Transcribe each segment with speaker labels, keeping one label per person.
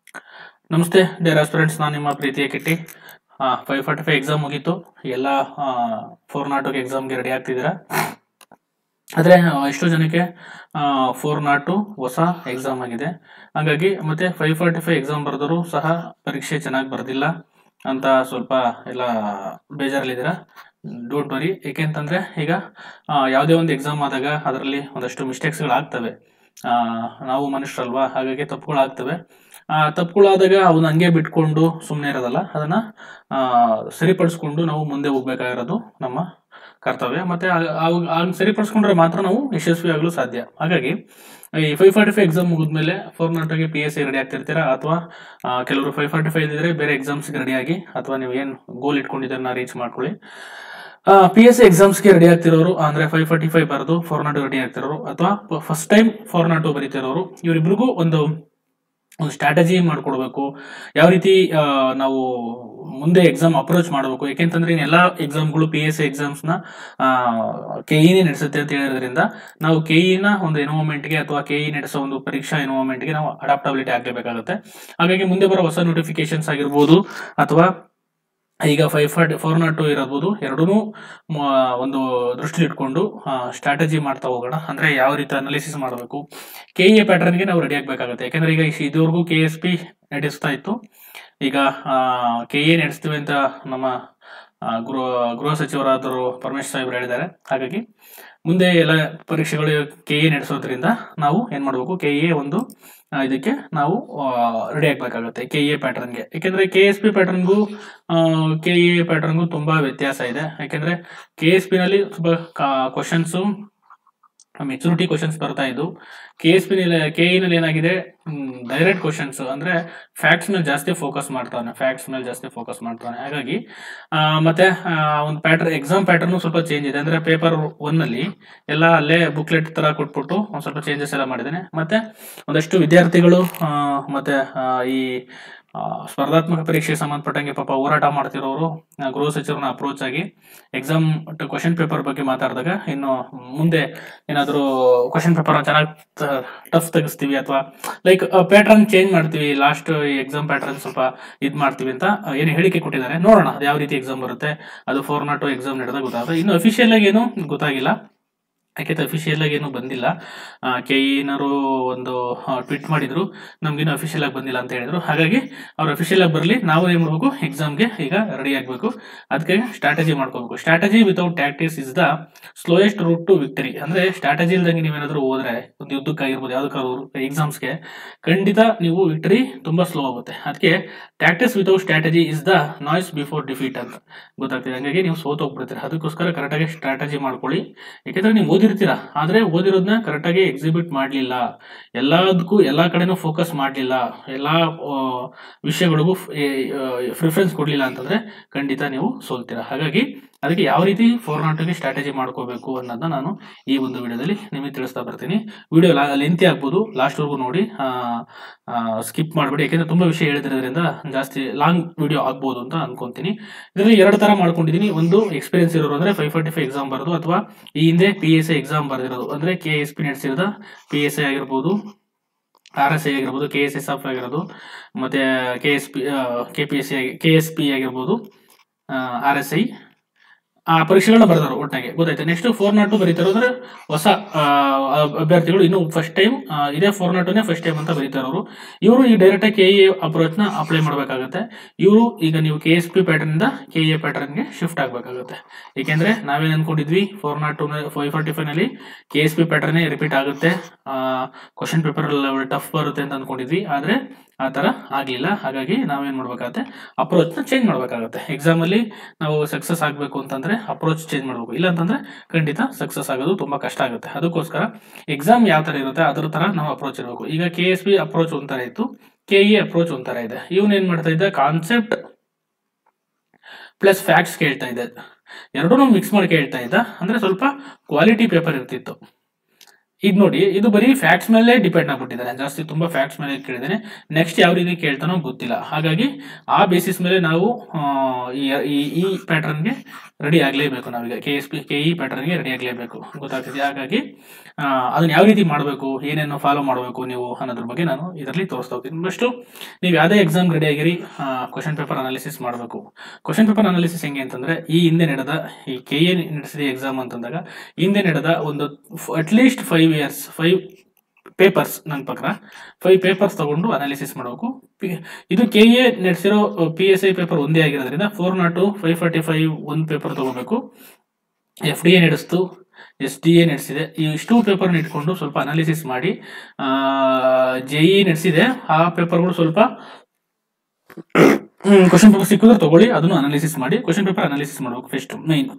Speaker 1: ನಮಸ್ತೆ dear aspirants ನಾನು ನಿಮ್ಮ ಪ್ರೀತಿಯ Kitty five forty five exam ಮುಗೀತು ಎಲ್ಲ ಫೋರ್ ನಾಟುಗೆ ಎಕ್ಸಾಮ್ಗೆ ರೆಡಿ ಆಗ್ತಿದ್ದೀರಾ ಆದರೆ ಎಷ್ಟೋ ಜನಕ್ಕೆ ಫೋರ್ ನಾಟು ಹೊಸ ಎಕ್ಸಾಮ್ ಆಗಿದೆ ಹಾಗಾಗಿ ಮತ್ತೆ ಫೈವ್ ಫಾರ್ಟಿ ಫೈವ್ ಎಕ್ಸಾಮ್ ಬರೆದವರು ಸಹ ಪರೀಕ್ಷೆ ಚೆನ್ನಾಗಿ ಬರೆದಿಲ್ಲ ಅಂತ ಸ್ವಲ್ಪ ಎಲ್ಲ ಬೇಜಾರಲ್ಲಿದ್ದೀರಾ ಡೋಂಟ್ ವರಿ ಏಕೆಂತಂದರೆ ಈಗ ಆ, ಯಾವುದೇ ಒಂದು ಎಕ್ಸಾಮ್ ಆದಾಗ ಅದರಲ್ಲಿ ಒಂದಷ್ಟು ಮಿಸ್ಟೇಕ್ಸ್ಗಳಾಗ್ತವೆ ಆ, ನಾವು ಮನುಷ್ಯರಲ್ವಾ ಹಾಗಾಗಿ ತಪ್ಪುಗಳಾಗ್ತವೆ ಆ, ತಪ್ಪುಗಳಾದಾಗ ಅವನ್ನ ಹಂಗೆ ಬಿಟ್ಕೊಂಡು ಸುಮ್ಮನೆ ಇರೋದಲ್ಲ ಅದನ್ನ ಆ, ಸರಿಪಡಿಸ್ಕೊಂಡು ನಾವು ಮುಂದೆ ಹೋಗ್ಬೇಕಾಗಿರೋದು ನಮ್ಮ ಕರ್ತವ್ಯ ಮತ್ತೆ ಆ- ಆವಾಗ ಆಗ ಸರಿಪಡಿಸ್ಕೊಂಡ್ರೆ ಮಾತ್ರ ನಾವು ಯಶಸ್ವಿ ಆಗಲು ಸಾಧ್ಯ ಹಾಗಾಗಿ ಈ ಫೈವ್ ಫಾರ್ಟಿ ಫೈವ್ ಎಕ್ಸಾಮ್ ಮುಗಿದ್ಮೇಲೆ ಫೋರ್ ನಾಟ್ಗೆ ಪಿ ಎಸ್ ಸಿ ರೆಡಿ ಆಗ್ತಿರ್ತೀರಾ ಅಥವಾ ಆ, ಕೆಲವರು ಫೈವ್ ಫಾರ್ಟಿ ಫೈವ್ ಇದ್ದರೆ ಬೇರೆ ಎಕ್ಸಾಮ್ಸ್ಗೆ ರೆಡಿ ಆಗಿ ಅಥವಾ ನೀವು ಏನು ಗೋಲ್ ಇಟ್ಕೊಂಡಿದ್ದನ್ನ ರೀಚ್ ಮಾಡ್ಕೊಳ್ಳಿ ಪಿ ಎಸ್ ಸಿ ಎಕ್ಸಾಮ್ಸ್ಗೆ ರೆಡಿ ಆಗ್ತಿರೋರು ಅಂದ್ರೆ ಫೈವ್ ಫಾರ್ಟಿ ಫೈವ್ ಬರೆದು ಫೋರ್ ನಾಟ್ ರೆಡಿ ಆಗ್ತಿರೋರು ಅಥವಾ ಫಸ್ಟ್ ಟೈಮ್ ಫೋರ್ ನಾಟ್ ಬರೀತಿರೋರು ಇವರಿಬ್ರಿಗೂ ಒಂದು ಒಂದು ಸ್ಟ್ರಾಟಜಿ ಮಾಡ್ಕೊಡ್ಬೇಕು ಯಾವ ರೀತಿ ಆ, ನಾವು ಮುಂದೆ ಎಕ್ಸಾಮ್ ಅಪ್ರೋಚ್ ಮಾಡಬೇಕು ಯಾಕೆಂತಂದ್ರೆ ಎಲ್ಲ ಎಕ್ಸಾಮ್ಗಳು ಪಿ ಎಸ್ ಸಿ ಎಕ್ಸಾಮ್ಸ್ನ ಕೆ ಇನೇ ನಡೆಸುತ್ತೆ ಅಂತ ಹೇಳಿದ್ರಿಂದ ನಾವು ಕೆ ಇನ ಒಂದು ಎನ್ವೋಮೆಂಟ್ಗೆ ಅಥವಾ ಕೆ ಇ ನಡೆಸೋ ಒಂದು ಪರೀಕ್ಷಾ ಎನ್ವೋಮೆಂಟ್ಗೆ ನಾವು ಅಡಾಪ್ಟಬಿಲಿಟಿ ಆಗಲೇಬೇಕಾಗುತ್ತೆ ಹಾಗಾಗಿ ಮುಂದೆ ಬರೋ ಹೊಸ ನೋಟಿಫಿಕೇಶನ್ಸ್ ಆಗಿರ್ಬೋದು ಅಥವಾ ಈಗ five forty four naught two ಇರಬಹುದು ಎರಡೂ ಒಂದು ದೃಷ್ಟಿಲಿ ಇಟ್ಕೊಂಡು ಸ್ಟ್ರಾಟಜಿ ಮಾಡ್ತಾ ಹೋಗೋಣ ಅಂದ್ರೆ ಯಾವ ರೀತಿ ಅನಾಲಿಸಿಸ್ ಮಾಡಬೇಕು ಕೆ ಎ ಪ್ಯಾಟರ್ನ್ಗೆ ನಾವು ರೆಡಿ ಆಗಬೇಕಾಗುತ್ತೆ ಯಾಕಂದ್ರೆ ಈಗ ಇಶ್- ಇದುವರೆಗೂ ಕೆ ಎಸ್ ಪಿ ನಡೆಸ್ತಾ ಇತ್ತು ಈಗ ಕೆ ಎ ನಡೆಸ್ತೀವಿ ಅಂತ ನಮ್ಮ ಆ, ಗೃಹ ಗೃಹ ಸಚಿವರಾದರು ಪರಮೇಶ್ ಸಾಹೇಬ್ರು ಹೇಳಿದ್ದಾರೆ ಹಾಗಾಗಿ ಮುಂದೆ ಎಲ್ಲ ಪರೀಕ್ಷೆಗಳು ಕೆ ಎ ನಡೆಸೋದ್ರಿಂದ ನಾವು ಏನ್ ಮಾಡಬೇಕು ಕೆ ಎ ಒಂದು ಆ, ಇದಕ್ಕೆ ನಾವು ರೆಡಿ ಆಗ್ಬೇಕಾಗುತ್ತೆ ಕೆ ಎ ಪ್ಯಾಟರ್ನ್ಗೆ ಯಾಕೆಂದ್ರೆ ಕೆ ಎಸ್ ಪಿ ಪ್ಯಾಟರ್ನ್ಗೂ ಕೆ ಎ ಪ್ಯಾಟರ್ನ್ಗೂ ತುಂಬಾ ವ್ಯತ್ಯಾಸ ಇದೆ ಯಾಕೆಂದ್ರೆ ಕೆ ಎಸ್ ಪಿ ನಲ್ಲಿ ಸ್ವಲ್ಪ ಕ್ವಶನ್ಸು ಮೆಚುರಿಟಿ ಕ್ವಶನ್ಸ್ ಬರ್ತಾ ಇದ್ದು K S P K E ನಲ್ಲಿ ಏನಾಗಿದೆ ಡೈರೆಕ್ಟ್ ಕ್ವಶನ್ಸ್ ಅಂದ್ರೆ ಫ್ಯಾಕ್ಟ್ಸ್ ಮೇಲೆ ಜಾಸ್ತಿ ಫೋಕಸ್ ಮಾಡ್ತಾನೆ ಫ್ಯಾಕ್ಟ್ಸ್ ಮೇಲೆ ಜಾಸ್ತಿ ಫೋಕಸ್ ಮಾಡ್ತಾನೆ ಹಾಗಾಗಿ ಆ, ಮತ್ತೆ ಆ, ಒಂದು ಪ್ಯಾಟರ್ನ್ ಎಕ್ಸಾಮ್ ಪ್ಯಾಟರ್ನ್ ಸ್ವಲ್ಪ ಚೇಂಜ್ ಇದೆ ಅಂದ್ರೆ ಪೇಪರ್ ಒನ್ ಅಲ್ಲಿ ಎಲ್ಲ ಅಲ್ಲೇ ಬುಕ್ಲೆಟ್ ತರ ಕೊಟ್ಬಿಟ್ಟು ಒಂದ್ ಸ್ವಲ್ಪ ಚೇಂಜಸ್ ಎಲ್ಲ ಮಾಡಿದ್ದೇನೆ ಮತ್ತೆ ಒಂದಷ್ಟು ವಿದ್ಯಾರ್ಥಿಗಳು ಆ, ಮತ್ತೆ ಆ, ಈ ಆ, ಸ್ಪರ್ಧಾತ್ಮಕ ಪರೀಕ್ಷೆಗೆ ಸಂಬಂಧಪಟ್ಟಂಗೆ ಪಾಪ ಹೋರಾಟ ಮಾಡ್ತಿರೋರು ಆ, ಗೃಹ ಸಚಿವರನ್ನ ಅಪ್ರೋಚ್ ಆಗಿ ಎಕ್ಸಾಮ್ ಕ್ವಶನ್ ಪೇಪರ್ ಬಗ್ಗೆ ಮಾತಾಡಿದಾಗ ಇನ್ನು ಮುಂದೆ ಏನಾದರೂ ಕ್ವಶನ್ ಪೇಪರ್ ಚೆನ್ನಾಗಿ ಟಫ್ ತೆಗಿಸ್ತೀವಿ ಅಥವಾ ಲೈಕ್ ಪ್ಯಾಟರ್ನ್ ಚೇಂಜ್ ಮಾಡ್ತೀವಿ ಲಾಸ್ಟ್ ಎಕ್ಸಾಮ್ ಪ್ಯಾಟರ್ನ್ ಸ್ವಲ್ಪ ಇದ್ ಮಾಡ್ತೀವಿ ಅಂತ ಆ, ಏನು ಹೇಳಿಕೆ ಕೊಟ್ಟಿದ್ದಾರೆ ನೋಡೋಣ ಅದು ಯಾವ ರೀತಿ ಎಕ್ಸಾಮ್ ಬರುತ್ತೆ ಅದು ಫೋರ್ ನಾಟ್ ಎಕ್ಸಾಮ್ ನಡೆದಾಗ ಗೊತ್ತಾಗುತ್ತೆ ಇನ್ನು ಅಫಿಷಿಯಲ್ ಆಗಿ ಏನು ಗೊತ್ತಾಗಿಲ್ಲ ಯಾಕೆಂದ್ರೆ ಅಫಿಷಿಯಲ್ ಆಗಿ ಏನು ಬಂದಿಲ್ಲ ಕೆ ಇನವರು ಒಂದು ಟ್ವೀಟ್ ಮಾಡಿದ್ರು ನಮ್ಗಿನ್ನೂ ಅಫಿಷಿಯಲ್ ಆಗಿ ಬಂದಿಲ್ಲ ಅಂತ ಹೇಳಿದ್ರು ಹಾಗಾಗಿ ಅವ್ರು ಅಫಿಷಿಯಲ್ ಆಗಿ ಬರಲಿ ನಾವು ಏನ್ ಮಾಡ್ಬೇಕು ಎಕ್ಸಾಮ್ಗೆ ಈಗ ರೆಡಿ ಆಗಬೇಕು ಅದಕ್ಕೆ ಸ್ಟ್ರಾಟಜಿ ಮಾಡ್ಕೋಬೇಕು strategy without tactics is the slowest route to victory ಅಂದ್ರೆ ಸ್ಟ್ರಾಟಜಿ ಇಲ್ದಂಗೆ ನೀವೇನಾದ್ರೂ ಹೋದ್ರೆ ಒಂದು ಯುದ್ಧಕ್ಕಾಗಿರ್ಬೋದು ಯಾವ್ದಕ್ಕಾದ್ರು ಎಕ್ಸಾಮ್ಸ್ಗೆ ಖಂಡಿತ ನೀವು ವಿಕ್ಟರಿ ತುಂಬಾ ಸ್ಲೋ ಆಗುತ್ತೆ ಅದಕ್ಕೆ tactics without strategy is the noise before defeat ಅಂತ ಗೊತ್ತಾಗ್ತದೆ ಹಂಗಾಗಿ ನೀವು ಸೋತ್ ಹೋಗ್ಬಿಡ್ತೀರಾ ಅದಕ್ಕೋಸ್ಕರ ಕರೆಕ್ಟಾಗಿ ಸ್ಟ್ರಾಟಜಿ ಮಾಡ್ಕೊಳ್ಳಿ ಯಾಕೆಂದ್ರೆ ನೀವು ಓದಿರ್ತೀರಾ ಆದ್ರೆ ಓದಿರೋದನ್ನ ಕರೆಕ್ಟಾಗಿ ಎಕ್ಸಿಬಿಟ್ ಮಾಡಲಿಲ್ಲ ಎಲ್ಲದಕ್ಕೂ ಎಲ್ಲಾ ಕಡೆನೂ ಫೋಕಸ್ ಮಾಡಲಿಲ್ಲ ಎಲ್ಲಾ ಆ, ವಿಷಯಗಳಿಗೂ ಪ್ರಿಫರೆನ್ಸ್ ಕೊಡ್ಲಿಲ್ಲ ಅಂತಂದ್ರೆ ಖಂಡಿತ ನೀವು ಸೋಲ್ತೀರಾ ಹಾಗಾಗಿ ಅದಕ್ಕೆ ಯಾವ ರೀತಿ ಫೋರ್ ನಾಟ್ಗೆ ಸ್ಟ್ರಾಟಜಿ ಮಾಡ್ಕೋಬೇಕು ಅನ್ನೋದನ್ನ ನಾನು ಈ ಒಂದು ವಿಡಿಯೋದಲ್ಲಿ ನಿಮಗೆ ತಿಳಿಸ್ತಾ ಬರ್ತೀನಿ ವಿಡಿಯೋ ಲೆಂತಿ ಆಗ್ಬೋದು ಲಾಸ್ಟ್ವರೆಗೂ ನೋಡಿ ಸ್ಕಿಪ್ ಮಾಡಬೇಡಿ ಯಾಕೆಂದ್ರೆ ತುಂಬಾ ವಿಷಯ ಹೇಳಿದ್ರಿಂದ ಜಾಸ್ತಿ ಲಾಂಗ್ ವಿಡಿಯೋ ಆಗ್ಬೋದು ಅಂತ ಅನ್ಕೊಂತೀನಿ ಇದರಲ್ಲಿ ಎರಡು ತರ ಮಾಡ್ಕೊಂಡಿದ್ದೀನಿ ಒಂದು ಎಕ್ಸ್ಪೀರಿಯನ್ಸ್ ಇರೋರು ಅಂದ್ರೆ ಫೈವ್ ಫಾರ್ಟಿ ಫೈವ್ ಎಕ್ಸಾಮ್ ಬರೋದು ಅಥವಾ ಈ ಹಿಂದೆ ಪಿ ಎಸ್ ಐ ಎಕ್ಸಾಮ್ ಬರೆದಿರೋದು ಅಂದ್ರೆ ಕೆ ಎಸ್ ಪಿ ನಡೆಸಿರೋದ ಪಿ ಎಸ್ ಐ ಆಗಿರ್ಬೋದು ಆರ್ ಎಸ್ ಐ ಆಗಿರ್ಬೋದು ಕೆ ಎಸ್ ಎಸ್ ಎಫ್ ಆಗಿರೋದು ಮತ್ತೆ K S P K P S C K S P ಆಗಿರ್ಬೋದು ಆರ್ ಎಸ್ ಐ ಆ ಪರೀಕ್ಷೆಗಳನ್ನ ಬರೆದರು ಒಟ್ಟಾಗೆ ಗೊತ್ತಾಯ್ತು ನೆಕ್ಸ್ಟ್ ಫೋರ್ ನಾಟ್ ಬರೀತಾರೆ ಅಂದ್ರೆ ಹೊಸ ಆ, ಅಭ್ಯರ್ಥಿಗಳು ಇನ್ನು ಫಸ್ಟ್ ಟೈಮ್ ಇದೇ ಫೋರ್ ನಾಟ್ನೇ ಫಸ್ಟ್ ಟೈಮ್ ಅಂತ ಬರೀತಾರವರು ಇವರು ಈ ಡೈರೆಕ್ಟ್ ಕೆ ಎ ಅಪ್ರೋಚ್ ನ ಅಪ್ಲೈ ಮಾಡಬೇಕಾಗುತ್ತೆ ಇವರು ಈಗ ನೀವು ಕೆ ಎಸ್ ಪಿ ಪ್ಯಾಟರ್ನ್ ಇಂದ ಕೆ ಎ ಪ್ಯಾಟರ್ನ್ ಗೆ ಶಿಫ್ಟ್ ಆಗಬೇಕಾಗುತ್ತೆ ಏಕೆಂದ್ರೆ ನಾವೇನ್ ಅನ್ಕೊಂಡಿದ್ವಿ four naught two five forty five ನಲ್ಲಿ K S P pattern repeat ಆಗುತ್ತೆ ಕ್ವಶನ್ ಪೇಪರ್ ಟಫ್ ಬರುತ್ತೆ ಅಂತ ಅನ್ಕೊಂಡಿದ್ವಿ ಆದ್ರೆ ಆ ತರ ಆಗ್ಲಿಲ್ಲ ಹಾಗಾಗಿ ನಾವೇನ್ ಮಾಡ್ಬೇಕಾಗತ್ತೆ ಅಪ್ರೋಚ್ ನ ಚೇಂಜ್ ಮಾಡ್ಬೇಕಾಗತ್ತೆ ಎಕ್ಸಾಮ್ ಅಲ್ಲಿ ನಾವು ಸಕ್ಸಸ್ ಆಗ್ಬೇಕು ಅಂತಂದ್ರೆ ಅಪ್ರೋಚ್ ಚೇಂಜ್ ಮಾಡ್ಬೇಕು ಇಲ್ಲ ಅಂತಂದ್ರೆ ಖಂಡಿತ ಸಕ್ಸಸ್ ಆಗೋದು ತುಂಬಾ ಕಷ್ಟ ಆಗುತ್ತೆ ಅದಕ್ಕೋಸ್ಕರ ಎಕ್ಸಾಮ್ ಯಾವ ತರ ಇರುತ್ತೆ ಅದ್ರ ತರ ನಾವು ಅಪ್ರೋಚ್ ಇರಬೇಕು ಈಗ ಕೆ ಎಸ್ ಪಿ ಅಪ್ರೋಚ್ ಒಂಥರ ಇತ್ತು ಕೆ ಇ ಅಪ್ರೋಚ್ ಒಂಥರ ಇದೆ ಇವನ್ ಏನ್ ಮಾಡ್ತಾ ಇದ್ದ ಕಾನ್ಸೆಪ್ಟ್ ಪ್ಲಸ್ ಫ್ಯಾಕ್ಟ್ಸ್ ಕೇಳ್ತಾ ಇದ್ದ ಎರಡೂ ಮಿಕ್ಸ್ ಮಾಡಿ ಕೇಳ್ತಾ ಇದ್ದ ಅಂದ್ರೆ ಸ್ವಲ್ಪ ಕ್ವಾಲಿಟಿ ಪೇಪರ್ ಇರ್ತಿತ್ತು ಈಗ ನೋಡಿ ಇದು ಬರೀ ಫ್ಯಾಕ್ಟ್ಸ್ ಮೇಲೆ ಡಿಪೆಂಡ್ ಆಗ್ಬಿಟ್ಟಿದ್ದಾರೆ ಜಾಸ್ತಿ ತುಂಬಾ ಫ್ಯಾಕ್ಟ್ಸ್ ಮೇಲೆ ಕೇಳಿದ್ದೇನೆ ನೆಕ್ಸ್ಟ್ ಯಾವ ರೀತಿ ಕೇಳ್ತಾನೋ ಗೊತ್ತಿಲ್ಲ ಹಾಗಾಗಿ ಆ ಬೇಸಿಸ್ ಮೇಲೆ ನಾವು ಆ, ಈ- ಈ ಈ ಪ್ಯಾಟರ್ನ್ಗೆ ರೆಡಿ ಆಗಲೇಬೇಕು ನಾವೀಗ K S P K E ಪ್ಯಾಟರ್ನ್ಗೆ ರೆಡಿ ಆಗಲೇಬೇಕು ಗೊತ್ತಾಗ್ತಿದೆ ಹಾಗಾಗಿ ಆ, ಅದನ್ನ ಯಾವ ರೀತಿ ಮಾಡಬೇಕು ಏನೇನು ಫಾಲೋ ಮಾಡಬೇಕು ನೀವು ಅನ್ನೋದ್ರ ಬಗ್ಗೆ ನಾನು ಇದರಲ್ಲಿ ತೋರಿಸ್ತಾ ಹೋಗ್ತೀನಿ ಫಸ್ಟು ನೀವು ಯಾವುದೇ ಎಕ್ಸಾಮ್ ರೆಡಿ ಆಗಿರಿ ಕ್ವಶನ್ ಪೇಪರ್ ಅನಾಲಿಸಿಸ್ ಮಾಡಬೇಕು ಕ್ವಶನ್ ಪೇಪರ್ ಅನಾಲಿಸಿಸ್ ಹೆಂಗೆ ಅಂತಂದ್ರೆ ಈ ಹಿಂದೆ ನಡೆದ ಈ ಕೆ ಎ ನಡೆಸಿದ ಎಕ್ಸಾಮ್ ಅಂತಂದಾಗ ಹಿಂದೆ ನಡೆದ ಒಂದು at least five years five papers ನನ್ನ ಪ್ರಕಾರ ಫೈವ್ ಪೇಪರ್ಸ್ ತಗೊಂಡು ಅನಾಲಿಸಿಸ್ ಮಾಡಬೇಕು ಪಿ- ಇದು ಕೆ ಎ ನಡೆಸಿರೋ ಪಿ ಎಸ್ ಐ ಪೇಪರ್ ಒಂದೇ ಆಗಿರೋದ್ರಿಂದ four naught five forty five ಒಂದು ಪೇಪರ್ ತಗೋಬೇಕು ಎಫ್ ಡಿ ಎ ನಡೆಸ್ತು ಎಸ್ ಡಿ ಎ ನಡೆಸಿದೆ ಈ ಇಷ್ಟು ಪೇಪರ್ನ ಇಟ್ಕೊಂಡು ಸ್ವಲ್ಪ ಅನಾಲಿಸಿಸ್ ಮಾಡಿ ಜೆ ಇ ನಡೆಸಿದೆ ಆ ಪೇಪರ್ಗಳು ಸ್ವಲ್ಪ ಕ್ವಶನ್ ಪೇಪರ್ ಸಿಕ್ಕಿದ್ರೆ ತಗೊಳ್ಳಿ ಅದನ್ನು ಅನಾಲಿಸಿಸ್ ಮಾಡಿ ಕ್ವಶನ್ ಪೇಪರ್ ಅನಾಲಿಸಿಸ್ ಮಾಡಬೇಕು first main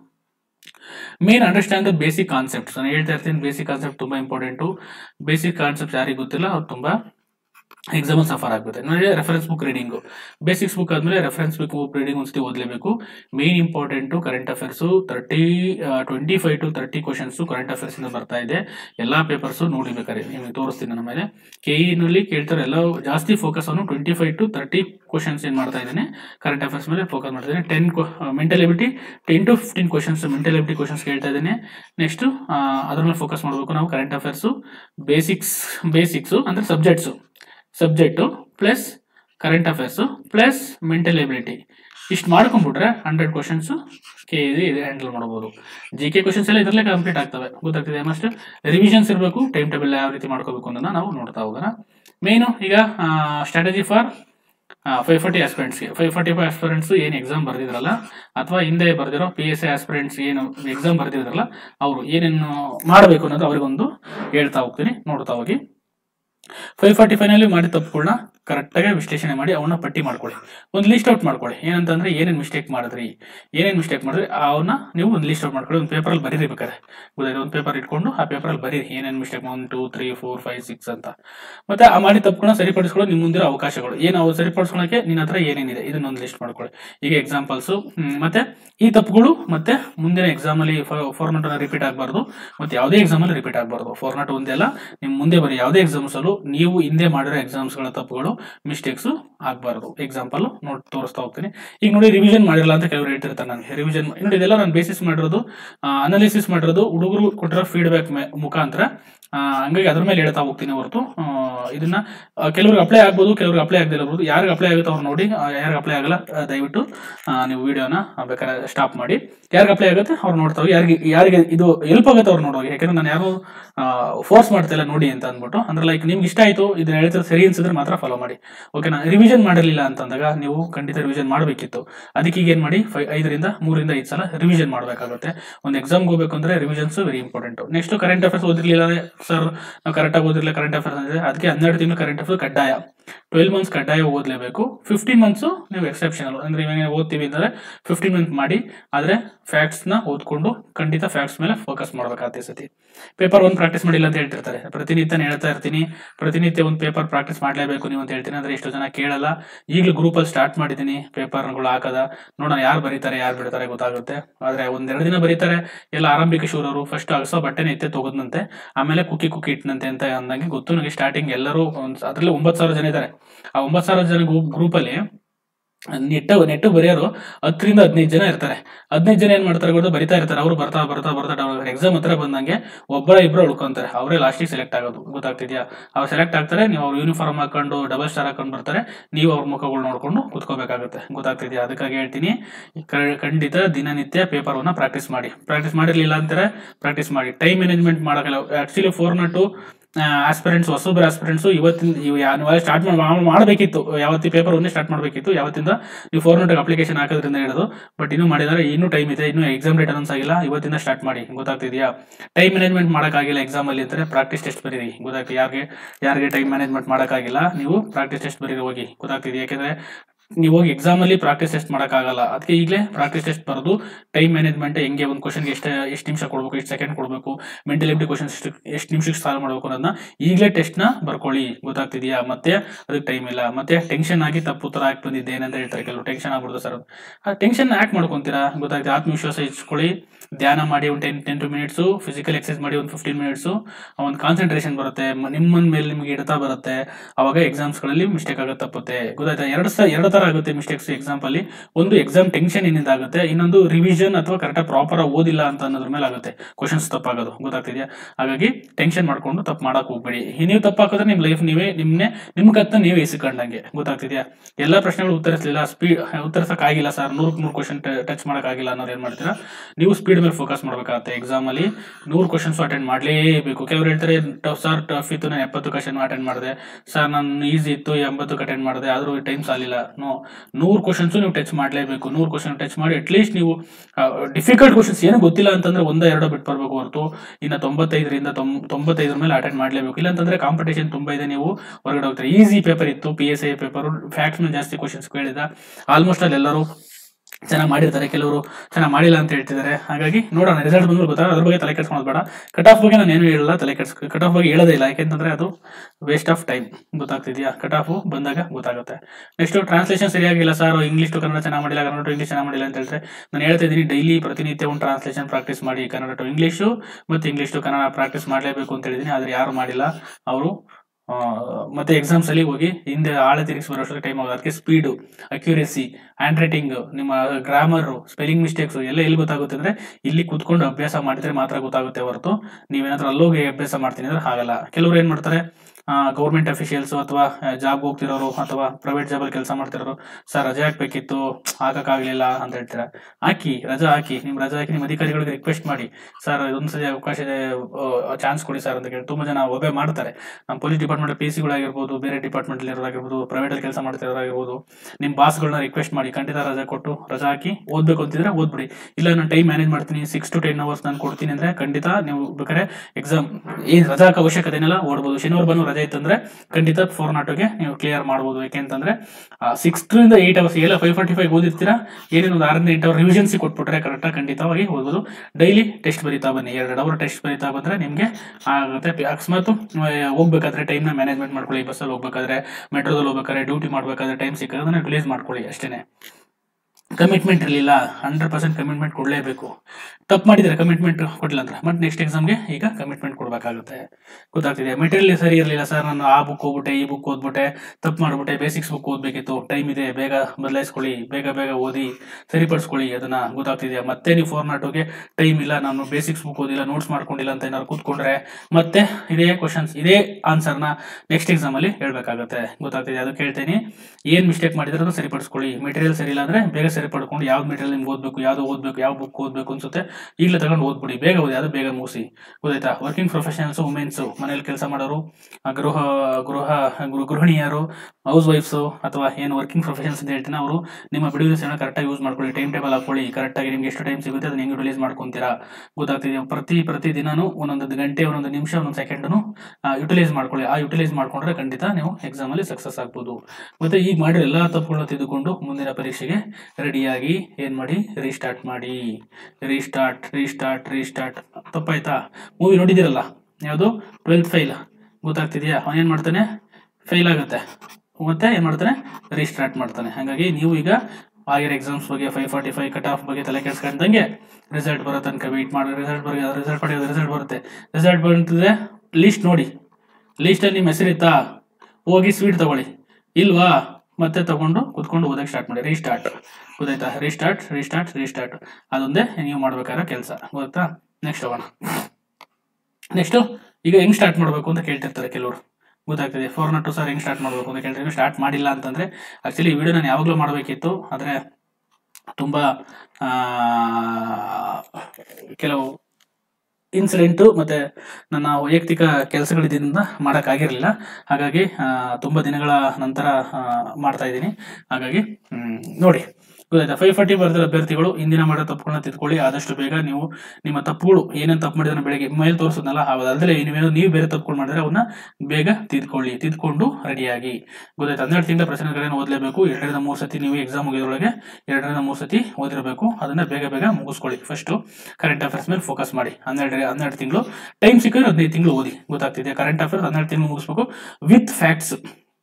Speaker 1: main understand the basic concepts ನಾನು ಹೇಳ್ತಾ ಇರ್ತೀನಿ ಬೇಸಿಕ್ ಕಾನ್ಸೆಪ್ಟ್ ತುಂಬಾ ಇಂಪಾರ್ಟೆಂಟು ಬೇಸಿಕ್ ಕಾನ್ಸೆಪ್ಟ್ ಯಾರಿಗೆ ಗೊತ್ತಿಲ್ಲ ಅವ್ರು ತುಂಬಾ ಎಕ್ಸಾಮಲ್ಲಿ ಸಫರ್ ಆಗುತ್ತೆ ನೋಡಿ reference book reading basics book ಆದಮೇಲೆ ರೆಫರೆನ್ಸ್ ಬುಕ್ ರೀಡಿಂಗ್ ಒಂದ್ಸತಿ ಓದಲೇಬೇಕು main important current affairs thirty twenty five to thirty questions current ಅಫೇರ್ಸಿಂದ ಬರ್ತಾ ಇದೆ ಎಲ್ಲ ಪೇಪರ್ಸು ನೋಡಿಬೇಕಾರೆ ನಿಮಗೆ ತೋರಿಸ್ತೀನಿ ನನ್ನ ಮೇಲೆ ಕೆ ಇನಲ್ಲಿ ಕೇಳ್ತಾರೆ ಎಲ್ಲ ಜಾಸ್ತಿ ಫೋಕಸ್ ಅನ್ನು twenty five to thirty questions ಏನು ಮಾಡ್ತಾ ಇದ್ದೇನೆ ಕರೆಂಟ್ ಅಫೇರ್ಸ್ ಮೇಲೆ ಫೋಕಸ್ ಮಾಡ್ತಾ ಇದ್ದೇನೆ ten mental ability ten to fifteen questions mental ability questions ಕೇಳ್ತಾ ಇದ್ದೇನೆ ನೆಕ್ಸ್ಟ್ ಅದ್ರ ಮೇಲೆ ಫೋಕಸ್ ಮಾಡಬೇಕು ನಾವು ಕರೆಂಟ್ ಅಫೇರ್ಸು ಬೇಸಿಕ್ಸ್ ಬೇಸಿಕ್ಸು ಅಂದರೆ subjects subject plus current affairs plus mental ability ಇಷ್ಟು ಮಾಡ್ಕೊಂಡ್ಬಿಟ್ರೆ ಹಂಡ್ರೆಡ್ ಕ್ವಶನ್ಸು ಕೆ ಇದೆ ಇದೆ ಹ್ಯಾಂಡಲ್ ಮಾಡ್ಬೋದು ಜಿ ಕೆ ಕ್ವಶನ್ಸ್ ಎಲ್ಲ ಇದರಲ್ಲೇ ಕಂಪ್ಲೀಟ್ ಆಗ್ತವೆ ಗೊತ್ತಾಗ್ತಿದೆ ಮಸ್ಟ್ ರಿವಿಷನ್ಸ್ ಇರಬೇಕು ಟೈಮ್ ಟೇಬಲ್ ಯಾವ ರೀತಿ ಮಾಡ್ಕೋಬೇಕು ಅನ್ನೋದನ್ನ ನಾವು ನೋಡ್ತಾ ಹೋಗೋಣ ಮೇನು ಈಗ ಸ್ಟ್ರಾಟಜಿ ಫಾರ್ ಫೈವ್ ಫಾರ್ಟಿ ಆಸ್ಪಿರೆಂಟ್ಸ್ಗೆ ಫೈವ್ ಫಾರ್ಟಿ ಫೈವ್ ಆಸ್ಪಿರೆಂಟ್ಸ್ ಏನು ಎಕ್ಸಾಮ್ ಬರ್ದಿದ್ರಲ್ಲ ಅಥವಾ ಹಿಂದೆ ಬರ್ದಿರೋ ಪಿ ಎಸ್ ಐ ಆಸ್ಪಿರೆಂಟ್ಸ್ ಏನು ಎಕ್ಸಾಮ್ ಬರ್ದಿದ್ರಲ್ಲ ಅವರು ಏನೇನು ಮಾಡಬೇಕು ಅನ್ನೋದು ಅವರಿಗೊಂದು ಹೇಳ್ತಾ ಹೋಗ್ತೀನಿ ನೋಡ್ತಾ ಹೋಗಿ ಫೈವ್ ಫಾರ್ಟಿ ಫೈವ್ನಲ್ಲಿ ಮಾಡಿದ ತಪ್ಪುಗಳನ್ನ ಕರೆಕ್ಟಾಗಿ ವಿಶ್ಲೇಷಣೆ ಮಾಡಿ ಅವನ್ನ ಪಟ್ಟಿ ಮಾಡ್ಕೊಳ್ಳಿ ಒಂದು ಲಿಸ್ಟ್ ಔಟ್ ಮಾಡ್ಕೊಳ್ಳಿ ಏನಂತಂದ್ರೆ ಏನೇನು ಮಿಸ್ಟೇಕ್ ಮಾಡಿದ್ರಿ ಏನೇನು ಮಿಸ್ಟೇಕ್ ಮಾಡಿದ್ರಿ ಅವನ್ನ ನೀವು ಒಂದು ಲಿಸ್ಟ್ ಔಟ್ ಮಾಡ್ಕೊಳ್ಳಿ ಒಂದು ಪೇಪರಲ್ಲಿ ಬರೀರಿ ಬೇಕಾದ್ರೆ ಗೊತ್ತಾಯ್ತು ಒಂದು ಪೇಪರ್ ಇಟ್ಕೊಂಡು ಆ ಪೇಪರಲ್ಲಿ ಬರೀರಿ ಏನೇನು mistake one two three four five six ಅಂತ ಮತ್ತೆ ಆ ಮಾಡಿದ ತಪ್ಪುಗಳನ್ನ ಸರಿಪಡಿಸ್ಕೊಳ್ಳೋ ನಿಮ್ಮ ಮುಂದಿರೋ ಅವಕಾಶಗಳು ಏನು ಅವು ಸರಿಪಡಿಸ್ಕೊಳ್ಳೋಕೆ ನಿನ್ನ ಹತ್ರ ಏನೇನಿದೆ ಇದನ್ನೊಂದು ಲಿಸ್ಟ್ ಮಾಡ್ಕೊಳ್ಳಿ ಈಗ ಎಕ್ಸಾಂಪಲ್ಸು ಮತ್ತೆ ಈ ತಪ್ಪುಗಳು ಮತ್ತೆ ಮುಂದಿನ ಎಕ್ಸಾಮಲ್ಲಿ ಫೋರ್ ನಾಟ್ ರಿಪೀಟ್ ಆಗಬಾರ್ದು ಮತ್ತೆ ಯಾವುದೇ ಎಕ್ಸಾಮಲ್ಲಿ ರಿಪೀಟ್ ಆಗಬಾರ್ದು ಫೋರ್ ನಾಟ್ ಒಂದೆಲ್ಲ ನಿಮ್ಮ ಮುಂದೆ ಬರೀ ಯಾವುದೇ ಎಕ್ಸಾಮ್ಸಲ್ಲೂ ನೀವು ಹಿಂದೆ ಮಾಡಿರೋ ಎಕ್ಸಾಮ್ಸ್ಗಳ ತಪ್ಪುಗಳು ಮಿಸ್ಟೇಕ್ಸ್ ಆಗಬಾರ್ದು ಎಕ್ಸಾಂಪಲ್ ನೋಡಿ ತೋರಿಸ್ತಾ ಹೋಗ್ತೀನಿ ಈಗ ನೋಡಿ ರಿವಿಷನ್ ಮಾಡಿರಲ್ಲ ಅಂತ ಕೆಲವರು ಹೇಳ್ತಿರ್ತಾರೆ ನನಗೆ ರಿವಿಷನ್ ನೋಡಿ ಇದೆಲ್ಲ ನಾನು ಬೇಸಿಸ್ ಮಾಡಿರೋದು ಅನಾಲಿಸಿಸ್ ಮಾಡಿರೋದು ಹುಡುಗರು ಕೊಟ್ಟಿರೋ ಫೀಡ್ಬ್ಯಾಕ್ ಮುಖಾಂತರ ಆ, ಹಂಗಾಗಿ ಅದ್ರ ಮೇಲೆ ಹೇಳ್ತಾ ಹೋಗ್ತೀನಿ ಹೊರತು ಆ, ಇದನ್ನ ಆ, ಕೆಲವ್ರಿಗೆ ಅಪ್ಲೈ ಆಗ್ಬೋದು ಕೆಲವ್ರಿಗೆ ಅಪ್ಲೈ ಆಗದೇ ಇರ್ಬೋದು ಯಾರಿಗೆ ಅಪ್ಲೈ ಆಗುತ್ತೋ ಅವ್ರು ನೋಡಿ ಆ, ಯಾರಿಗೆ ಅಪ್ಲೈ ಆಗಲ್ಲ ಆ, ದಯವಿಟ್ಟು ಆ, ನೀವು ವಿಡಿಯೋನ ಬೇಕಾದ್ರೆ ಸ್ಟಾಪ್ ಮಾಡಿ ಯಾರಿಗೆ ಅಪ್ಲೈ ಆಗುತ್ತೆ ಅವ್ರು ನೋಡ್ತಾ ಹೋಗಿ ಯಾರಿಗೆ ಯಾರಿಗೆ ಇದು ಹೆಲ್ಪ್ ಆಗುತ್ತೆ ಅವ್ರು ನೋಡೋಗಿ ಯಾಕಂದ್ರೆ ನಾನು ಯಾರು ಫೋರ್ಸ್ ಮಾಡ್ತಿಲ್ಲ ನೋಡಿ ಅಂತ ಅಂದ್ಬಿಟ್ಟು ಅಂದ್ರೆ ಲೈಕ್ ನಿಮ್ಗೆ ಇಷ್ಟ ಆಯ್ತು ಇದನ್ನ ಹೇಳ್ತಿದ್ರೆ ಸರಿ ಅನ್ಸಿದ್ರೆ ಮಾತ್ರ ಫಾಲೋ ಮಾಡಿ ಓಕೆನಾ ರಿವಿಷನ್ ಮಾಡಿರಲಿಲ್ಲ ಅಂತಂದಾಗ ನೀವು ಖಂಡಿತ ರಿವಿಷನ್ ಮಾಡಬೇಕಿತ್ತು ಅದಕ್ಕೆ ಈಗ ಏನು ಮಾಡಿ ಫೈ ಐದರಿಂದ ಮೂರಿಂದ ಐದು ಸಲ ರಿವಿಷನ್ ಮಾಡಬೇಕಾಗುತ್ತೆ ಒಂದು ಎಕ್ಸಾಮ್ಗೆ ಹೋಗ್ಬೇಕು ಅಂದ್ರೆ revisions very important next current affairs ಓದಿರ್ಲಿಲ್ಲ ಸರ್ ನಾವು ಕರೆಕ್ಟಾಗಿ ಓದಿರಲಿಲ್ಲ ಕರೆಂಟ್ ಅಫೇರ್ಸ್ ಅಂದ್ರೆ ಅದಕ್ಕೆ ಹನ್ನೆರಡು ತಿಂಗಳು ಕರೆಂಟ್ ಅಫೇರ್ಸ್ ಕಡ್ಡಾಯ ಟ್ವೆಲ್ ಮಂತ್ಸ್ ಕಡ್ಡಾಯ ಓದಲೇಬೇಕು ಫಿಫ್ಟೀನ್ ಮಂತ್ಸು ನೀವು ಎಕ್ಸೆಪ್ಷನಲ್ ಅಂದ್ರೆ ಇವಾಗ ನೀವು ಓದ್ತೀವಿ ಅಂದರೆ ಫಿಫ್ಟೀನ್ ಮಂತ್ ಮಾಡಿ ಆದರೆ ಫ್ಯಾಕ್ಟ್ಸ್ನ ಓದ್ಕೊಂಡು ಖಂಡಿತ ಫ್ಯಾಕ್ಟ್ಸ್ ಮೇಲೆ ಫೋಕಸ್ ಮಾಡ್ಬೇಕಾಗುತ್ತೆ ಈ ಸತಿ ಪೇಪರ್ ಒಂದು ಪ್ರಾಕ್ಟೀಸ್ ಮಾಡಿಲ್ಲ ಅಂತ ಹೇಳ್ತಿರ್ತಾರೆ ಪ್ರತಿನಿತ್ಯ ನಾನು ಹೇಳ್ತಾ ಇರ್ತೀನಿ ಪ್ರತಿನಿತ್ಯ ಒಂದು ಪೇಪರ್ ಪ್ರಾಕ್ಟೀಸ್ ಮಾಡಲೇಬೇಕು ನೀವು ಅಂತ ಹೇಳ್ತೀನಿ ಅಂದ್ರೆ ಎಷ್ಟೋ ಜನ ಕೇಳಲ್ಲ ಈಗಲೂ ಗ್ರೂಪಲ್ಲಿ ಸ್ಟಾರ್ಟ್ ಮಾಡಿದ್ದೀನಿ ಪೇಪರ್ಗಳು ಹಾಕದ ನೋಡೋಣ ಯಾರು ಬರೀತಾರೆ ಯಾರು ಬಿಡ್ತಾರೆ ಗೊತ್ತಾಗುತ್ತೆ ಆದರೆ ಒಂದೆರಡು ದಿನ ಬರೀತಾರೆ ಎಲ್ಲ ಆರಂಭಿಕ ಶೂರರು ಫಸ್ಟ್ ಅಗಸೋ ಬಟ್ಟೆನ ಎತ್ತೆ ತಗೋದ್ನಂತೆ ಆಮೇಲೆ ಕುಕ್ಕಿ ಕುಕ್ಕಿ ಇಟ್ನಂತೆ ಅಂತ ಅಂದಂಗೆ ಗೊತ್ತು ನನಗೆ ಸ್ಟಾರ್ಟಿಂಗ್ ಎಲ್ಲರೂ ಒಂದ್- ಅದ್ರಲ್ಲಿ ಒಂಬತ್ತು ಸಾವಿರ ಜನ ಇದ್ದಾರೆ ಆ ಒಂಬತ್ತು ಸಾವಿರ ಜನ ಗ್ರೂಪಲ್ಲಿ ನೆಟ್ಟು ನೆಟ್ಟು ಬರೆಯೋರು ಹತ್ತರಿಂದ ಹದಿನೈದು ಜನ ಇರ್ತಾರೆ ಹದಿನೈದು ಜನ ಏನ್ ಮಾಡ್ತಾರೆ ಗೊತ್ತಾ ಬರಿತಾ ಇರ್ತಾರೆ ಅವರು ಬರ್ತಾ ಬರ್ತಾ ಬರ್ತಾ ಎಕ್ಸಾಮ್ ಹತ್ರ ಬಂದಂಗೆ ಒಬ್ಬರ ಇಬ್ಬರು ಉಳ್ಕೊಂತಾರೆ ಅವರೇ ಲಾಸ್ಟಿಗೆ ಸೆಲೆಕ್ಟ್ ಆಗೋದು ಗೊತ್ತಾಗ್ತಿದ್ಯಾ ಅವ್ರು ಸೆಲೆಕ್ಟ್ ಆಗ್ತಾರೆ ನೀವು ಅವ್ರ ಯೂನಿಫಾರ್ಮ್ ಹಾಕೊಂಡು ಡಬಲ್ ಸ್ಟಾರ್ ಹಾಕೊಂಡು ಬರ್ತಾರೆ ನೀವು ಅವ್ರ ಮುಖಗಳು ನೋಡ್ಕೊಂಡು ಕುತ್ಕೋಬೇಕಾಗುತ್ತೆ ಗೊತ್ತಾಗ್ತಿದ್ಯಾ ಅದಕ್ಕಾಗಿ ಹೇಳ್ತೀನಿ ಕ- ಖಂಡಿತ ದಿನನಿತ್ಯ ಪೇಪರ್ವನ್ನ ಪ್ರಾಕ್ಟೀಸ್ ಮಾಡಿ ಪ್ರಾಕ್ಟೀಸ್ ಮಾಡಿರ್ಲಿಲ್ಲ ಅಂತಾರೆ ಪ್ರಾಕ್ಟೀಸ್ ಮಾಡಿ ಟೈಮ್ ಮ್ಯಾನೇಜ್ಮೆಂಟ್ ಮಾಡೋಕ್ಕಲ್ಲ ಆಕ್ಚುಲಿ ಫೋರ್ ನಾಟು ಆಸ್ಪಿರೆಂಟ್ಸ್ ಹೊಸಬ್ರು ಆಸ್ಪಿರೆಂಟ್ಸ್ ಇವತ್ತಿನ ಇವ್ ಯಾ- ನೀವು ಸ್ಟಾರ್ಟ್ ಮಾಡಬೇಕಿತ್ತು ಯಾವತ್ತಿ ಪೇಪರ್ ಒಂದೇ ಸ್ಟಾರ್ಟ್ ಮಾಡಬೇಕಿತ್ತು ಯಾವತ್ತಿಂದ ನೀವು ಫೋರ್ ನಾಟ್ ಅಪ್ಲಿಕೇಶನ್ ಹಾಕೋದ್ರಿಂದ ಹೇಳೋದು ಬಟ್ ಇನ್ನೂ ಮಾಡಿದ್ದಾರೆ ಇನ್ನೂ ಟೈಮ್ ಇದೆ ಇನ್ನೂ ಎಕ್ಸಾಮ್ ಡೇಟ್ ಅನೌನ್ಸ್ ಆಗಿಲ್ಲ ಇವತ್ತಿಂದ ಸ್ಟಾರ್ಟ್ ಮಾಡಿ ಗೊತ್ತಾಗ್ತಿದೆಯಾ ಟೈಮ್ ಮ್ಯಾನೇಜ್ಮೆಂಟ್ ಮಾಡೋಕ್ಕಾಗಿಲ್ಲ ಎಕ್ಸಾಮ್ ಅಲ್ಲಿ ಅಂತಾರೆ ಪ್ರಾಕ್ಟೀಸ್ ಟೆಸ್ಟ್ ಬರೀರಿ ಗೊತ್ತಾಗ್ತದೆ ಯಾರಿಗೆ ಯಾರಿಗೆ ಟೈಮ್ ಮ್ಯಾನೇಜ್ಮೆಂಟ್ ಮಾಡೋಕ್ಕಾಗಿಲ್ಲ ನೀವು ಪ್ರಾಕ್ಟೀಸ್ ಟೆಸ್ಟ್ ಬರೀರಿ ಹೋಗಿ ಗೊತ್ತಾಗ್ತಿದೆ ಯಾಕೆಂದ್ರೆ ನೀವು ಹೋಗಿ ಎಕ್ಸಾಮಲ್ಲಿ ಪ್ರಾಕ್ಟೀಸ್ ಟೆಸ್ಟ್ ಮಾಡೋಕ್ಕಾಗಲ್ಲ ಅದಕ್ಕೆ ಈಗಲೇ ಪ್ರಾಕ್ಟೀಸ್ ಟೆಸ್ಟ್ ಬರೆದು ಟೈಮ್ ಮ್ಯಾನೇಜ್ಮೆಂಟ್ ಹೆಂಗೆ ಒಂದು ಕ್ವಶನ್ಗೆ ಎಷ್ಟು ಎಷ್ಟು ನಿಮಿಷ ಕೊಡಬೇಕು ಎಷ್ಟು ಸೆಕೆಂಡ್ ಕೊಡಬೇಕು ಮೆಂಟಲ್ ಎಬಿಲಿಟಿ ಕ್ವಶನ್ ಎಷ್ಟು ಎಷ್ಟು ನಿಮಿಷಕ್ಕೆ ಸಾಲ್ವ್ ಮಾಡಬೇಕು ಅನ್ನೋದನ್ನ ಈಗಲೇ ಟೆಸ್ಟ್ನ ಬರ್ಕೊಳ್ಳಿ ಗೊತ್ತಾಗ್ತಿದೆಯಾ ಮತ್ತೆ ಅದಕ್ಕೆ ಟೈಮ್ ಇಲ್ಲ ಮತ್ತೆ ಟೆನ್ಷನ್ ಆಗಿ ತಪ್ಪು ಉತ್ತರ ಹಾಕಿ ಬಂದಿದ್ದೆ ಏನಂತ ಹೇಳ್ತಾರೆ ಕೆಲವು ಟೆನ್ಷನ್ ಆಗ್ಬಿಡುತ್ತೆ ಸರ್ ಆ ಟೆನ್ಷನ್ ಯಾಕೆ ಮಾಡ್ಕೊಂತೀರಾ ಗೊತ್ತಾಗ್ತದೆ ಆತ್ಮವಿಶ್ವಾಸ ಹೆಚ್ಚಿಕೊಳ್ಳಿ ಧ್ಯಾನ ಮಾಡಿ ಒಂದು ten ten to minutes physical exercise ಮಾಡಿ ಒಂದು ಫಿಫ್ಟೀನ್ ಮಿನಿಟ್ಸು ಒಂದು ಕಾನ್ಸಂಟ್ರೇಷನ್ ಬರುತ್ತೆ ಮ- ನಿಮ್ಮ ಮೇಲೆ ನಿಮಗೆ ಹಿಡಿತ ಬರುತ್ತೆ ಅವಾಗ ಎಕ್ಸಾಮ್ಸ್ಗಳಲ್ಲಿ ಮಿಸ್ಟೇಕ್ ಆಗುತ್ತೆ ತಪ್ಪುತ್ತೆ ಗೊತ್ತಾಯ್ತಾ ಎರಡು ಸ ಎರಡು ಥರ ಆಗುತ್ತೆ ಮಿಸ್ಟೇಕ್ಸ್ ಎಕ್ಸಾಂಪಲ್ಲಿ ಒಂದು ಎಕ್ಸಾಮ್ ಟೆನ್ಷನ್ ಏನಿಂದ ಆಗುತ್ತೆ ಇನ್ನೊಂದು ರಿವಿಷನ್ ಅಥವಾ ಕರೆಕ್ಟಾಗಿ ಪ್ರಾಪರ್ ಓದಿಲ್ಲ ಅಂತ ಅನ್ನೋದ್ರ ಮೇಲೆ ಆಗುತ್ತೆ ಕ್ವಶನ್ಸ್ ತಪ್ಪಾಗೋದು ಗೊತ್ತಾಗ್ತಿದೆಯಾ ಹಾಗಾಗಿ ಟೆನ್ಷನ್ ಮಾಡ್ಕೊಂಡು ತಪ್ಪು ಮಾಡಕ್ ಹೋಗ್ಬೇಡಿ ಈ ನೀವು ತಪ್ಪು ಹಾಕಿದ್ರೆ ನಿಮ್ಮ ಲೈಫ್ ನೀವೇ ನಿಮ್ಮನ್ನೇ ನಿಮ್ಮ ಕತ್ತ ನೀವೇ ಇಸ್ಕೊಂಡಂಗೆ ಗೊತ್ತಾಗ್ತಿದೆಯಾ ಎಲ್ಲ ಪ್ರಶ್ನೆಗಳು ಉತ್ತರಿಸಲಿಲ್ಲ ಸ್ಪೀಡ್ ಉತ್ತರಿಸಕ್ ಆಗಿಲ್ಲ ಸರ್ ನೂರಕ್ಕೆ ನೂರು ಕ್ವಶನ್ ಟಚ್ ಆಗಿಲ್ಲ ಅನ್ನೋರು ಏನ್ ಮಾಡ್ತೀರಾ ನೀವು ಸ್ಪೀಡ್ ಮೇಲೆ ಫೋಕಸ್ ಮಾಡ್ಬೇಕಾಗತ್ತೆ ಎಕ್ಸಾಮ್ ಅಲ್ಲಿ ನೂರು ಕ್ವಶನ್ಸ್ ಅಟೆಂಡ್ ಮಾಡಲೇಬೇಕು ಕೆಲವರು ಹೇಳ್ತಾರೆ ಸರ್ ಟಫ್ ಇತ್ತು ನಾನು ಎಪ್ಪತ್ತು ಕ್ವಶನ್ ಅಟೆಂಡ್ ಮಾಡಿದೆ ಸರ್ ನಾನು ಈಸಿ ಇತ್ತು ಎಂಬತ್ತು ಅಟೆಂಡ್ ಮಾಡಿದೆ ಆದರೂ ಟೈಮ್ ಸಾಲಿಲ್ಲ ನೋ ನೂರು ಕ್ವಶನ್ಸು ನೀವು ಟಚ್ ಮಾಡಲೇಬೇಕು ನೂರು ಕ್ವಶನ್ ಟಚ್ ಮಾಡಿ ಅಟ್ಲೀಸ್ಟ್ ನೀವು ಡಿಫಿಕಲ್ಟ್ ಕ್ವಶನ್ಸ್ ಏನು ಗೊತ್ತಿಲ್ಲ ಅಂತಂದ್ರೆ ಒಂದೋ ಎರಡೋ ಬಿಟ್ಟು ಬರಬೇಕು ಹೊರತು ಇನ್ನು ತೊಂಬತ್ತೈದರಿಂದ ತೊಂಬ ತೊಂಬತ್ತೈದರ ಮೇಲೆ ಅಟೆಂಡ್ ಮಾಡಲೇಬೇಕು ಇಲ್ಲ ಅಂತಂದ್ರೆ ಕಾಂಪಿಟೇಷನ್ ತುಂಬಾ ಇದೆ ನೀವು ಹೊರಗಡೆ ಹೋಗ್ತಾರೆ ಈಸಿ ಪೇಪರ್ ಇತ್ತು P S I paper facts ಮೇಲೆ ಜಾಸ್ತಿ ಕ್ವಶನ್ಸ್ ಕೇಳಿದ ಆಲ್ಮೋಸ್ಟ್ ಅಲ್ಲಿ ಎಲ್ಲರೂ ಚೆನ್ನಾಗಿ ಮಾಡಿರ್ತಾರೆ ಕೆಲವರು ಚೆನ್ನಾಗಿ ಮಾಡಿಲ್ಲ ಅಂತ ಹೇಳ್ತಿದ್ದಾರೆ ಹಾಗಾಗಿ ನೋಡೋಣ ರಿಸಲ್ಟ್ ಬಂದ್ರೆ ಗೊತ್ತಾಗ ಅದ್ರ ಬಗ್ಗೆ ತಲೆ ಕೆಡ್ಸ್ಕೊಳ್ಳೋದು ಬೇಡ ಕಟ್ ಆಫ್ ಬಗ್ಗೆ ನಾನು ಏನು ಹೇಳಲ್ಲ ತಲೆ ಕೆಡ್ಸ್ ಕಟ್ ಆಫ್ ಬಗ್ಗೆ ಹೇಳೋದೇ ಇಲ್ಲ ಯಾಕೆಂತಂದ್ರೆ ಅದು ವೇಸ್ಟ್ ಆಫ್ ಟೈಮ್ ಗೊತ್ತಾಗ್ತಿದೆಯಾ ಕಟ್ ಆಫ್ ಬಂದಾಗ ಗೊತ್ತಾಗುತ್ತೆ ನೆಕ್ಸ್ಟ್ ಟ್ರಾನ್ಸ್ಲೇಷನ್ ಸರಿಯಾಗಿಲ್ಲ ಸರ್ ಇಂಗ್ಲಿಷ್ ಟು ಕನ್ನಡ ಚೆನ್ನಾಗಿ ಮಾಡಿಲ್ಲ ಕನ್ನಡ ಟು ಇಂಗ್ಲಿಷ್ ಚೆನ್ನಾಗಿ ಮಾಡಿಲ್ಲ ಅಂತ ಹೇಳ್ತಾರೆ ನಾನು ಹೇಳ್ತಾ ಇದ್ದೀನಿ ಡೈಲಿ ಪ್ರತಿನಿತ್ಯ ಒಂದು ಟ್ರಾನ್ಸ್ಲೇಷನ್ ಪ್ರಾಕ್ಟೀಸ್ ಮಾಡಿ ಕನ್ನಡ ಟು ಇಂಗ್ಲೀಷು ಮತ್ತು ಇಂಗ್ಲೀಷ್ ಟು ಕನ್ನಡ ಪ್ರಾಕ್ಟೀಸ್ ಮಾಡಲೇಬೇಕು ಅಂತ ಹೇಳಿದ್ದೀನಿ ಆದರೆ ಯಾರು ಮಾಡಿಲ್ಲ ಅವರು ಆ, ಮತ್ತೆ ಎಕ್ಸಾಮ್ಸ್ ಅಲ್ಲಿ ಹೋಗಿ ಹಿಂದೆ ಆಳೆ ತಿರುಗಿಸಿ ಬರೋ ಅಷ್ಟೊತ್ತಿಗೆ ಟೈಮ್ ಆಗೋದು ಅದಕ್ಕೆ ಸ್ಪೀಡು ಅಕ್ಯುರೇಸಿ ಹ್ಯಾಂಡ್ ರೈಟಿಂಗ್ ನಿಮ್ಮ ಗ್ರಾಮರು ಸ್ಪೆಲ್ಲಿಂಗ್ ಮಿಸ್ಟೇಕ್ಸ್ ಎಲ್ಲ ಎಲ್ಲಿ ಗೊತ್ತಾಗುತ್ತೆ ಅಂದ್ರೆ ಇಲ್ಲಿ ಕೂತ್ಕೊಂಡು ಅಭ್ಯಾಸ ಮಾಡಿದ್ರೆ ಮಾತ್ರ ಗೊತ್ತಾಗುತ್ತೆ ಹೊರತು ನೀವೇನಾದ್ರೂ ಅಲ್ಲೋಗಿ ಅಭ್ಯಾಸ ಮಾಡ್ತೀನಿ ಅಂದ್ರೆ ಆಗಲ್ಲ ಕೆಲವರು ಏನ್ ಮಾಡ್ತಾರೆ ಗೌರ್ಮೆಂಟ್ ಅಫಿಷಿಯಲ್ಸ್ ಅಥವಾ ಜಾಬ್ ಹೋಗ್ತಿರೋರು ಅಥವಾ ಪ್ರೈವೇಟ್ ಜಾಬಲ್ಲಿ ಕೆಲಸ ಮಾಡ್ತಿರೋರು ಸರ್ ರಜೆ ಹಾಕ್ಬೇಕಿತ್ತು ಹಾಕಕ್ಕಾಗ್ಲಿಲ್ಲ ಅಂತ ಹೇಳ್ತೀರಾ ಹಾಕಿ ರಜಾ ಹಾಕಿ ನಿಮ್ ರಜಾ ಹಾಕಿ ನಿಮ್ಮ ಅಧಿಕಾರಿಗಳಿಗೆ ರಿಕ್ವೆಸ್ಟ್ ಮಾಡಿ ಸರ್ ಇದೊಂದ್ಸರಿ ಅವಕಾಶ ಇದೆ ಚಾನ್ಸ್ ಕೊಡಿ ಸರ್ ಅಂತ ಕೇಳಿ ತುಂಬಾ ಜನ ಒಬೆ ಮಾಡ್ತಾರೆ ನಮ್ಮ ಪೊಲೀಸ್ ಡಿಪಾರ್ಟ್ಮೆಂಟ್ ಪಿ ಸಿಗಳಾಗಿರ್ಬೋದು ಬೇರೆ ಡಿಪಾರ್ಟ್ಮೆಂಟ್ ಇರೋರಾಗಿರ್ಬೋದು ಪ್ರೈವೇಟ್ ಅಲ್ಲಿ ಕೆಲಸ ಮಾಡ್ತಿರೋರಾಗಿರ್ಬೋದು ನಿಮ್ಮ ಬಾಸ್ಗಳನ್ನ ರಿಕ್ವೆಸ್ಟ್ ಮಾಡಿ ಖಂಡಿತ ರಜಾ ಕೊಟ್ಟು ರಜಾ ಹಾಕಿ ಓದ್ಬೇಕು ಅಂತಿದ್ರೆ ಓದ್ಬಿಡಿ ಇಲ್ಲ ನಾನು ಟೈಮ್ ಮ್ಯಾನೇಜ್ ಮಾಡ್ತೀನಿ ಸಿಕ್ಸ್ ಟು ಟೆನ್ ಅವರ್ಸ್ ನಾನು ಕೊಡ್ತೀನಿ ಅಂದ್ರೆ ಖಂಡಿತ ನೀವು ಬೇಕಾದ್ರೆ ಎಕ್ಸಾಮ್ ಏನ್ ರಜಾ ಹಾಕೋ ಅವಶ್ಯಕತೆ ಏನಿಲ್ಲ ಓಡ್ಬೋದು ಶನಿವಾರ ಬಂದು ರಜೆ ಇತ್ತಂದ್ರೆ ಖಂಡಿತ ಫೋರ್ ನಾಟುಗೆ ನೀವು ಕ್ಲಿಯರ್ ಮಾಡ್ಬೋದು ಯಾಕೆಂತಂದ್ರೆ ಸಿಕ್ಸ್ ಇಂದ ಏಟ್ ಅವರ್ಸ್ ಎಲ್ಲ ಫೈವ್ ಫಾರ್ಟಿ ಫೈವ್ ಓದಿರ್ತೀರಾ ಏನೇನು ಒಂದು ಆರರಿಂದ ಎಂಟು ಅವರ್ ರಿವಿಷನ್ಸ್ ಕೊಟ್ಬಿಟ್ರೆ ಕರೆಕ್ಟಾಗಿ ಖಂಡಿತವಾಗಿ ಓದ್ಬೋದು ಡೈಲಿ ಟೆಸ್ಟ್ ಬರೀತಾ ಬನ್ನಿ ಎರಡು ಅವರ್ ಟೆಸ್ಟ್ ಬರೀತಾ ಬಂದ್ರೆ ನಿಮಗೆ ಆಗುತ್ತೆ ಅಕಸ್ಮಾತ್ ಆ, ಹೋಗ್ಬೇಕಾದ್ರೆ ಟೈಮ್ನ ಮ್ಯಾನೇಜ್ಮೆಂಟ್ ಮಾಡ್ಕೊಳ್ಳಿ ಬಸ್ಸಲ್ಲಿ ಹೋಗ್ಬೇಕಾದ್ರೆ ಮೆಟ್ರೋದಲ್ಲಿ ಹೋಗ್ಬೇಕಾದ್ರೆ ಡ್ಯೂಟಿ ಮಾಡ್ಬೇಕಾದ್ರೆ ಟೈಮ್ ಸಿಕ್ಕಾಗ ಅದನ್ನ ರಿಲೀಸ್ ಮಾಡ್ಕೊಳ್ಳಿ ಅಷ್ಟೇನೆ ಕಮಿಟ್ಮೆಂಟ್ ಇರಲಿಲ್ಲ ಹಂಡ್ರೆಡ್ ಪರ್ಸೆಂಟ್ ಕಮಿಟ್ಮೆಂಟ್ ಕೊಡಲೇಬೇಕು ತಪ್ಪು ಮಾಡಿದ್ರೆ ಕಮಿಟ್ಮೆಂಟ್ ಕೊಡಲಿಲ್ಲ ಅಂದ್ರೆ ಮತ್ತೆ ನೆಕ್ಸ್ಟ್ ಎಕ್ಸಾಮ್ಗೆ ಈಗ ಕಮಿಟ್ಮೆಂಟ್ ಕೊಡಬೇಕಾಗುತ್ತೆ ಗೊತ್ತಾಗ್ತಿದೆ ಮೆಟೀರಿಯಲ್ ಸರಿ ಇರಲಿಲ್ಲ ಸರ್ ನಾನು ಆ ಬುಕ್ ಹೋಗ್ಬಿಟ್ಟೆ ಈ ಬುಕ್ ಓದ್ಬಿಟ್ಟೆ ತಪ್ಪು ಮಾಡ್ಬಿಟ್ಟೆ ಬೇಸಿಕ್ಸ್ ಬುಕ್ ಓದಬೇಕಿತ್ತು ಟೈಮ್ ಇದೆ ಬೇಗ ಬದಲಾಯಿಸ್ಕೊಳ್ಳಿ ಬೇಗ ಬೇಗ ಓದಿ ಸರಿಪಡಿಸ್ಕೊಳ್ಳಿ ಅದನ್ನ ಗೊತ್ತಾಗ್ತಿದೆಯಾ ಮತ್ತೆ ನೀವು ಫೋರ್ ನಾಟುಗೆ ಟೈಮ್ ಇಲ್ಲ ನಾನು ಬೇಸಿಕ್ಸ್ ಬುಕ್ ಓದಿಲ್ಲ ನೋಟ್ಸ್ ಮಾಡ್ಕೊಂಡಿಲ್ಲ ಅಂತ ಏನಾದ್ರು ಕೂತ್ಕೊಂಡ್ರೆ ಮತ್ತೆ ಇದೇ ಕ್ವಶನ್ಸ್ ಇದೇ ಆನ್ಸರ್ನ ನೆಕ್ಸ್ಟ್ ಎಕ್ಸಾಮಲ್ಲಿ ಹೇಳ್ಬೇಕಾಗುತ್ತೆ ಗೊತ್ತಾಗ್ತಿದೆ ಅದಕ್ಕೆ ಹೇಳ್ತೀನಿ ಏನು ಮಿಸ್ಟೇಕ್ ಮಾಡಿದ್ರೆ ಅದನ್ನ ಸರಿಪಡಿಸ್ಕೊಳ್ಳಿ ಮೆಟೀರಿಯಲ್ ಸರಿ ಇಲ್ಲ ಅಂದ್ರೆ ಬೇಗ ಸರಿಪಡ್ಕೊಂಡು ಯಾವ್ದು ಮೆಟೀರಿಯಲ್ ನಿಮ್ಗೆ ಓದಬೇಕು ಯಾವ್ದು ಓದಬೇಕು ಯಾವ ಬುಕ್ ಓದಬೇಕು ಅನ್ಸುತ್ತೆ ಈಗಲೇ ತಗೊಂಡು ಓದ್ಬಿಡಿ ಬೇಗ ಓದಿ ಅದು ಬೇಗ ಮುಗಿಸಿ ಗೊತ್ತಾಯ್ತಾ ವರ್ಕಿಂಗ್ ಪ್ರೊಫೆಷನಲ್ಸ್ ವುಮೆನ್ಸ್ ಮನೇಲಿ ಕೆಲಸ ಮಾಡೋರು ಆ, ಗೃಹ ಗೃಹ ಗೃ- ಗೃಹಿಣಿಯರು ಹೌಸ್ ವೈಫ್ಸು ಅಥವಾ ಏನು ವರ್ಕಿಂಗ್ ಪ್ರೊಫೆಷನ್ಸ್ ಅಂತ ಹೇಳ್ತೀನಿ ಅವರು ನಿಮ್ಮ ಬಿಡುವಿನ ಸಮಯ ಕರೆಕ್ಟಾಗಿ ಯೂಸ್ ಮಾಡ್ಕೊಳ್ಳಿ ಟೈಮ್ ಟೇಬಲ್ ಹಾಕೊಳ್ಳಿ ಕರೆಕ್ಟಾಗಿ ನಿಮ್ಗೆ ಎಷ್ಟು ಟೈಮ್ ಸಿಗುತ್ತೆ ಅದನ್ನ ಹೆಂಗೆ ರಿಲೀಸ್ ಮಾಡ್ಕೊಂತೀರಾ ಗೊತ್ತಾಗ್ತಿದೆ ಪ್ರತಿ ಪ್ರತಿ ದಿನಾನು ಒಂದೊಂದು ಗಂಟೆ ಒಂದೊಂದು ನಿಮಿಷ ಒಂದೊಂದು ಸೆಕೆಂಡನು ಯುಟಿಲೈಸ್ ಮಾಡ್ಕೊಳ್ಳಿ ಆ ಯುಟಿಲೈಸ್ ಮಾಡ್ಕೊಂಡ್ರೆ ಖಂಡಿತ ನೀವು ಎಕ್ಸಾಮಲ್ಲಿ ಸಕ್ಸಸ್ ಆಗ್ಬೋದು ಮತ್ತೆ ಈಗ ಮಾಡಿರೋ ಎಲ್ಲ ತಪ್ಪುಗಳನ್ನ ತೆಗೆದುಕೊಂಡು ಮುಂದಿನ ಪರೀಕ್ಷೆಗೆ ರೆಡಿಯಾಗಿ ಏನು ಮಾಡಿ ರೀಸ್ಟಾರ್ಟ್ ಮಾಡಿ ರೀಸ್ಟಾರ್ಟ್ ರೀಸ್ಟಾರ್ಟ್ ರೀಸ್ಟಾರ್ಟ್ ತಪ್ಪಾಯ್ತಾ ಮೂವಿ ನೋಡಿದಿರಲ್ಲ ಯಾವುದು ಟ್ವೆಲ್ತ್ ಫೈಲ್ ಗೊತ್ತಾಗ್ತಿದೆಯಾ ಅವನು ಏನು ಮಾಡ್ತಾನೆ ಫೇಲ್ ಆಗುತ್ತೆ ಮತ್ತೆ ಏನು ಮಾಡ್ತಾನೆ ರೀಸ್ಟಾರ್ಟ್ ಮಾಡ್ತಾನೆ ಹಾಗಾಗಿ ನೀವು ಈಗ ಆಗಿರೋ ಎಕ್ಸಾಮ್ಸ್ ಬಗ್ಗೆ five forty five cut off ಬಗ್ಗೆ ತಲೆ ಕೆಡ್ಸ್ಕೊಂಡಂಗೆ ರಿಸಲ್ಟ್ ಬರೋ ತನಕ ವೆಯ್ಟ್ ಮಾಡಿ ರಿಸಲ್ಟ್ ಬರೋ ರಿಸಲ್ಟ್ ಪಡೆಯೋದು ರಿಸಲ್ಟ್ ಬರುತ್ತೆ ರಿಸಲ್ಟ್ ಬಂತಿದ್ರೆ ಲೀಸ್ಟ್ ನೋಡಿ ಲೀಸ್ಟಲ್ಲಿ ನಿಮ್ಮ ಹೆಸರಿತ್ತಾ ಹೋಗಿ ಸ್ವೀಟ್ ತಗೊಳ್ಳಿ ಇಲ್ವಾ ಮತ್ತೆ ತಗೊಂಡು ಕುತ್ಕೊಂಡು ಓದಕ್ಕೆ ಸ್ಟಾರ್ಟ್ ಮಾಡಿ ರೀಸ್ಟಾರ್ಟ್ ಗೊತ್ತಾಯ್ತಾ ರೀಸ್ಟಾರ್ಟ್ ರೀಸ್ಟಾರ್ಟ್ ರೀಸ್ಟಾರ್ಟ್ ಅದೊಂದೇ ನೀವು ಮಾಡ್ಬೇಕಾದ್ರೆ ಕೆಲಸ ಗೊತ್ತಾ ನೆಕ್ಸ್ಟ್ ಹೋಗೋಣ ನೆಕ್ಸ್ಟು ಈಗ ಹೆಂಗ್ ಸ್ಟಾರ್ಟ್ ಮಾಡಬೇಕು ಅಂತ ಕೇಳ್ತಿರ್ತಾರೆ ಕೆಲವರು ಗೊತ್ತಾಗ್ತದೆ ಫೋರ್ ನಾಟ್ ಟು ಸರ್ ಹೆಂಗ್ ಸ್ಟಾರ್ಟ್ ಮಾಡಬೇಕು ಅಂತ ಕೇಳ್ತಿದ್ರೆ ಸ್ಟಾರ್ಟ್ ಮಾಡಿಲ್ಲ ಅಂತಂದ್ರೆ ಆಕ್ಚುಲಿ ಈ ವಿಡಿಯೋ ನಾನು ಯಾವಾಗಲೂ ಮಾಡಬೇಕಿತ್ತು ಆದರೆ ತುಂಬಾ ಆ, ಕೆಲವು ಇನ್ಸಿಡೆಂಟು ಮತ್ತೆ ನನ್ನ ವೈಯಕ್ತಿಕ ಕೆಲಸಗಳಿದ್ದರಿಂದ ಮಾಡೋಕ್ಕಾಗಿರಲಿಲ್ಲ ಹಾಗಾಗಿ ಆ, ತುಂಬ ದಿನಗಳ ನಂತರ ಆ, ಮಾಡ್ತಾ ಇದ್ದೀನಿ ಹಾಗಾಗಿ ಹ್ಮ್, ನೋಡಿ ಗೊತ್ತಾಯ್ತಾ ಫೈವ್ ಫಾರ್ಟಿ ಬರೆದ ಅಭ್ಯರ್ಥಿಗಳು ಇಂದಿನ ಮಾಡೋ ತಪ್ಪುಗಳನ್ನ ತಿದ್ಕೊಳ್ಳಿ ಆದಷ್ಟು ಬೇಗ ನೀವು ನಿಮ್ಮ ತಪ್ಪುಗಳು ಏನೇನು ತಪ್ಪು ಮಾಡಿದ್ರೆ ಬೆಳಗ್ಗೆ ಮೇಲೆ ತೋರಿಸೋದಲ್ಲ ಅದಲ್ಲದೆ ನೀವೇನೋ ನೀವು ಬೇರೆ ತಪ್ಪುಗಳು ಮಾಡಿದ್ರೆ ಅವನ್ನ ಬೇಗ ತಿದ್ಕೊಳ್ಳಿ ತಿದ್ಕೊಂಡು ರೆಡಿಯಾಗಿ ಗೊತ್ತಾಯ್ತು ಹನ್ನೆರಡು ತಿಂಗಳ ಪ್ರಶ್ನೆಗಳನ್ನ ಓದಲೇಬೇಕು ಎರಡರಿಂದ ಮೂರು ಸತಿ ನೀವು ಎಕ್ಸಾಮ್ ಮುಗಿದ್ರೊಳಗೆ ಎರಡರಿಂದ ಮೂರು ಸತಿ ಓದಿರಬೇಕು ಅದನ್ನ ಬೇಗ ಬೇಗ ಮುಗಿಸ್ಕೊಳ್ಳಿ ಫಸ್ಟ್ ಕರೆಂಟ್ ಅಫೇರ್ಸ್ ಮೇಲೆ ಫೋಕಸ್ ಮಾಡಿ ಹನ್ನೆರಡು ಹನ್ನೆರಡು ತಿಂಗಳು ಟೈಮ್ ಸಿಕ್ಕಿದ್ರೆ ಹದಿನೈದು ತಿಂಗಳು ಓದಿ ಗೊತ್ತಾಗ್ತಿದೆ ಕರೆಂಟ್ ಅಫೇರ್ಸ್ ಹನ್ನೆರಡು ತಿಂಗಳು ಮುಗಿಸ್ಬೇಕು ವಿತ್ ಫ್ಯಾಕ್ಟ್ಸ್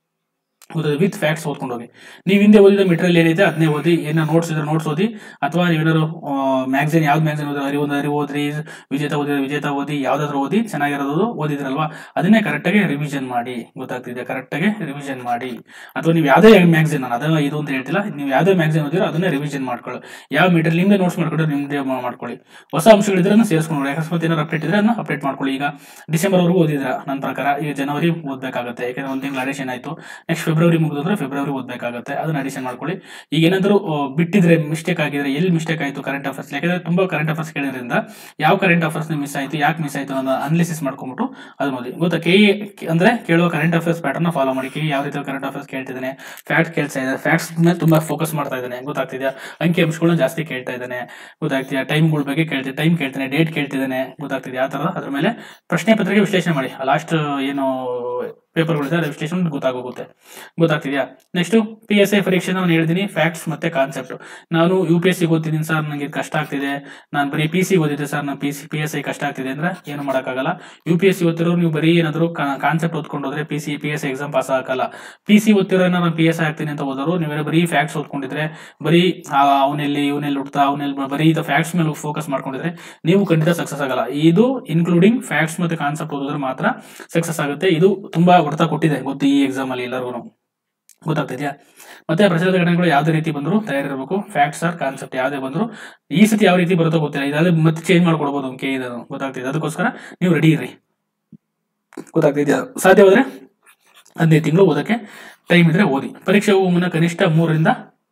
Speaker 1: ವಿತ್ ಫ್ಯಾಕ್ಟ್ಸ್ ಓದ್ಕೊಂಡು ಹೋಗಿ ನೀವು ಹಿಂದೆ ಓದಿದ ಮೆಟೀರಿಯಲ್ ಏನಿದೆ ಅದನ್ನೇ ಓದಿ ಏನೋ ನೋಟ್ಸ್ ಇದ್ರೆ ನೋಟ್ಸ್ ಓದಿ ಅಥವಾ ನೀವೇನಾದ್ರು ಮ್ಯಾಗ್ಝಿನ್ ಯಾವ್ದು ಮ್ಯಾಗ್ಝಿನ್ ಓದಿ ಅರಿವು ಅರಿವು ಓದ್ರಿ ವಿಜೇತ ಓದಿದ್ರೆ ವಿಜೇತ ಓದಿ ಯಾವ್ದಾದ್ರು ಓದಿ ಚೆನ್ನಾಗಿರೋದು ಓದಿದ್ರಲ್ವಾ ಅದನ್ನೇ ಕರೆಕ್ಟಾಗಿ ರಿವಿಷನ್ ಮಾಡಿ ಗೊತ್ತಾಗ್ತಿದೆ ಕರೆಕ್ಟಾಗಿ ರಿವಿಷನ್ ಮಾಡಿ ಅಥವಾ ನೀವು ಯಾವುದೇ ಮ್ಯಾಗ್ಝಿನ್ ನಾನು ಅದೇ ಇದು ಅಂತ ಹೇಳ್ತಿಲ್ಲ ನೀವು ಯಾವುದೇ ಮ್ಯಾಗ್ಝಿನ್ ಓದಿರೋ ಅದನ್ನೇ ರಿವಿಷನ್ ಮಾಡ್ಕೊಳ್ಳಿ ಯಾವ ಮೆಟೀರಿಯಲ್ ನಿಮ್ಮದೇ ನೋಟ್ಸ್ ಮಾಡ್ಕೊಂಡ್ರೆ ನಿಮ್ಮದೇ ಮಾಡ್ಕೊಳ್ಳಿ ಹೊಸ ಅಂಶಗಳಿದ್ರೆ ಅದನ್ನ ಸೇರಿಸ್ಕೊಂಡು ಅಕಸ್ಮಾತ್ ಏನಾದ್ರು ಅಪ್ಡೇಟ್ ಇದ್ರೆ ಅದನ್ನ ಅಪ್ಡೇಟ್ ಮಾಡ್ಕೊಳ್ಳಿ ಈಗ ಡಿಸೆಂಬರ್ ವರೆಗೂ ಓದಿದ್ರ ನನ್ನ ಪ್ರಕಾರ ಈಗ ಜನವರಿ ಓದಬೇಕಾಗುತ್ತೆ ಯಾಕಂದ್ರೆ ಒಂದು ತಿಂಗಳು ಅಡಿಷನ್ ಆಯಿತು ನೆಕ್ಸ್ಟ್ ಫೆಬ್ರವರಿ ಮುಗಿದ್ರೆ ಫೆಬ್ರವರಿ ಓದಬೇಕಾಗುತ್ತೆ ಅದನ್ನ ಅಡಿಷನ್ ಮಾಡ್ಕೊಳ್ಳಿ ಈಗ ಏನಾದರೂ ಬಿಟ್ಟಿದ್ರೆ ಮಿಸ್ಟೇಕ್ ಆಗಿದ್ರೆ ಎಲ್ಲಿ ಮಿಸ್ಟೇಕ್ ಆಯಿತು ಕರೆಂಟ್ ಅಫೇರ್ಸ್ ಯಾಕಂದ್ರೆ ತುಂಬಾ ಕರೆಂಟ್ ಅಫೇರ್ಸ್ ಕೇಳಿದ್ರಿಂದ ಯಾವ ಕರೆಂಟ್ ಅಫೇರ್ಸ್ ಮಿಸ್ ಆಯಿತು ಯಾಕೆ ಮಿಸ್ ಆಯಿತು ಅನ್ನೋ ಅನಾಲಿಸಿಸ್ ಮಾಡ್ಕೊಂಡ್ಬಿಟ್ಟು ಅದು ನೋಡಿ ಗೊತ್ತಾ ಕೆ ಅಂದ್ರೆ ಕೇಳುವ ಕರೆಂಟ್ ಅಫೇರ್ಸ್ ಪ್ಯಾಟರ್ನ್ ಫಾಲೋ ಮಾಡಿ ಕೆ ಯಾವ ರೀತಿ ಕರೆಂಟ್ ಅಫೇರ್ಸ್ ಕೇಳ್ತಿದ್ದಾನೆ ಫ್ಯಾಕ್ಟ್ ಕೇಳ್ತಾ ಇದ್ದಾರೆ ಫ್ಯಾಕ್ಟ್ಸ್ ಮೇಲೆ ತುಂಬಾ ಫೋಕಸ್ ಮಾಡ್ತಾ ಇದ್ದಾನೆ ಗೊತ್ತಾಗ್ತಿದ್ಯಾ ಅಂಕಿ ಅಂಶಗಳನ್ನ ಜಾಸ್ತಿ ಕೇಳ್ತಾ ಇದ್ದಾನೆ ಗೊತ್ತಾಗ್ತಿದ್ಯಾ ಟೈಮ್ಗಳ ಬಗ್ಗೆ ಕೇಳ್ತಿ ಟೈಮ್ ಕೇಳ್ತಾನೆ ಡೇಟ್ ಕೇಳ್ತಿದ್ದಾನೆ ಗೊತ್ತಾಗ್ತಿದೆ ಆ ಥರ ಅದ್ರ ಮೇಲೆ ಪ್ರಶ್ನೆ ಪತ್ರಿಕೆ ವಿಶ್ಲೇಷಣೆ ಮಾಡಿ ಲಾಸ್ಟ್ ಏನು ಪೇಪರ್ಗಳಿದೆ ಅದ್ರ ವಿಶ್ಲೇಷಣೆ ಗೊತ್ತಾಗೋಗುತ್ತೆ ಗೊತ್ತಾಗ್ತಿದ್ಯಾ ನೆಕ್ಸ್ಟ್ ಪಿ ಎಸ್ ಐ ಪರೀಕ್ಷೆ ನಾನು ಹೇಳಿದ್ದೀನಿ ಫ್ಯಾಕ್ಟ್ಸ್ ಮತ್ತೆ ಕಾನ್ಸೆಪ್ಟ್ ನಾನು ಯು ಪಿ ಎಸ್ ಸಿ ಓದ್ತಿದ್ದೀನಿ ಸರ್ ನನಗೆ ಕಷ್ಟ ಆಗ್ತಿದೆ ನಾನು ಬರೀ ಪಿ ಸಿ ಓದಿದ್ದೆ ಸರ್ ನಾನು P C P S I ಕಷ್ಟ ಆಗ್ತಿದೆ ಅಂದ್ರೆ ಏನು ಮಾಡೋಕ್ಕಾಗಲ್ಲ ಯು ಪಿ ಎಸ್ ಸಿ ಓದ್ತಿರೋ ನೀವು ಬರೀ ಏನಾದರೂ ಕಾನ್ಸೆಪ್ಟ್ ಓದ್ಕೊಂಡು ಹೋದ್ರೆ P C P S I exam pass ಆಗಲ್ಲ ಪಿ ಸಿ ಓದ್ತಿರೋ ನಾನು ಪಿ ಎಸ್ ಐ ಆಗ್ತೀನಿ ಅಂತ ಓದೋರು ನೀವೇನೋ ಬರೀ ಫ್ಯಾಕ್ಟ್ಸ್ ಓದ್ಕೊಂಡಿದ್ರೆ ಬರೀ ಅವನೆಲ್ಲಿ ಇವನೆಲ್ಲಿ ಹುಡ್ತಾ ಅವನೆಲ್ಲಿ ಬರೀ ಇದು ಫ್ಯಾಕ್ಟ್ಸ್ ಮೇಲೆ ಫೋಕಸ್ ಮಾಡ್ಕೊಂಡಿದ್ರೆ ನೀವು ಖಂಡಿತ ಸಕ್ಸಸ್ ಆಗಲ್ಲ ಇದು ಇನ್ಕ್ಲೂಡಿಂಗ್ ಫ್ಯಾಕ್ಟ್ಸ್ ಮತ್ತೆ ಕಾನ್ಸೆಪ್ಟ್ ಓದಿದ್ರೆ ಮಾತ್ರ ಸಕ್ಸಸ್ ಆಗುತ್ತೆ ಇದು ತುಂಬಾ ಹೊಡೆತ ಕೊಟ್ಟಿದೆ ಗೊತ್ತು ಈ ಎಕ್ಸಾಮ್ ಅಲ್ಲಿ ಎಲ್ಲರಿಗೂ ಗೊತ್ತಾಗ್ತಿದ್ಯಾ ಮತ್ತೆ ಪ್ರಚಲಿತ ಘಟನೆಗಳು ಯಾವುದೇ ರೀತಿ ಬಂದ್ರು ತಯಾರಿರಬೇಕು ಫ್ಯಾಕ್ಟ್ಸ್ ಆರ್ ಕಾನ್ಸೆಪ್ಟ್ ಯಾವುದೇ ಬಂದ್ರು ಈ ಸತಿ ಯಾವ ರೀತಿ ಬರುತ್ತೋ ಗೊತ್ತಿಲ್ಲ ಇದಾದ್ರೆ ಮತ್ತೆ ಚೇಂಜ್ ಮಾಡ್ಕೊಡ್ಬೋದು ಅಂಕೆ ಇದನ್ನು ಗೊತ್ತಾಗ್ತಿದೆ ಅದಕ್ಕೋಸ್ಕರ ನೀವು ರೆಡಿ ಇರ್ರಿ ಗೊತ್ತಾಗ್ತಿದ್ಯಾ ಸಾಧ್ಯವಾದ್ರೆ ಹದಿನೈದು ತಿಂಗಳು ಓದಕ್ಕೆ ಟೈಮ್ ಇದ್ರೆ ಓದಿ ಪರೀಕ್ಷೆ ಹೋಗುವ ಮುನ್ನ ಕನಿಷ್ಠ ಮೂರರಿಂದ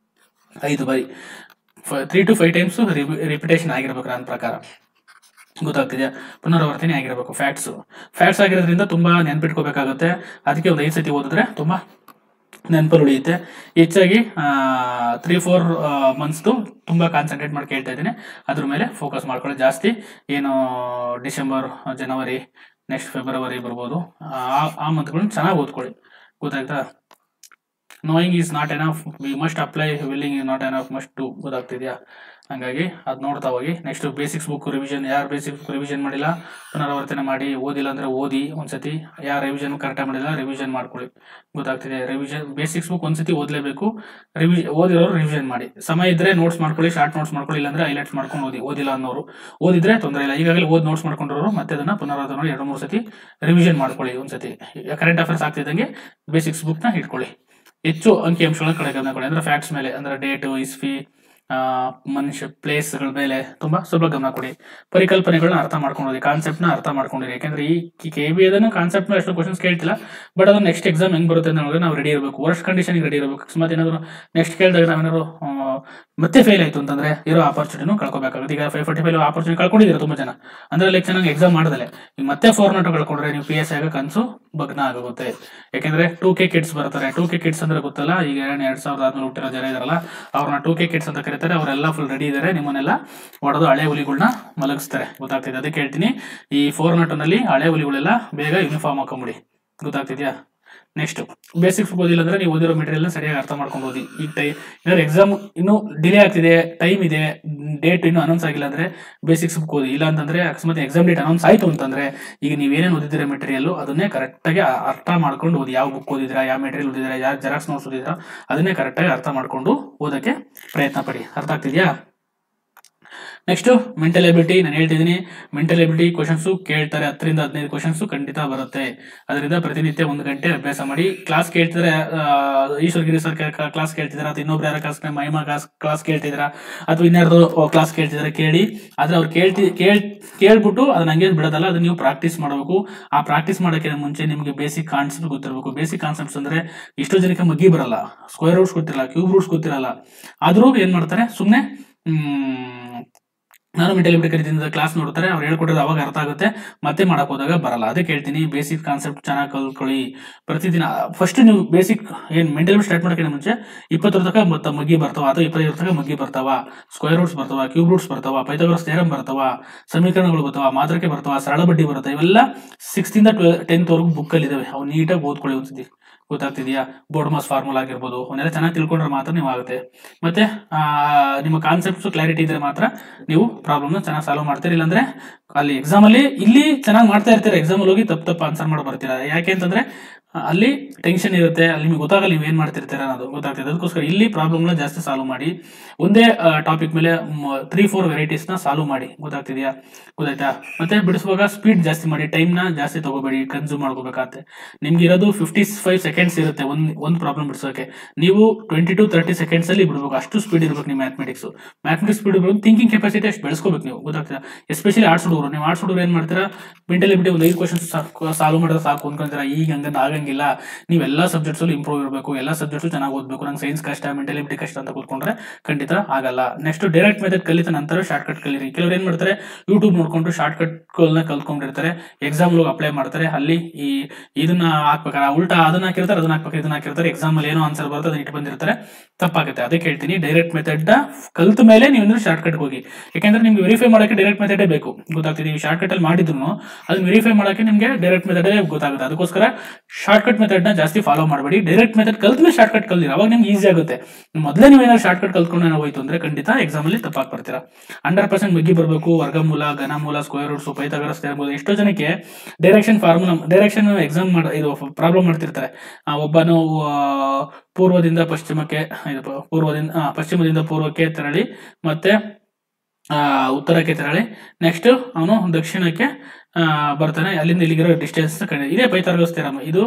Speaker 1: ಐದು ಬಾರಿ three to five times repetition ಆಗಿರ್ಬೇಕು ನನ್ನ ಪ್ರಕಾರ ಗೊತ್ತಾಗ್ತಿದೆಯಾ ಪುನರಾವರ್ತನೆ ಆಗಿರಬೇಕು ಫ್ಯಾಕ್ಟ್ಸ್ ಫ್ಯಾಕ್ಟ್ಸ್ ಆಗಿರೋದ್ರಿಂದ ತುಂಬಾ ನೆನ್ಪಿಟ್ಕೋಬೇಕಾಗುತ್ತೆ ಅದಕ್ಕೆ ಒಂದು ಐದು ಸತಿ ಓದಿದ್ರೆ ತುಂಬಾ ನೆನಪಲ್ಲಿ ಉಳಿಯುತ್ತೆ ಹೆಚ್ಚಾಗಿ ತ್ರೀ ಫೋರ್ ಮಂತ್ಸ್ದು ತುಂಬ ಕಾನ್ಸಂಟ್ರೇಟ್ ಮಾಡಿ ಕೇಳ್ತಾ ಇದ್ದೀನಿ ಅದ್ರ ಮೇಲೆ ಫೋಕಸ್ ಮಾಡ್ಕೊಳ್ಳಿ ಜಾಸ್ತಿ ಏನು ಡಿಸೆಂಬರ್ ಜನವರಿ ನೆಕ್ಸ್ಟ್ ಫೆಬ್ರವರಿ ಬರ್ಬೋದು ಆ ಆ ಮಂತ್ಗಳನ್ನ ಚೆನ್ನಾಗಿ ಓದ್ಕೊಳ್ಳಿ ಗೊತ್ತಾಯ್ತಾ knowing is not enough we must apply willing is not enough must to ಗೊತ್ತಾಗ್ತಿದ್ಯಾ ಹಂಗಾಗಿ ಅದು ನೋಡ್ತಾ ಹೋಗಿ ನೆಕ್ಸ್ಟ್ ಬೇಸಿಕ್ಸ್ ಬುಕ್ ರಿವಿಷನ್ ಯಾರು ಬೇಸಿಕ್ಸ್ ಬುಕ್ ರಿವಿಷನ್ ಮಾಡಿಲ್ಲ ಪುನರಾವರ್ತನೆ ಮಾಡಿ ಓದಿಲ್ಲ ಅಂದ್ರೆ ಓದಿ ಒಂದ್ಸತಿ ಯಾರು ರಿವಿಷನ್ ಕರೆಕ್ಟಾಗಿ ಮಾಡಿಲ್ಲ ರಿವಿಷನ್ ಮಾಡ್ಕೊಳ್ಳಿ ಗೊತ್ತಾಗ್ತಿದೆ ರಿವಿಷನ್ ಬೇಸಿಕ್ಸ್ ಬುಕ್ ಒಂದ್ಸತಿ ಓದಲೇಬೇಕು ರಿವಿ ಓದಿರೋರು ರಿವಿಷನ್ ಮಾಡಿ ಸಮಯ ಇದ್ರೆ ನೋಟ್ಸ್ ಮಾಡ್ಕೊಳ್ಳಿ ಶಾರ್ಟ್ ನೋಟ್ಸ್ ಮಾಡ್ಕೊಳ್ಳಿ ಇಲ್ಲಾಂದ್ರೆ ಹೈಲೈಟ್ಸ್ ಮಾಡ್ಕೊಂಡು ಓದಿ ಓದಿಲ್ಲ ಅನ್ನೋರು ಓದಿದ್ರೆ ತೊಂದರೆ ಇಲ್ಲ ಈಗಾಗಲೇ ಓದಿ ನೋಟ್ಸ್ ಮಾಡ್ಕೊಂಡಿರೋರು ಮತ್ತೆ ಅದನ್ನ ಪುನರಾವರ್ತನೆ ಮಾಡಿ ಎರಡು ಮೂರು ಸತಿ ರಿವಿಷನ್ ಮಾಡ್ಕೊಳ್ಳಿ ಒಂದ್ಸತಿ ಕರೆಂಟ್ ಅಫೇರ್ಸ್ ಆಗ್ತಿದ್ದಂಗೆ ಬೇಸಿಕ್ಸ್ ಬುಕ್ನ ಇಟ್ಕೊಳ್ಳಿ ಹೆಚ್ಚು ಅಂಕಿ ಅಂಶಗಳ ಕಡೆ ಗಮನ ಕೊಡಿ ಅಂದ್ರೆ ಫ್ಯಾಕ್ಟ್ಸ್ ಮೇಲೆ ಅಂದ್ರೆ ಡೇಟು ಇಸ್ಫಿ ಆ, ಮನುಷ್ಯ ಪ್ಲೇಸ್ಗಳ ಮೇಲೆ ತುಂಬಾ ಸ್ವಲ್ಪ ಗಮನ ಕೊಡಿ ಪರಿಕಲ್ಪನೆಗಳನ್ನ ಅರ್ಥ ಮಾಡ್ಕೊಂಡಿರಿ ಕಾನ್ಸೆಪ್ಟ್ನ ಅರ್ಥ ಮಾಡ್ಕೊಂಡಿರಿ ಯಾಕಂದ್ರೆ ಈ ಕೆ ಬಿ ಅದನ್ನು ಕಾನ್ಸೆಪ್ಟ್ ಮೇಲೆ ಅಷ್ಟು ಕ್ವಶನ್ಸ್ ಕೇಳ್ತಿಲ್ಲ ಬಟ್ ಅದು ನೆಕ್ಸ್ಟ್ ಎಕ್ಸಾಮ್ ಹೆಂಗ್ ಬರುತ್ತೆ ಅಂತ ನೋಡಿದ್ರೆ ನಾವು ರೆಡಿ ಇರಬೇಕು ವರ್ಸ್ಟ್ ಕಂಡೀಷನ್ಗೆ ರೆಡಿ ಇರಬೇಕು ಅಕಸ್ಮಾತ್ ಏನಾದ್ರು ನೆಕ್ಸ್ಟ್ ಕೇಳಿದಾಗ ನಾವೇನಾದ್ರು ಆ, ಮತ್ತೆ ಫೇಲ್ ಆಯ್ತು ಅಂತಂದ್ರೆ ಇರೋ ಆಪರ್ಚುನಿಟಿನೂ ಕಳ್ಕೊಬೇಕಾಗುತ್ತೆ ಈಗ ಫೈವ್ ಫಾರ್ಟಿ ಫೈವ್ ಆಪರ್ಚುನಿಟಿ ಕಳ್ಕೊಂಡಿದ್ದೀರಾ ತುಂಬಾ ಜನ ಅಂದ್ರೆ ಲೈಕ್ ಚೆನ್ನಾಗಿ ಎಕ್ಸಾಮ್ ಮಾಡಿದಲೆ ಈಗ ಮತ್ತೆ ಫೋರ್ ನಾಟ್ ಕಳ್ಕೊಂಡ್ರೆ ನೀವು ಪಿ ಎಸ್ ಆಗ ಕನ್ಸು ಭಗ್ನ ಆಗುತ್ತೆ ಯಾಕಂದ್ರೆ ಟೂ ಕೆ ಕಿಡ್ಸ್ ಬರ್ತಾರೆ ಟೂ ಕೆ ಕಿಡ್ಸ್ ಅಂದ್ರೆ ಗೊತ್ತಲ್ಲ ಈಗ ಎರಡ್ ಸಾವಿರದ ಆದ್ಮೇಲೆ ಹುಟ್ಟಿರೋ ಜನ ಇದಾರಲ್ಲ ಅವ್ರನ್ನ ಟೂ ಕೆ ಕಿಡ್ಸ್ ಅಂತ ಕರೀತಾರೆ ಅವರೆಲ್ಲ ಫುಲ್ ರೆಡಿ ಇದ್ದಾರೆ ನಿಮ್ಮನ್ನೆಲ್ಲ ಹೊಡೆದು ಹಳೆ ಹುಲಿಗಳನ್ನ ಮಲಗಿಸ್ತಾರೆ ಗೊತ್ತಾಗ್ತಿದೆ ಅದಕ್ಕೆ ಹೇಳ್ತೀನಿ ಈ ಫೋರ್ ನಲ್ಲಿ ಹಳೆ ಹುಲಿಗಳೆಲ್ಲ ಬೇಗ ಯೂನಿಫಾರ್ಮ್ ಹಾಕೊಂಬಿಡಿ ಗೊತ್ತಾಗ್ತಿದ್ಯಾ ನೆಕ್ಸ್ಟ್ ಬೇಸಿಕ್ಸ್ ಓದಿಲ್ಲ ಅಂದ್ರೆ ನೀವು ಓದಿರೋ ಮೆಟೀರಿಯಲ್ ಸರಿಯಾಗಿ ಅರ್ಥ ಮಾಡ್ಕೊಂಡು ಓದಿ ಈಗ ಟೈ ಏನಾದ್ರು ಎಕ್ಸಾಮ್ ಇನ್ನೂ ಡಿಲೇ ಆಗ್ತಿದೆ ಟೈಮ್ ಇದೆ ಡೇಟ್ ಇನ್ನೂ ಅನೌನ್ಸ್ ಆಗಿಲ್ಲ ಅಂದ್ರೆ ಬೇಸಿಕ್ಸ್ ಬುಕ್ ಓದಿ ಇಲ್ಲ ಅಂತಂದ್ರೆ ಅಕಸ್ಮಾತ್ ಎಕ್ಸಾಮ್ ಡೇಟ್ ಅನೌನ್ಸ್ ಆಯ್ತು ಅಂತಂದ್ರೆ ಈಗ ನೀವೇನೇನು ಓದಿದ್ದೀರಾ ಮೆಟೀರಿಯಲ್ ಅದನ್ನೇ ಕರೆಕ್ಟಾಗಿ ಅರ್ಥ ಮಾಡ್ಕೊಂಡು ಓದಿ ಯಾವ ಬುಕ್ ಓದಿದ್ರಾ ಯಾವ ಮೆಟೀರಿಯಲ್ ಓದಿದ್ರಾ ಯಾವ ಜೆರಾಕ್ಸ್ ನೋಟ್ಸ್ ಓದಿದ್ರಾ ಅದನ್ನೇ ಕರೆಕ್ಟಾಗಿ ಅರ್ಥ ಮಾಡ್ಕೊಂಡು ಓದಕ್ಕೆ ಪ್ರಯತ್ನ ಪಡಿ ಅರ್ಥ ಆಗ್ತಿದ್ಯಾ ನೆಕ್ಸ್ಟ್ ಮೆಂಟಲ್ ಎಬಿಲಿಟಿ ನಾನು ಹೇಳ್ತಿದ್ದೀನಿ ಮೆಂಟಲ್ ಎಬಿಲಿಟಿ ಕ್ವಶನ್ಸ್ ಕೇಳ್ತಾರೆ ಹತ್ತರಿಂದ ಹದಿನೈದು ಕ್ವಶನ್ಸ್ ಖಂಡಿತ ಬರುತ್ತೆ ಅದರಿಂದ ಪ್ರತಿನಿತ್ಯ ಒಂದು ಗಂಟೆ ಅಭ್ಯಾಸ ಮಾಡಿ ಕ್ಲಾಸ್ ಕೇಳ್ತಿದ್ರೆ ಈಶ್ವರಗಿರಿ ಸರ್ ಕ್ಲಾಸ್ ಕೇಳ್ತಿದಾರ ಅಥವಾ ಇನ್ನೊಬ್ರು ಯಾರ ಕ್ಲಾಸ್ ಮಹಿಮಾ ಕ್ಲಾಸ್ ಕ್ಲಾಸ್ ಕೇಳ್ತಿದಾರ ಅಥವಾ ಇನ್ಯಾರ್ದು ಕ್ಲಾಸ್ ಕೇಳ್ತಿದಾರೆ ಕೇಳಿ ಆದ್ರೆ ಅವ್ರು ಕೇಳ್ತಿ ಕೇಳ್ ಕೇಳ್ಬಿಟ್ಟು ಅದನ್ನ ಹಂಗೆ ಬಿಡೋದಲ್ಲ ಅದನ್ನ ನೀವು ಪ್ರಾಕ್ಟೀಸ್ ಮಾಡಬೇಕು ಆ ಪ್ರಾಕ್ಟೀಸ್ ಮಾಡೋಕ್ಕಿಂತ ಮುಂಚೆ ನಿಮಗೆ ಬೇಸಿಕ್ ಕಾನ್ಸೆಪ್ಟ್ ಗೊತ್ತಿರಬೇಕು ಬೇಸಿಕ್ ಕಾನ್ಸೆಪ್ಟ್ಸ್ ಅಂದ್ರೆ ಎಷ್ಟೋ ಜನಕ್ಕೆ ಮಗ್ಗಿ ಬರಲ್ಲ ಸ್ಕ್ವೇರ್ ರೂಟ್ಸ್ ಗೊತ್ತಿರಲ್ಲ ಕ್ಯೂಬ್ ರೂಟ್ಸ್ ಗೊತ್ತಿರಲ್ಲ ಆದ್ರೂ ಏನ್ ಮಾಡ್ತಾರೆ ಸುಮ್ಮನೆ ನಾನು ಮೆಂಟಲಿಬಿಟಿ ಕರೀತಿದ್ದ ಕ್ಲಾಸ್ ನೋಡ್ತಾರೆ ಅವ್ರು ಹೇಳ್ಕೊಟ್ಟಿದ್ದು ಅವಾಗ ಅರ್ಥ ಆಗುತ್ತೆ ಮತ್ತೆ ಮಾಡಕ್ ಹೋದಾಗ ಬರಲ್ಲ ಅದಕ್ಕೆ ಹೇಳ್ತೀನಿ ಬೇಸಿಕ್ ಕಾನ್ಸೆಪ್ಟ್ ಚೆನ್ನಾಗಿ ಕಲ್ತ್ಕೊಳ್ಳಿ ಪ್ರತಿದಿನ ಫಸ್ಟ್ ನೀವು ಬೇಸಿಕ್ ಏನು ಮೆಂಟಲಿಬಿಟಿ ಸ್ಟಾರ್ಟ್ ಮಾಡೋಕ್ಕಿಂತ ಮುಂಚೆ ಇಪ್ಪತ್ತರ ತನಕ ಮತ್ತೆ ಮಗ್ಗಿ ಬರ್ತಾವ ಅಥವಾ ಇಪ್ಪತ್ತೈದರ ತನಕ ಮಗ್ಗಿ ಬರ್ತಾವ ಸ್ಕ್ವೇರ್ ರೂಟ್ಸ್ ಬರ್ತಾವ ಕ್ಯೂಬ್ ರೂಟ್ಸ್ ಬರ್ತಾವ ಪೈಥಾಗರಸ್ ಥಿಯರಮ್ ಬರ್ತಾವ ಸಮೀಕರಣಗಳು ಬರ್ತಾವ ಮಾತ್ರಕ್ಕೆ ಬರ್ತಾವ ಸರಳ ಬಡ್ಡಿ ಬರುತ್ತೆ ಇವೆಲ್ಲ ಸಿಕ್ಸ್ತಿಂದ ಟ್ವೆ ಟೆಂತ್ವರೆಗೂ ಬುಕ್ಕಲ್ಲಿ ಇದಾವೆ ಅವು ನೀಟಾಗಿ ಓದ್ಕೊಳ್ಳಿ ಒಂದ್ಸತಿ ಗೊತ್ತಾಗ್ತಿದೆಯಾ ಬೋರ್ಡ್ ಮಾಸ್ ಫಾರ್ಮುಲಾ ಆಗಿರ್ಬೋದು ಅವನ್ನೆಲ್ಲ ಚೆನ್ನಾಗಿ ತಿಳ್ಕೊಂಡ್ರೆ ಮಾತ್ರ ನೀವು ಆಗುತ್ತೆ ಮತ್ತೆ ಆ, ನಿಮ್ಮ ಕಾನ್ಸೆಪ್ಟ್ಸ್ ಕ್ಲಾರಿಟಿ ಇದ್ರೆ ಮಾತ್ರ ನೀವು ಪ್ರಾಬ್ಲಮ್ನ ಚೆನ್ನಾಗಿ ಸಾಲ್ವ್ ಮಾಡ್ತೀರಿ ಇಲ್ಲಾಂದ್ರೆ ಅಲ್ಲಿ ಎಕ್ಸಾಮ್ ಅಲ್ಲಿ ಇಲ್ಲಿ ಚೆನ್ನಾಗಿ ಮಾಡ್ತಾ ಇರ್ತೀರಾ ಎಕ್ಸಾಮ್ ಅಲ್ಲಿ ಹೋಗಿ ತಪ್ಪು ತಪ್ಪು ಆನ್ಸರ್ ಮಾಡಿ ಬರ್ತೀರಾ ಯಾಕೆ ಅಂತಂದ್ರೆ ಆ, ಅಲ್ಲಿ ಟೆನ್ಷನ್ ಇರುತ್ತೆ ಅಲ್ಲಿ ನಿಮಗೆ ಗೊತ್ತಾಗಲ್ಲ ನೀವು ಏನ್ ಮಾಡ್ತಿರ್ತೀರ ಅನ್ನೋದು ಗೊತ್ತಾಗ್ತದೆ ಅದಕ್ಕೋಸ್ಕರ ಇಲ್ಲಿ ಪ್ರಾಬ್ಲಮ್ನ ಜಾಸ್ತಿ ಸಾಲ್ವ್ ಮಾಡಿ ಒಂದೇ ಟಾಪಿಕ್ ಮೇಲೆ ತ್ರೀ ಫೋರ್ ವೆರೈಟೀಸ್ನ ಸಾಲ್ವ್ ಮಾಡಿ ಗೊತ್ತಾಗ್ತಿದೆಯಾ ಗೊತ್ತಾಯ್ತಾ ಮತ್ತೆ ಬಿಡಿಸುವಾಗ ಸ್ಪೀಡ್ ಜಾಸ್ತಿ ಮಾಡಿ ಟೈಮ್ನ ಜಾಸ್ತಿ ತಗೋಬೇಡಿ ಕನ್ಸ್ಯೂಮ್ ಮಾಡ್ಕೋಬೇಕಾಗತ್ತೆ ನಿಮ್ಗೆ ಇರೋದು ಫಿಫ್ಟಿ ಫೈವ್ ಸೆಕೆಂಡ್ಸ್ ಇರುತ್ತೆ ಒಂದು ಒಂದು ಪ್ರಾಬ್ಲಮ್ ಬಿಡಿಸೋಕೆ ನೀವು ಟ್ವೆಂಟಿ ಟು ತರ್ಟಿ ಸೆಕೆಂಡ್ಸ್ ಅಲ್ಲಿ ಬಿಡ್ಬೇಕು ಅಷ್ಟು ಸ್ಪೀಡ್ ಇರ್ಬೇಕು ನಿಮ್ಮ ಮ್ಯಾಥಮೆಟಿಕ್ಸ್ ಮ್ಯಾಥಮೆಟಿಕ್ಸ್ ಸ್ಪೀಡ್ ಇರ್ಬೇಕು ಥಿಂಕಿಂಗ್ ಕೆಪಾಸಿಟಿ ಅಷ್ಟು ಬೆಳೆಸ್ಕೋಬೇಕು ನೀವು ಗೊತ್ತಾಗ್ತದೆ ಎಸ್ಪೆಷಲಿ ಆರ್ಟ್ಸ್ ಹುಡುಗರು ನೀವು ಆರ್ಟ್ಸ್ ಹುಡುಗರು ಏನ್ ಮಾಡ್ತೀರಾ ಮೆಂಟಲಿಬಿಟಿ ಒಂದು ಐದು ಕ್ವಶನ್ಸ್ ಸಾಲ್ವ್ ಮಾಡೋದು ಸಾಕು ಅನ್ಕೊಂತೀರಾ ಈಗ ಹಂಗಂತ ಆಗಂಗಿಲ್ಲ ನೀವು ಎಲ್ಲ ಸಬ್ಜೆಕ್ಟ್ಸ್ ಅಲ್ಲಿ ಇಂಪ್ರೂವ್ ಇರಬೇಕು ಎಲ್ಲ ಸಬ್ಜೆಕ್ಟ್ಸ್ ಚೆನ್ನಾಗಿ ಓದಬೇಕು ನಂಗೆ ಸೈನ್ಸ್ ಕಷ್ಟ ಮೆಂಟಲಿಬಿಟಿ ಕಷ್ಟ ಅಂತ ಕೂತ್ಕೊಂಡ್ರೆ ಖಂಡಿತ ಆಗಲ್ಲ ನೆಕ್ಸ್ಟ್ ಡೈರೆಕ್ಟ್ ಮೆಥಡ್ ಕಲಿತ ನಂತರ ಶಾರ್ಟ್ ಕಟ್ ಕಲೀರಿ ಕೆಲವರು ಏನ್ ಮಾಡ್ತಾರೆ ಯೂಟ್ಯೂಬ್ ನೋಡ್ಕೊಂಡು ಶಾರ್ಟ್ ಕಟ್ಗಳನ್ನ ಕಲ್ತ್ಕೊಂಡಿರ್ತಾರೆ ಎಕ್ಸಾಮ್ ಅಪ್ಲೈ ಮಾಡ್ತಾರೆ ಅಲ್ಲಿ ಈ ಇದನ್ನ ಹಾಕ್ಬೇಕಾರೆ ಉಲ್ಟಾ ಅದನ್ನ ಹಾಕಿರ್ತಾರೆ ಅದನ್ನ ಹಾಕ್ಬೇಕು ಇದನ್ನ ಹಾಕಿರ್ತಾರೆ ಎಕ್ಸಾಮ್ ಅಲ್ಲಿ ಏನೋ ಆನ್ಸರ್ ಬರುತ್ತೆ ಅದನ್ನ ಇಟ್ಟು ಬಂದಿರ್ತಾರೆ ತಪ್ಪಾಗುತ್ತೆ ಅದಕ್ಕೆ ಹೇಳ್ತೀನಿ ಡೈರೆಕ್ಟ್ ಮೆಥಡ್ ಕಲ್ತ ಮೇಲೆ ನೀವು ಶಾರ್ಟ್ ಕಟ್ ಹೋಗಿ ಯಾಕಂದ್ರೆ ನಿಮ್ಗೆ ವೆರಿಫೈ ಮಾಡೋಕೆ ಡೈರೆಕ್ಟ್ ಮೆಥಡೇ ಬೇಕು ಗೊತ್ತಾಗ್ತಿದೆ ನೀವು ಶಾರ್ಟ್ ಕಟ್ ಅಲ್ಲಿ ಮಾಡಿದ್ರು ಅದನ್ನ ವೆರಿಫೈ ಮಾಡೋಕೆ ನಿಮಗೆ ಡೈರೆಕ್ಟ್ ಮೆಥಡೇ ಗೊತ್ತಾಗುತ್ತೆ ಅದಕ್ಕೋಸ್ಕರ ಶಾರ್ಟ್ ಕಟ್ ಮೆಥಡ್ ನ ಜಾಸ್ತಿ ಫಾಲೋ ಮಾಡಬೇಡಿ ಡೈರೆಕ್ಟ್ ಮೆಥಡ್ ಕಲ್ತ ಮೇಲೆ ಶಾರ್ಟ್ ಕಟ್ ಕಲ್ದಿರ ಅವಾಗ ನಿಮ್ಗೆ ಈಸಿ ಆಗುತ್ತೆ ಮೊದಲೇ ನೀವು ಏನಾದ್ರು ಶಾರ್ಟ್ ಕಟ್ ಕಲ್ತ್ಕೊಂಡು ಏನೋ ಹೋಯ್ತು ಅಂದ್ರೆ ಖಂಡಿತ ಎಕ್ಸಾಮ್ ಅಲ್ಲಿ ತಪ್ಪಾಗಿ ಬರ್ತೀರಾ ಹಂಡ್ರೆಡ್ ಪರ್ಸೆಂಟ್ ಮಗ್ಗಿ ಬರಬೇಕು ವರ್ಗಮೂಲ ಘನಮೂಲ ಸ್ಕ್ವೇರ್ ರೂಟ್ಸ್ ಪೈಥಾಗರಸ್ ಇರ್ಬೋದು ಎಷ್ಟೋ ಜನಕ್ಕೆ ಡೈರೆಕ್ಷನ್ ಫಾರ್ಮುಲಾ ಡೈರೆಕ್ಷನ್ ಎಕ್ಸಾಮ್ ಮಾಡ ಇದು ಪ್ರಾಬ್ಲಮ್ ಮಾಡ್ತಿರ್ತಾರೆ ಆ, ಒಬ್ಬನು ಆ, ಪೂರ್ವದಿಂದ ಪಶ್ಚಿಮಕ್ಕೆ ಇದು ಪ- ಪೂರ್ವದಿಂದ ಆ, ಪಶ್ಚಿಮದಿಂದ ಪೂರ್ವಕ್ಕೆ ತೆರಳಿ ಮತ್ತೆ ಆ, ಉತ್ತರಕ್ಕೆ ತೆರಳಿ ನೆಕ್ಸ್ಟ್ ಅವನು ದಕ್ಷಿಣಕ್ಕೆ ಆ, ಬರ್ತಾನೆ ಅಲ್ಲಿಂದ ಇಲ್ಲಿಗಿರೋ ಡಿಸ್ಟೆನ್ಸ್ ಕಂಡು ಇದೇ ಪೈಥಾಗರಸ್ ಥಿಯರಮ್ ಇದು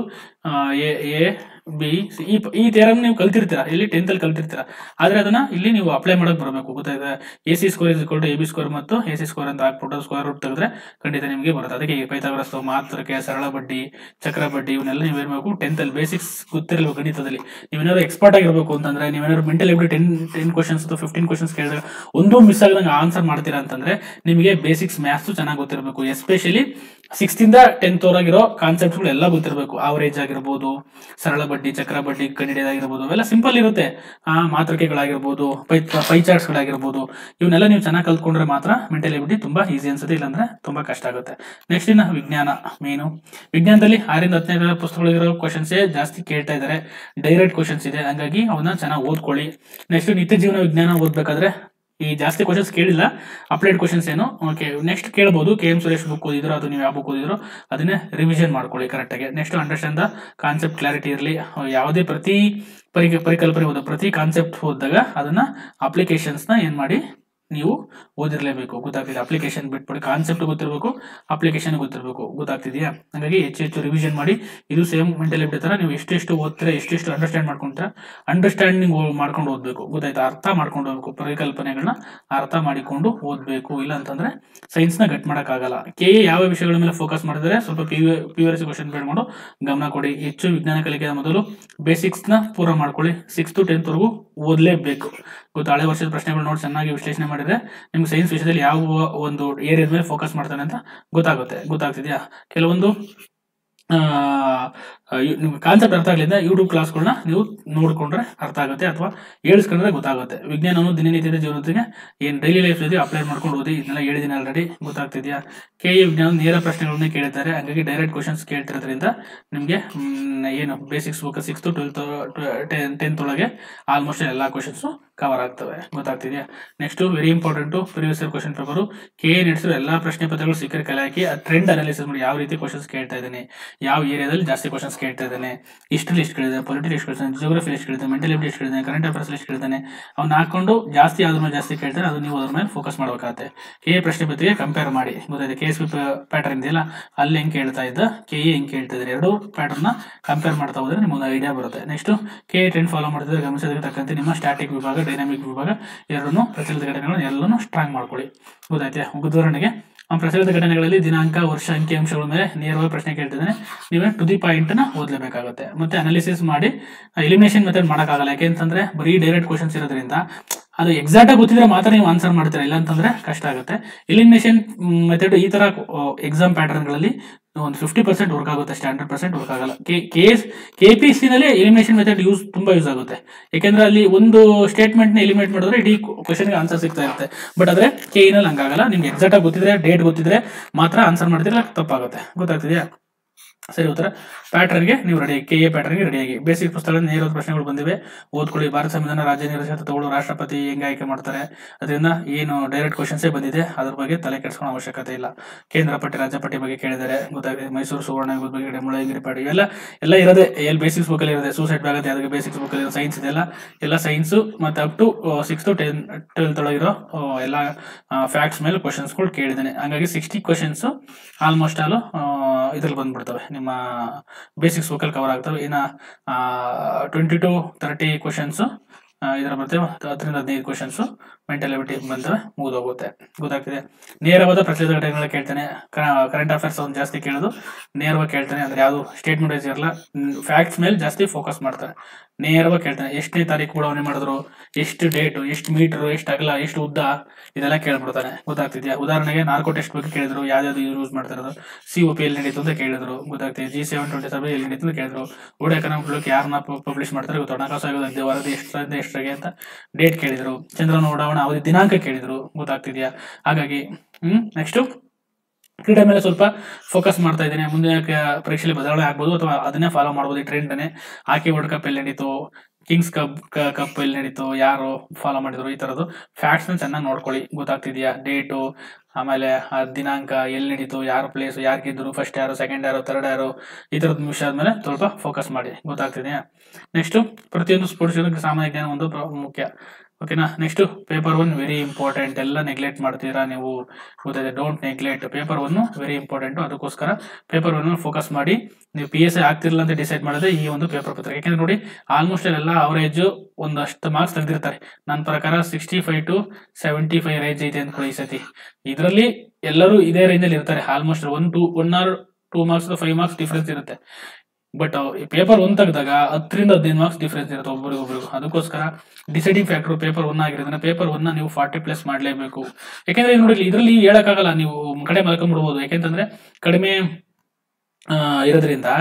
Speaker 1: ಎ ಎ ಬಿ ಸಿ ಈ ಪ- ಈ ಥಿಯರಮ್ ನೀವು ಕಲ್ತಿರ್ತೀರಾ ಇಲ್ಲಿ ಟೆಂತ್ ಅಲ್ಲಿ ಕಲ್ತಿರ್ತೀರಾ ಆದ್ರೆ ಅದನ್ನ ಇಲ್ಲಿ ನೀವು ಅಪ್ಲೈ ಮಾಡಕ್ ಬರಬೇಕು ಗೊತ್ತಾಯ್ತಾ A C score is to A B score ಮತ್ತು ಎ ಸಿ ಸ್ಕೋರ್ ಅಂತ ಹಾಕ್ಬಿಟ್ಟು ಸ್ಕ್ವೇರ್ ರೂಟ್ ತೆಗೆದ್ರೆ ಖಂಡಿತ ನಿಮಗೆ ಬರುತ್ತೆ ಅದಕ್ಕೆ ಈ ಪೈಥಾಗರಸ್ ಮಾತ್ರಕ್ಕೆ ಸರಳ ಬಡ್ಡಿ ಚಕ್ರ ಬಡ್ಡಿ ಇವನ್ನೆಲ್ಲ ನೀವು ಇರಬೇಕು ಟೆಂತ್ ಅಲ್ಲಿ ಬೇಸಿಕ್ಸ್ ಗೊತ್ತಿರಬೇಕು ಗಣಿತದಲ್ಲಿ ನೀವೇನಾದ್ರು ಎಕ್ಸ್ಪರ್ಟ್ ಆಗಿರ್ಬೇಕು ಅಂತಂದ್ರೆ ನೀವೇನಾದ್ರು mental ability ten ten questions ಅಥವಾ ಫಿಫ್ಟೀನ್ ಕ್ವಶನ್ಸ್ ಕೇಳಿದಾಗ ಒಂದು ಮಿಸ್ ಆಗದಂಗೆ ಆನ್ಸರ್ ಮಾಡ್ತೀರಾ ಅಂತಂದ್ರೆ ನಿಮಗೆ ಬೇಸಿಕ್ಸ್ ಮ್ಯಾಥ್ಸ್ ಚೆನ್ನಾಗಿ ಗೊತ್ತಿರಬೇಕು ಎಸ್ಪೆಷಲಿ ಸಿಕ್ಸ್ತಿಂದ ಟೆಂತ್ ವರೆಗಿರೋ ಕಾನ್ಸೆಪ್ಟ್ಗಳು ಎಲ್ಲ ಗೊತ್ತಿರಬೇಕು ಆವರೇಜ್ ಆಗಿರ್ಬೋದು ಸರಳ ಬಡ್ಡಿ ಚಕ್ರ ಬಡ್ಡಿ ಕಂಡಿಡಿಯೋದಾಗಿರ್ಬೋದು ಅವೆಲ್ಲ ಸಿಂಪಲ್ ಇರುತ್ತೆ ಆ ಮಾತೃಕೆಗಳಾಗಿರ್ಬೋದು ಪೈ ಪೈ ಚಾರ್ಟ್ಸ್ಗಳಾಗಿರ್ಬೋದು ಇವನ್ನೆಲ್ಲ ನೀವು ಚೆನ್ನಾಗಿ ಕಲ್ತ್ಕೊಂಡ್ರೆ ಮಾತ್ರ ಮೆಂಟಲ್ ಎಬಿಲಿಟಿ ತುಂಬಾ ಈಸಿ ಅನ್ಸುತ್ತೆ ಇಲ್ಲಾಂದ್ರೆ ತುಂಬಾ ಕಷ್ಟ ಆಗುತ್ತೆ ನೆಕ್ಸ್ಟ್ ಇನ್ನ ವಿಜ್ಞಾನ ಮೇನು ವಿಜ್ಞಾನದಲ್ಲಿ ಆರಿಂದ ಹತ್ತನೇ ಪುಸ್ತಕಗಳಿರೋ ಕ್ವಶನ್ಸೇ ಜಾಸ್ತಿ ಕೇಳ್ತಾ ಇದ್ದಾರೆ ಡೈರೆಕ್ಟ್ ಕ್ವಶನ್ಸ್ ಇದೆ ಹಂಗಾಗಿ ಅವನ್ನ ಚೆನ್ನಾಗಿ ಓದ್ಕೊಳ್ಳಿ ನೆಕ್ಸ್ಟ್ ನಿತ್ಯ ಜೀವನ ವಿಜ್ಞಾನ ಓದ್ಬೇಕಾದ್ರೆ ಈ ಜಾಸ್ತಿ ಕ್ವಶನ್ಸ್ ಕೇಳಿಲ್ಲ ಅಪ್ಲೈಡ್ ಕ್ವಶನ್ಸ್ ಏನು ಓಕೆ ನೆಕ್ಸ್ಟ್ ಕೇಳ್ಬೋದು ಕೆ ಎಂ ಸುರೇಶ್ ಬುಕ್ ಓದಿದ್ರು ಅಥವಾ ನೀವು ಯಾವ ಬುಕ್ ಓದಿದ್ರು ಅದನ್ನೇ ರಿವಿಷನ್ ಮಾಡ್ಕೊಳ್ಳಿ ಕರೆಕ್ಟಾಗಿ next understand the concept clarity ಇರಲಿ ಯಾವುದೇ ಪ್ರತಿ ಪರಿ ಪರಿಕಲ್ಪನೆ ಓದೋ ಪ್ರತಿ ಕಾನ್ಸೆಪ್ಟ್ ಓದಿದಾಗ ಅದನ್ನ ಅಪ್ಲಿಕೇಶನ್ಸ್ನ ಏನು ಮಾಡಿ ನೀವು ಓದಿರಲೇಬೇಕು ಗೊತ್ತಾಗ್ತಿದೆ ಅಪ್ಲಿಕೇಶನ್ ಬಿಟ್ಬಿಡಿ ಕಾನ್ಸೆಪ್ಟ್ ಗೊತ್ತಿರಬೇಕು ಅಪ್ಲಿಕೇಶನ್ ಗೊತ್ತಿರಬೇಕು ಗೊತ್ತಾಗ್ತಿದೆಯಾ ಹಾಗಾಗಿ ಹೆಚ್ಚು ಹೆಚ್ಚು ರಿವಿಷನ್ ಮಾಡಿ ಇದು ಸೇಮ್ ಮೆಂಟಲ್ ಎಬಿಲಿಟಿ ಥರ ನೀವು ಎಷ್ಟೆಷ್ಟು ಓದ್ತೀರಾ ಎಷ್ಟೆಷ್ಟು ಅಂಡರ್ಸ್ಟ್ಯಾಂಡ್ ಮಾಡ್ಕೊಂತೀರಾ ಅಂಡರ್ಸ್ಟ್ಯಾಂಡಿಂಗ್ ಮಾಡ್ಕೊಂಡು ಓದಬೇಕು ಗೊತ್ತಾಯ್ತಾ ಅರ್ಥ ಮಾಡ್ಕೊಂಡು ಹೋಗ್ಬೇಕು ಪರಿಕಲ್ಪನೆಗಳನ್ನ ಅರ್ಥ ಮಾಡಿಕೊಂಡು ಓದಬೇಕು ಇಲ್ಲ ಅಂತಂದ್ರೆ ಸೈನ್ಸ್ನ ಗಟ್ ಮಾಡೋಕ್ಕಾಗಲ್ಲ ಕೆ ಎ ಯಾವ ವಿಷಯಗಳ ಮೇಲೆ ಫೋಕಸ್ ಮಾಡಿದರೆ ಸ್ವಲ್ಪ P U P U S question ಬೇಡ್ಕೊಂಡು ಗಮನ ಕೊಡಿ ಹೆಚ್ಚು ವಿಜ್ಞಾನ ಕಲಿಕೆಯ ಮೊದಲು ಬೇಸಿಕ್ಸ್ನ ಪೂರ ಮಾಡ್ಕೊಳ್ಳಿ ಸಿಕ್ಸ್ ಟು ಟೆಂತ್ವರೆಗೂ ಓದಲೇಬೇಕು ಗೊತ್ತಾ ಹಳೆ ವರ್ಷದ ಪ್ರಶ್ನೆಗಳು ನೋಡಿ ಚೆನ್ನಾಗಿ ವಿಶ್ಲೇಷಣೆ ಮಾಡಿದ್ರೆ ನಿಮ್ಗೆ ಸೈನ್ಸ್ ವಿಷಯದಲ್ಲಿ ಯಾವ ಒಂದು ಏರಿಯಾದ ಮೇಲೆ ಫೋಕಸ್ ಮಾಡ್ತಾನೆ ಅಂತ ಗೊತ್ತಾಗುತ್ತೆ ಗೊತ್ತಾಗ್ತಿದೆಯಾ ಕೆಲವೊಂದು ನಿಮ್ಗೆ ಕಾನ್ಸೆಪ್ಟ್ ಅರ್ಥ ಆಗಲಿಂದ ಯೂಟ್ಯೂಬ್ ಕ್ಲಾಸ್ಗಳನ್ನ ನೀವು ನೋಡಿಕೊಂಡ್ರೆ ಅರ್ಥ ಆಗುತ್ತೆ ಅಥವಾ ಹೇಳಿಸ್ಕೊಂಡ್ರೆ ಗೊತ್ತಾಗುತ್ತೆ ವಿಜ್ಞಾನವನ್ನು ದಿನನಿತ್ಯದ ಜೀವನಕ್ಕೆ ಏನು ಡೈಲಿ ಲೈಫ್ ಜೊತೆ ಅಪ್ಲೈ ಮಾಡ್ಕೊಂಡು ಓದಿ ಇದನ್ನೆಲ್ಲ ಹೇಳಿದ್ದೀನಿ ಆಲ್ರೆಡಿ ಗೊತ್ತಾಗ್ತಿದೆಯಾ ಕೆ ಎ ವಿಜ್ಞಾನ ನೇರ ಪ್ರಶ್ನೆಗಳನ್ನೇ ಕೇಳಿದ್ದಾರೆ ಹಾಗಾಗಿ ಡೈರೆಕ್ಟ್ ಕ್ವಶನ್ಸ್ ಕೇಳ್ತಿರೋದ್ರಿಂದ ನಿಮಗೆ ಏನು basics book six to twelfth tenth ಒಳಗೆ ಆಲ್ಮೋಸ್ಟ್ ಎಲ್ಲ ಕ್ವಶನ್ಸು ಕವರ್ ಆಗ್ತವೆ ಗೊತ್ತಾಗ್ತಿದೆಯಾ next very important previous year question paper K A ನಡೆಸಿರೋ ಎಲ್ಲ ಪ್ರಶ್ನೆ ಪತ್ರಗಳು ಸಿಕ್ಕರೆ ಕಲೆ ಹಾಕಿ ಆ ಟ್ರೆಂಡ್ ಅನಾಲಿಸಿಸ್ ಮಾಡಿ ಯಾವ ರೀತಿ ಕ್ವಶನ್ಸ್ ಕೇಳ್ತಾ ಇದ್ದಾನೆ ಯಾವ ಏರಿಯಾದಲ್ಲಿ ಜಾಸ್ತಿ ಕ್ವಶನ್ಸ್ ಕೇಳ್ತಾ ಇದ್ದಾನೆ ಹಿಸ್ಟ್ರಿ ಎಷ್ಟು ಕೇಳಿದೆ ಪೊಲಿಟಿಕ್ ಎಷ್ಟು ಕೇಳಿದ್ದಾನೆ ಜಿಯೋಗ್ರಫಿ ಎಷ್ಟು ಕೇಳಿದ್ದಾನೆ ಮೆಂಟಲ್ ಎಬಿಲಿಟಿ ಎಷ್ಟು ಕೇಳಿದ್ದಾನೆ ಕರೆಂಟ್ ಅಫೇರ್ಸ್ ಎಷ್ಟು ಕೇಳಿದ್ದಾನೆ ಅವ್ನು ಹಾಕೊಂಡು ಜಾಸ್ತಿ ಅದ್ರ ಮೇಲೆ ಜಾಸ್ತಿ ಕೇಳ್ತಾರೆ ಅದು ನೀವು ಅದ್ರ ಮೇಲೆ ಫೋಕಸ್ ಮಾಡಬೇಕಾಗತ್ತೆ ಕೆ ಎ ಪ್ರಶ್ನೆ ಪತ್ರಿಕೆ ಕಂಪೇರ್ ಮಾಡಿ ಗೊತ್ತಾಯ್ತು ಕೆ ಎಸ್ ಪಿ ಪ್ಯಾಟರ್ನ್ ಇದೆಯಲ್ಲ ಅಲ್ಲಿ ಹೆಂಗೆ ಕೇಳ್ತಾ ಇದ್ದ ಕೆ ಎ ಹೆಂಗೆ ಕೇಳ್ತಾ ಇದ್ದಾರೆ ಎರಡು ಪ್ಯಾಟರ್ನ ಕಂಪೇರ್ ಮಾಡ್ತಾ ಹೋದ್ರೆ ನಿಮ್ಗೆ ಒಂದು ಐಡಿಯಾ ಬರುತ್ತೆ next K A trend follow ಮಾಡ್ತಿದ್ರೆ ಗಮನಿಸೋದಕ್ಕೆ ತಕ್ಕಂತೆ ನಿಮ್ಮ ಸ್ಟ್ಯಾಟಿಕ್ ವಿಭಾಗ ಡೈನಾಮಿಕ್ ವಿಭಾಗ ಎರಡನ್ನೂ ಪ್ರಚಲಿತ ಘಟನೆಗಳನ್ನು ಎಲ್ಲನೂ ಸ್ಟ್ರಾಂಗ್ ಮಾಡ್ಕೊಳ್ಳಿ ಗೊತ್ತಾಯ್ತಾ ಉದಾಹರಣೆಗೆ ಆ ಪ್ರಚಲಿತ ಘಟನೆಗಳಲ್ಲಿ ದಿನಾಂಕ ವರ್ಷ ಅಂಕಿಅಂಶಗಳ ಮೇಲೆ ನೇರವಾಗಿ ಪ್ರಶ್ನೆ ಕೇಳ್ತಿದ್ದಾನೆ ನೀವೇ ಟು ದಿ ಪಾಯಿಂಟ್ ನ ಓದಲೇಬೇಕಾಗುತ್ತೆ ಮತ್ತೆ ಅನಾಲಿಸಿಸ್ ಮಾಡಿ ಎಲಿಮಿನೇಷನ್ ಮೆಥಡ್ ಮಾಡೋಕ್ಕಾಗಲ್ಲ ಯಾಕೆ ಅಂತಂದ್ರೆ ಬರೀ ಡೈರೆಕ್ಟ್ ಕ್ವಶನ್ಸ್ ಇರೋದ್ರಿಂದ ಅದು ಎಕ್ಸಾಕ್ಟ್ ಆಗಿ ಗೊತ್ತಿದ್ರೆ ಮಾತ್ರ ನೀವು ಆನ್ಸರ್ ಮಾಡ್ತೀರಾ ಇಲ್ಲ ಅಂತಂದ್ರೆ ಕಷ್ಟ ಆಗುತ್ತೆ ಎಲಿಮಿನೇಷನ್ ಮೆಥಡ್ ಈ ತರ ಎಕ್ಸಾಮ್ ಪ್ಯಾಟರ್ನ್ಗಳಲ್ಲಿ ಒಂದು ಫಿಫ್ಟಿ ಪರ್ಸೆಂಟ್ ವರ್ಕ್ ಆಗುತ್ತೆ ಅಷ್ಟೇ ಹಂಡ್ರೆಡ್ ಪರ್ಸೆಂಟ್ ವರ್ಕ್ ಆಗಲ್ಲ K S K P C ನಲ್ಲಿ ಎಲಿಮಿನೇಷನ್ ಮೆಥಡ್ ಯೂಸ್ ತುಂಬಾ ಯೂಸ್ ಆಗುತ್ತೆ ಯಾಕೆಂದ್ರೆ ಅಲ್ಲಿ ಒಂದು ಸ್ಟೇಟ್ಮೆಂಟ್ ನ ಎಲಿಮಿನೇಟ್ ಮಾಡಿದ್ರೆ ಇಡೀ ಕ್ವಶನ್ಗೆ ಆನ್ಸರ್ ಸಿಗ್ತಾ ಇರುತ್ತೆ ಬಟ್ ಆದ್ರೆ ಕೆ ನಲ್ಲಿ ಹಂಗಾಗಲ್ಲ ನಿಮ್ಗೆ ಎಕ್ಸಾಕ್ಟ್ ಆಗಿ ಗೊತ್ತಿದ್ರೆ ಡೇಟ್ ಗೊತ್ತಿದ್ರೆ ಮಾತ್ರ ಆನ್ಸರ್ ಮಾಡಿದ್ರೆ ತಪ್ಪಾಗುತ್ತೆ ಗೊತ್ತಾಗ್ತಿದೆಯಾ ಸರಿ ಉತ್ತರ ಪ್ಯಾಟರ್ನ್ಗೆ ನೀವು ರೆಡಿ ಕೆ ಎ ಪ್ಯಾಟರ್ನ್ಗೆ ರೆಡಿಯಾಗಿ ಬೇಸಿಕ್ ಪುಸ್ತಕಗಳಲ್ಲಿ ನೇರ ಪ್ರಶ್ನೆಗಳು ಬಂದಿವೆ ಓದ್ಕೊಳ್ಳಿ ಭಾರತ ಸಂವಿಧಾನ ರಾಜ್ಯ ನಿರ್ದೇಶಕ ತಗೊಳ್ಳೋ ರಾಷ್ಟ್ರಪತಿ ಹೆಂಗೆ ಆಯ್ಕೆ ಮಾಡ್ತಾರೆ ಅದರಿಂದ ಏನು ಡೈರೆಕ್ಟ್ ಕ್ವಶನ್ಸೇ ಬಂದಿದೆ ಅದ್ರ ಬಗ್ಗೆ ತಲೆ ಕೆಡಿಸ್ಕೊಳ್ಳೋ ಅವಶ್ಯಕತೆ ಇಲ್ಲ ಕೇಂದ್ರ ಪಟ್ಟಿ ರಾಜ್ಯ ಪಟ್ಟಿ ಬಗ್ಗೆ ಕೇಳಿದ್ದಾರೆ ಗೊತ್ತಾಗಿದೆ ಮೈಸೂರು ಸುವರ್ಣ ಯುಗದ ಬಗ್ಗೆ ಮುಳ್ಳಯ್ಯನಗಿರಿ ಪಾಡಿ ಇವೆಲ್ಲ ಎಲ್ಲ ಇರೋದೇ ಎಲ್ಲಿ ಬೇಸಿಕ್ಸ್ ಬುಕ್ಕಲ್ಲಿ ಇರೋದೆ ಸೂಸೈಡ್ ಆಗುತ್ತೆ ಅದಕ್ಕೆ ಬೇಸಿಕ್ಸ್ ಬುಕ್ಕಲ್ಲಿ ಸೈನ್ಸ್ ಇದೆಲ್ಲ ಎಲ್ಲ ಸೈನ್ಸು ಮತ್ತು up to six to ten twelfth ಒಳಗಿರೋ ಆ, ಎಲ್ಲ ಫ್ಯಾಕ್ಟ್ಸ್ ಮೇಲೆ ಕ್ವಶನ್ಸ್ಗಳು ಕೇಳಿದ್ದೇನೆ ಹಂಗಾಗಿ ಸಿಕ್ಸ್ಟಿ ಕ್ವಶನ್ಸು ಆಲ್ಮೋಸ್ಟ್ ಆಲು ಇದ್ರಲ್ಲಿ ಬಂದ್ಬಿಡ್ತವೆ ನಿಮ್ಮ ಬೇಸಿಕ್ಸ್ ಬುಕ್ಕಲ್ಲಿ ಕವರ್ ಆಗ್ತವೆ ಇನ್ನು ಟ್ವೆಂಟಿ ಟು ತರ್ಟಿ ಕ್ವಶನ್ಸು ಇದರ ಬರ್ತವೆ ಹತ್ತರಿಂದ ಹದಿನೈದು ಕ್ವಶನ್ಸು ಮೆಂಟಲ್ ಎಬಿಲಿಟಿ ಬಂತವೆ ಮುಗಿದೋಗುತ್ತೆ ಗೊತ್ತಾಗ್ತಿದೆ ನೇರವಾದ ಪ್ರಚಲಿತ ಘಟನೆಗಳ ಕೇಳ್ತಾನೆ ಕರೆಂಟ್ ಅಫೇರ್ಸ್ ಒಂದು ಜಾಸ್ತಿ ಕೇಳೋದು ನೇರವಾಗಿ ಕೇಳ್ತಾನೆ ಅಂದ್ರೆ ಯಾವುದು ಸ್ಟೇಟ್ಮೆಂಟ್ ವೈಸ್ ಇರಲ್ಲ ಫ್ಯಾಕ್ಟ್ಸ್ ಮೇಲೆ ಜಾಸ್ತಿ ಫೋಕಸ್ ಮಾಡ್ತಾರೆ ನೇರವಾಗಿ ಕೇಳ್ತಾನೆ ಎಷ್ಟನೇ ತಾರೀಕು ಉಡಾವಣೆ ಮಾಡಿದ್ರು ಎಷ್ಟು ಡೇಟು ಎಷ್ಟು ಮೀಟರ್ ಎಷ್ಟು ಅಗಲ ಎಷ್ಟು ಉದ್ದ ಇದೆಲ್ಲ ಕೇಳ್ಬಿಡ್ತಾನೆ ಗೊತ್ತಾಗ್ತಿದ್ಯಾ ಉದಾಹರಣೆಗೆ ನಾರ್ಕೋ ಟೆಸ್ಟ್ ಬಗ್ಗೆ ಕೇಳಿದ್ರು ಯಾವ್ದು ಯೂಸ್ ಮಾಡ್ತಾ ಇರೋದು ಸಿ ಒ ಪಿ ಎಲ್ಲಿ ನಡೀತು ಅಂತ ಕೇಳಿದ್ರು ಗೊತ್ತಾಗ್ತಿದೆ ಜಿ ಸೆವೆನ್ ಟ್ವೆಂಟಿ ಸಭೆ ಎಲ್ಲಿ ನಡೀತು ಅಂತ ಕೇಳಿದ್ರು ವುಡ್ ಎಕನಾಮಿಕ್ ಯಾರನ್ನ ಪಬ್ಲಿಷ್ ಮಾಡ್ತಾರೆ ಗೊತ್ತು ಹಣಕಾಸು ಆಯೋಗದ ವರದಿ ಎಷ್ಟರಿಂದ ಎಷ್ಟರಿಗೆ ಅಂತ ಡೇಟ್ ಕೇಳಿದ್ರು ಚಂದ್ರನ ಉಡಾವಣೆ ಅವಧಿ ದಿನಾಂಕ ಕೇಳಿದ್ರು ಗೊತ್ತಾಗ್ತಿದ್ಯಾ ಹಾಗಾಗಿ ಹ್ಮ್ ನೆಕ್ಸ್ಟ್ ಕ್ರೀಡೆ ಮೇಲೆ ಸ್ವಲ್ಪ ಫೋಕಸ್ ಮಾಡ್ತಾ ಇದ್ದೀನಿ ಮುಂದಿನ ಕ- ಪರೀಕ್ಷೆಯಲ್ಲಿ ಬದಲಾವಣೆ ಆಗ್ಬೋದು ಅಥವಾ ಅದನ್ನೇ ಫಾಲೋ ಮಾಡ್ಬೋದು ಈ ಟ್ರೆಂಡ್ನೇ ಹಾಕಿ ವರ್ಲ್ಡ್ ಕಪ್ ಎಲ್ಲಿ ನಡೀತು ಕಿಂಗ್ಸ್ ಕಪ್ ಕಪ್ ಎಲ್ಲಿ ನಡೀತು ಯಾರು ಫಾಲೋ ಮಾಡಿದ್ರು ಈ ಥರದ್ದು ಫ್ಯಾಕ್ಟ್ಸ್ನ ಚೆನ್ನಾಗಿ ನೋಡ್ಕೊಳ್ಳಿ ಗೊತ್ತಾಗ್ತಿದ್ಯಾ ಡೇಟು ಆಮೇಲೆ ಆ ದಿನಾಂಕ ಎಲ್ಲಿ ನಡೀತು ಯಾರು ಪ್ಲೇಸ್ ಯಾರು ಗೆದ್ರು ಫಸ್ಟ್ ಯಾರು ಸೆಕೆಂಡ್ ಯಾರು ಥರ್ಡ್ ಯಾರು ಈ ಥರದ ವಿಷಯದ ಮೇಲೆ ಸ್ವಲ್ಪ ಫೋಕಸ್ ಮಾಡಿ ಗೊತ್ತಾಗ್ತಿದೆಯಾ ನೆಕ್ಸ್ಟು ಪ್ರತಿಯೊಂದು ಸ್ಪೋರ್ಟ್ಸ್ ಸಾಮಾನ್ಯ ಜ್ಞಾನ ಒಂದು ಪ್ರ- ಮುಖ್ಯ ಓಕೆನಾ next paper one very important ಎಲ್ಲ ನೆಗ್ಲೆಕ್ಟ್ ಮಾಡ್ತೀರಾ ನೀವು ಗೊತ್ತಾಗಿದೆ don't neglect paper one very important ಅದಕ್ಕೋಸ್ಕರ ಪೇಪರ್ ಒನ್ ಫೋಕಸ್ ಮಾಡಿ ನೀವು ಪಿ ಎಸ್ ಐ ಆಗ್ತಿರಲಿಲ್ಲ ಅಂತ ಡಿಸೈಡ್ ಮಾಡಿದ್ರೆ ಈ ಒಂದು ಪೇಪರ್ ಪತ್ರಿಕೆ ಯಾಕೆಂದ್ರೆ ನೋಡಿ ಆಲ್ಮೋಸ್ಟ್ ಎಲ್ಲ ಅವರೇಜ್ ಒಂದಷ್ಟು ಮಾರ್ಕ್ಸ್ ತೆಗೆದಿರ್ತಾರೆ ನನ್ನ ಪ್ರಕಾರ sixty five to seventy five range ಐತೆ ಅಂದ್ಕೊಳ್ಳಿ ಈ ಸತಿ ಇದರಲ್ಲಿ ಎಲ್ಲರೂ ಇದೇ ರೇಂಜಲ್ಲಿ ಇರ್ತಾರೆ almost one to one or two marks five marks difference ಇರುತ್ತೆ ಬಟ್ ಪೇಪರ್ ಒನ್ ತೆಗೆದಾಗ ಹತ್ತರಿಂದ ಹದಿನೈದು ಮಾರ್ಕ್ಸ್ ಡಿಫ್ರೆನ್ಸ್ ಇರುತ್ತೆ ಒಬ್ಬರಿಗೆ ಒಬ್ಬರಿಗೂ ಅದಕ್ಕೋಸ್ಕರ ಡಿಸೈಡಿಂಗ್ ಫ್ಯಾಕ್ಟರ್ ಪೇಪರ್ ಒನ್ ಆಗಿರೋದ್ರಿಂದ ಪೇಪರ್ ಒನ್ನ ನೀವು ಫಾರ್ಟಿ ಪ್ಲಸ್ ಮಾಡಲೇಬೇಕು ಯಾಕೆಂದ್ರೆ ಈಗ ನೋಡಿ ಇದರಲ್ಲಿ ಹೇಳಕ್ಕಾಗಲ್ಲ ನೀವು ಕಡೆ ಮಲ್ಕೊಂಡ್ಬಿಡ್ಬೋದು ಯಾಕೆಂತಂದ್ರೆ ಕಡಿಮೆ ಆ, ಇರೋದ್ರಿಂದ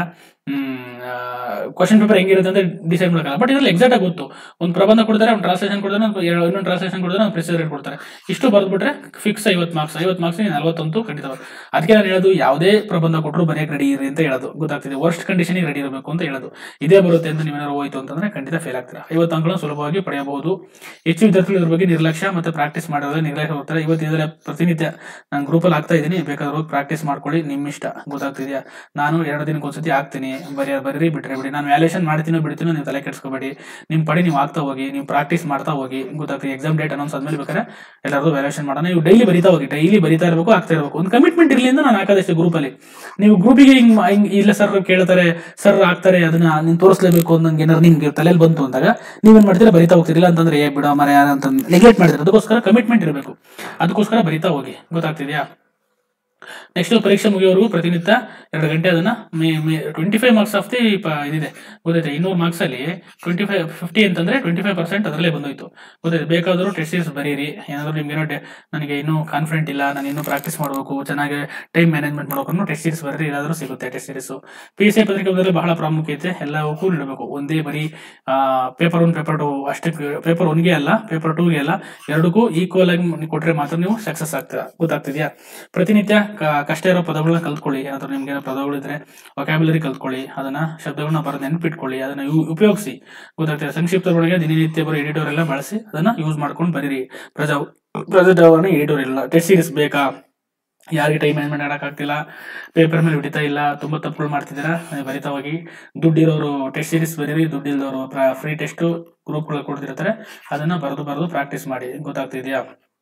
Speaker 1: ಕ್ವಶನ್ ಪೇಪರ್ ಹೆಂಗಿರುತ್ತೆ ಅಂತ ಡಿಸೈಡ್ ಮಾಡಲ್ಲ ಬಟ್ ಇದ್ರಲ್ಲಿ ಎಕ್ಸಾಕ್ಟ್ ಆಗಿ ಗೊತ್ತು ಒಂದು ಪ್ರಬಂಧ ಕೊಡ್ತಾರೆ ಒಂದು ಟ್ರಾನ್ಸ್ಲೇಷನ್ ಕೊಡ್ತಾರೆ ಒಂದು ಎರಡು- ಇನ್ನೊಂದು ಟ್ರಾನ್ಸ್ಲೇಷನ್ ಕೊಡ್ತಾರೆ ಒಂದು ಪ್ರೆಸರ್ ಕೊಡ್ತಾರೆ ಇಷ್ಟು ಬರೆದ್ಬಿಟ್ರೆ ಫಿಕ್ಸ್ ಐವತ್ತು ಮಾರ್ಕ್ಸ್ ಐವತ್ತು ಮಾರ್ಕ್ಸ್ ನಲ್ವತ್ತಂತೂ ಖಂಡಿತ ಬರುತ್ತೆ. ಅದಕ್ಕೆ ನಾನು ಹೇಳೋದು ಯಾವುದೇ ಪ್ರಬಂಧ ಕೊಟ್ಟರು ಬರೆಯಕ್ಕೆ ರೆಡಿ ಇರಿ ಅಂತ ಹೇಳೋದು ಗೊತ್ತಾಗ್ತಿದೆ ವರ್ಸ್ಟ್ ಕಂಡೀಷನ್ಗೆ ರೆಡಿ ಇರಬೇಕು ಅಂತ ಹೇಳೋದು ಇದೇ ಬರುತ್ತೆ ಅಂತ ನೀವೇನಾದ್ರು ಹೋಯ್ತು ಅಂತಂದ್ರೆ ಖಂಡಿತ ಫೇಲ್ ಆಗ್ತೀರಾ ಐವತ್ತು ಅಂಕಗಳನ್ನು ಸುಲಭವಾಗಿ ಪಡೆಯಬಹುದು ಹೆಚ್ಚು ವಿದ್ಯಾರ್ಥಿಗಳು ಇದ್ರ ಬಗ್ಗೆ ನಿರ್ಲಕ್ಷ್ಯ ಮತ್ತೆ ಪ್ರಾಕ್ಟೀಸ್ ಮಾಡೋದ್ರೆ ನಿರ್ಲಕ್ಷ್ಯ ಹೋಗ್ತಾರೆ ಇವತ್ತು ಇದರ ಪ್ರತಿನಿತ್ಯ ನಾನು ಗ್ರೂಪಲ್ಲಿ ಆಗ್ತಾ ಇದ್ದೀನಿ ಬೇಕಾದ್ರೆ ಹೋಗಿ ಪ್ರಾಕ್ಟೀಸ್ ಮಾಡ್ಕೊಳ್ಳಿ ನಿಮ್ಮ ಇಷ್ಟ ಗೊತ್ತಾಗ್ತಿದೆಯಾ ನಾನು ಎರಡು ದಿನಕ್ಕೆ ಒಂದ್ಸತಿ ಆಗ್ತೀನಿ ಬರೀ ಬರೀರಿ ಬಿಟ್ರೆ ಬಿಡಿ ನಾನು ವ್ಯಾಲ್ಯೂಷನ್ ಮಾಡ್ತೀನೋ ಬಿಡ್ತೀನೋ ನೀವು ತಲೆ ಕೆಡ್ಸ್ಕೊಬೇಡಿ ನಿಮ್ಮ ಪಡಿ ನೀವು ಆಗ್ತಾ ಹೋಗಿ ನೀವು ಪ್ರಾಕ್ಟೀಸ್ ಮಾಡ್ತಾ ಹೋಗಿ ಗೊತ್ತಾಗ್ತದೆ ಎಕ್ಸಾಮ್ ಡೇಟ್ ಅನೌನ್ಸ್ ಆದ್ಮೇಲೆ ಬೇಕಾದ್ರೆ ಎಲ್ಲರೂ ವ್ಯಾಲ್ಯೂಷನ್ ಮಾಡೋಣ ನೀವು ಡೈಲಿ ಬರಿತಾ ಹೋಗಿ ಡೈಲಿ ಬರಿತಾ ಇರಬೇಕು ಆಗ್ತಾ ಇರಬೇಕು ಒಂದು ಕಮಿಟ್ಮೆಂಟ್ ಇರಲಿ ಅಂತ ನಾನು ಹಾಕೋದಷ್ಟೇ ಗ್ರೂಪಲ್ಲಿ ನೀವು ಗ್ರೂಪಿಗೆ ಹಿಂಗ್ ಮಾ- ಹಿಂಗ್ ಇಲ್ಲ ಸರ್ ಕೇಳ್ತಾರೆ ಸರ್ ಆಗ್ತಾರೆ ಅದನ್ನ ನೀನು ತೋರಿಸ್ಲೇಬೇಕು ಅಂತ ನಂಗೆ ಏನಾದ್ರು ನಿಮ್ಗೆ ತಲೆಯಲ್ಲಿ ಬಂತು ಅಂದಾಗ ನೀವೇನ್ ಮಾಡ್ತೀರಾ ಬರಿತಾ ಹೋಗ್ತಿರಲಿಲ್ಲ ಅಂತಂದ್ರೆ ಏ ಬಿಡೋ ಮರ ಯಾರ ಅಂತ ನೆಗ್ಲೆಕ್ಟ್ ಮಾಡ್ತೀರಾ ಅದಕ್ಕೋಸ್ಕರ ಕಮಿಟ್ಮೆಂಟ್ ಇರಬೇಕು ಅದಕ್ಕೋಸ್ಕರ ಬರಿತಾ ಹೋಗಿ ಗೊತ್ತಾಗ್ತಿದ್ಯಾ ನೆಕ್ಸ್ಟ್ ಪರೀಕ್ಷೆ ಮುಗಿಯೋವರೆಗೂ ಪ್ರತಿನಿತ್ಯ ಎರಡು ಗಂಟೆ ಅದನ್ನ ಮೇ ಮೇ twenty five marks of the ಇದಿದೆ ಗೊತ್ತೈತೆ ಇನ್ನೂರು ಮಾರ್ಕ್ಸ್ ಅಲ್ಲಿ ಟ್ವೆಂಟಿ ಫೈವ್ ಫಿಫ್ಟಿ ಅಂತಂದ್ರೆ ಟ್ವೆಂಟಿ ಫೈವ್ ಪರ್ಸೆಂಟ್ ಅದರಲ್ಲೇ ಬಂದೋಯ್ತು ಗೊತ್ತೈತೆ ಬೇಕಾದರೂ ಟೆಸ್ಟ್ ಸೀರೀಸ್ ಬರೀರಿ ಏನಾದರೂ ನಿಮ್ಗೆ ಏನೋ ಡೆ- ನನಗೆ ಇನ್ನೂ ಕಾನ್ಫಿಡೆಂಟ್ ಇಲ್ಲ ನಾನು ಇನ್ನೂ ಪ್ರಾಕ್ಟೀಸ್ ಮಾಡಬೇಕು ಚೆನ್ನಾಗಿ ಟೈಮ್ ಮ್ಯಾನೇಜ್ಮೆಂಟ್ ಮಾಡಬೇಕು ಟೆಸ್ಟ್ ಸೀರೀಸ್ ಬರೀರಿ ಏನಾದರೂ ಸಿಗುತ್ತೆ test series P S I ಪತ್ರಿಕೆ ಬಂದರೆ ಬಹಳ ಪ್ರಾಮುಖ್ಯತೆ ಎಲ್ಲವಕ್ಕೂ ನೀಡಬೇಕು ಒಂದೇ ಬರೀ ಪೇಪರ್ ಒನ್ ಪೇಪರ್ ಟು ಅಷ್ಟೇ ಪೇಪರ್ ಒನ್ಗೆ ಅಲ್ಲ ಪೇಪರ್ ಟೂಗೆ ಅಲ್ಲ ಎರಡಕ್ಕೂ ಈಕ್ವಲ್ ಆಗಿ ನೀವು ಕೊಟ್ರೆ ಮಾತ್ರ ನೀವು ಸಕ್ಸಸ್ ಆಗ್ತೀರಾ ಗೊತ್ತಾಗ್ತಿದ್ಯಾ ಪ್ರತಿನಿತ್ಯ ಕ- ಕಷ್ಟ ಇರೋ ಪದಗಳನ್ನ ಕಲ್ತ್ಕೊಳ್ಳಿ ಏನಾದ್ರು ನಿಮ್ಗೆ ಏನೋ ಪದಗಳಿದ್ರೆ ವೊಕ್ಯಾಬುಲರಿ ಕಲ್ತ್ಕೊಳ್ಳಿ ಅದನ್ನ ಶಬ್ದಗಳನ್ನ ಬರೆದು ನೆನಪಿಟ್ಕೊಳ್ಳಿ ಅದನ್ನ ಯು- ಉಪಯೋಗಿಸಿ ಗೊತ್ತಾಗ್ತದೆ ಸಂಕ್ಷಿಪ್ತ ಒಳಗೆ ದಿನನಿತ್ಯ ಬರೋ ಎಡಿಟೋರ್ ಎಲ್ಲ ಬಳಸಿ ಅದನ್ನ ಯೂಸ್ ಮಾಡ್ಕೊಂಡು ಬರೀರಿ ಪ್ರಜಾ ಪ್ರಜಾವರಣೆ ಎಡಿಟೋರ್ ಇಲ್ಲ ಟೆಸ್ಟ್ ಸೀರೀಸ್ ಬೇಕಾ ಯಾರಿಗೆ ಟೈಮ್ ಮ್ಯಾನೇಜ್ಮೆಂಟ್ ಮಾಡೋಕ್ಕಾಗ್ತಿಲ್ಲ ಪೇಪರ್ ಮೇಲೆ ಹಿಡಿತಾ ಇಲ್ಲ ತುಂಬ ತಪ್ಪುಗಳು ಮಾಡ್ತಿದ್ದೀರಾ ನೀವು ಬರಿತಾ ಹೋಗಿ ದುಡ್ಡಿರೋರು ಟೆಸ್ಟ್ ಸೀರೀಸ್ ಬರೀರಿ ದುಡ್ಡಿಲ್ದವರು ಫ್ರೀ ಟೆಸ್ಟು ಗ್ರೂಪ್ಗಳು ಕೊಡ್ತಿರ್ತಾರೆ ಅದನ್ನ ಬರೆದು ಬರೆದು ಪ್ರಾಕ್ಟೀಸ್ ಮಾಡಿ ಗೊತ್ತಾಗ್ತಿದ್ಯಾ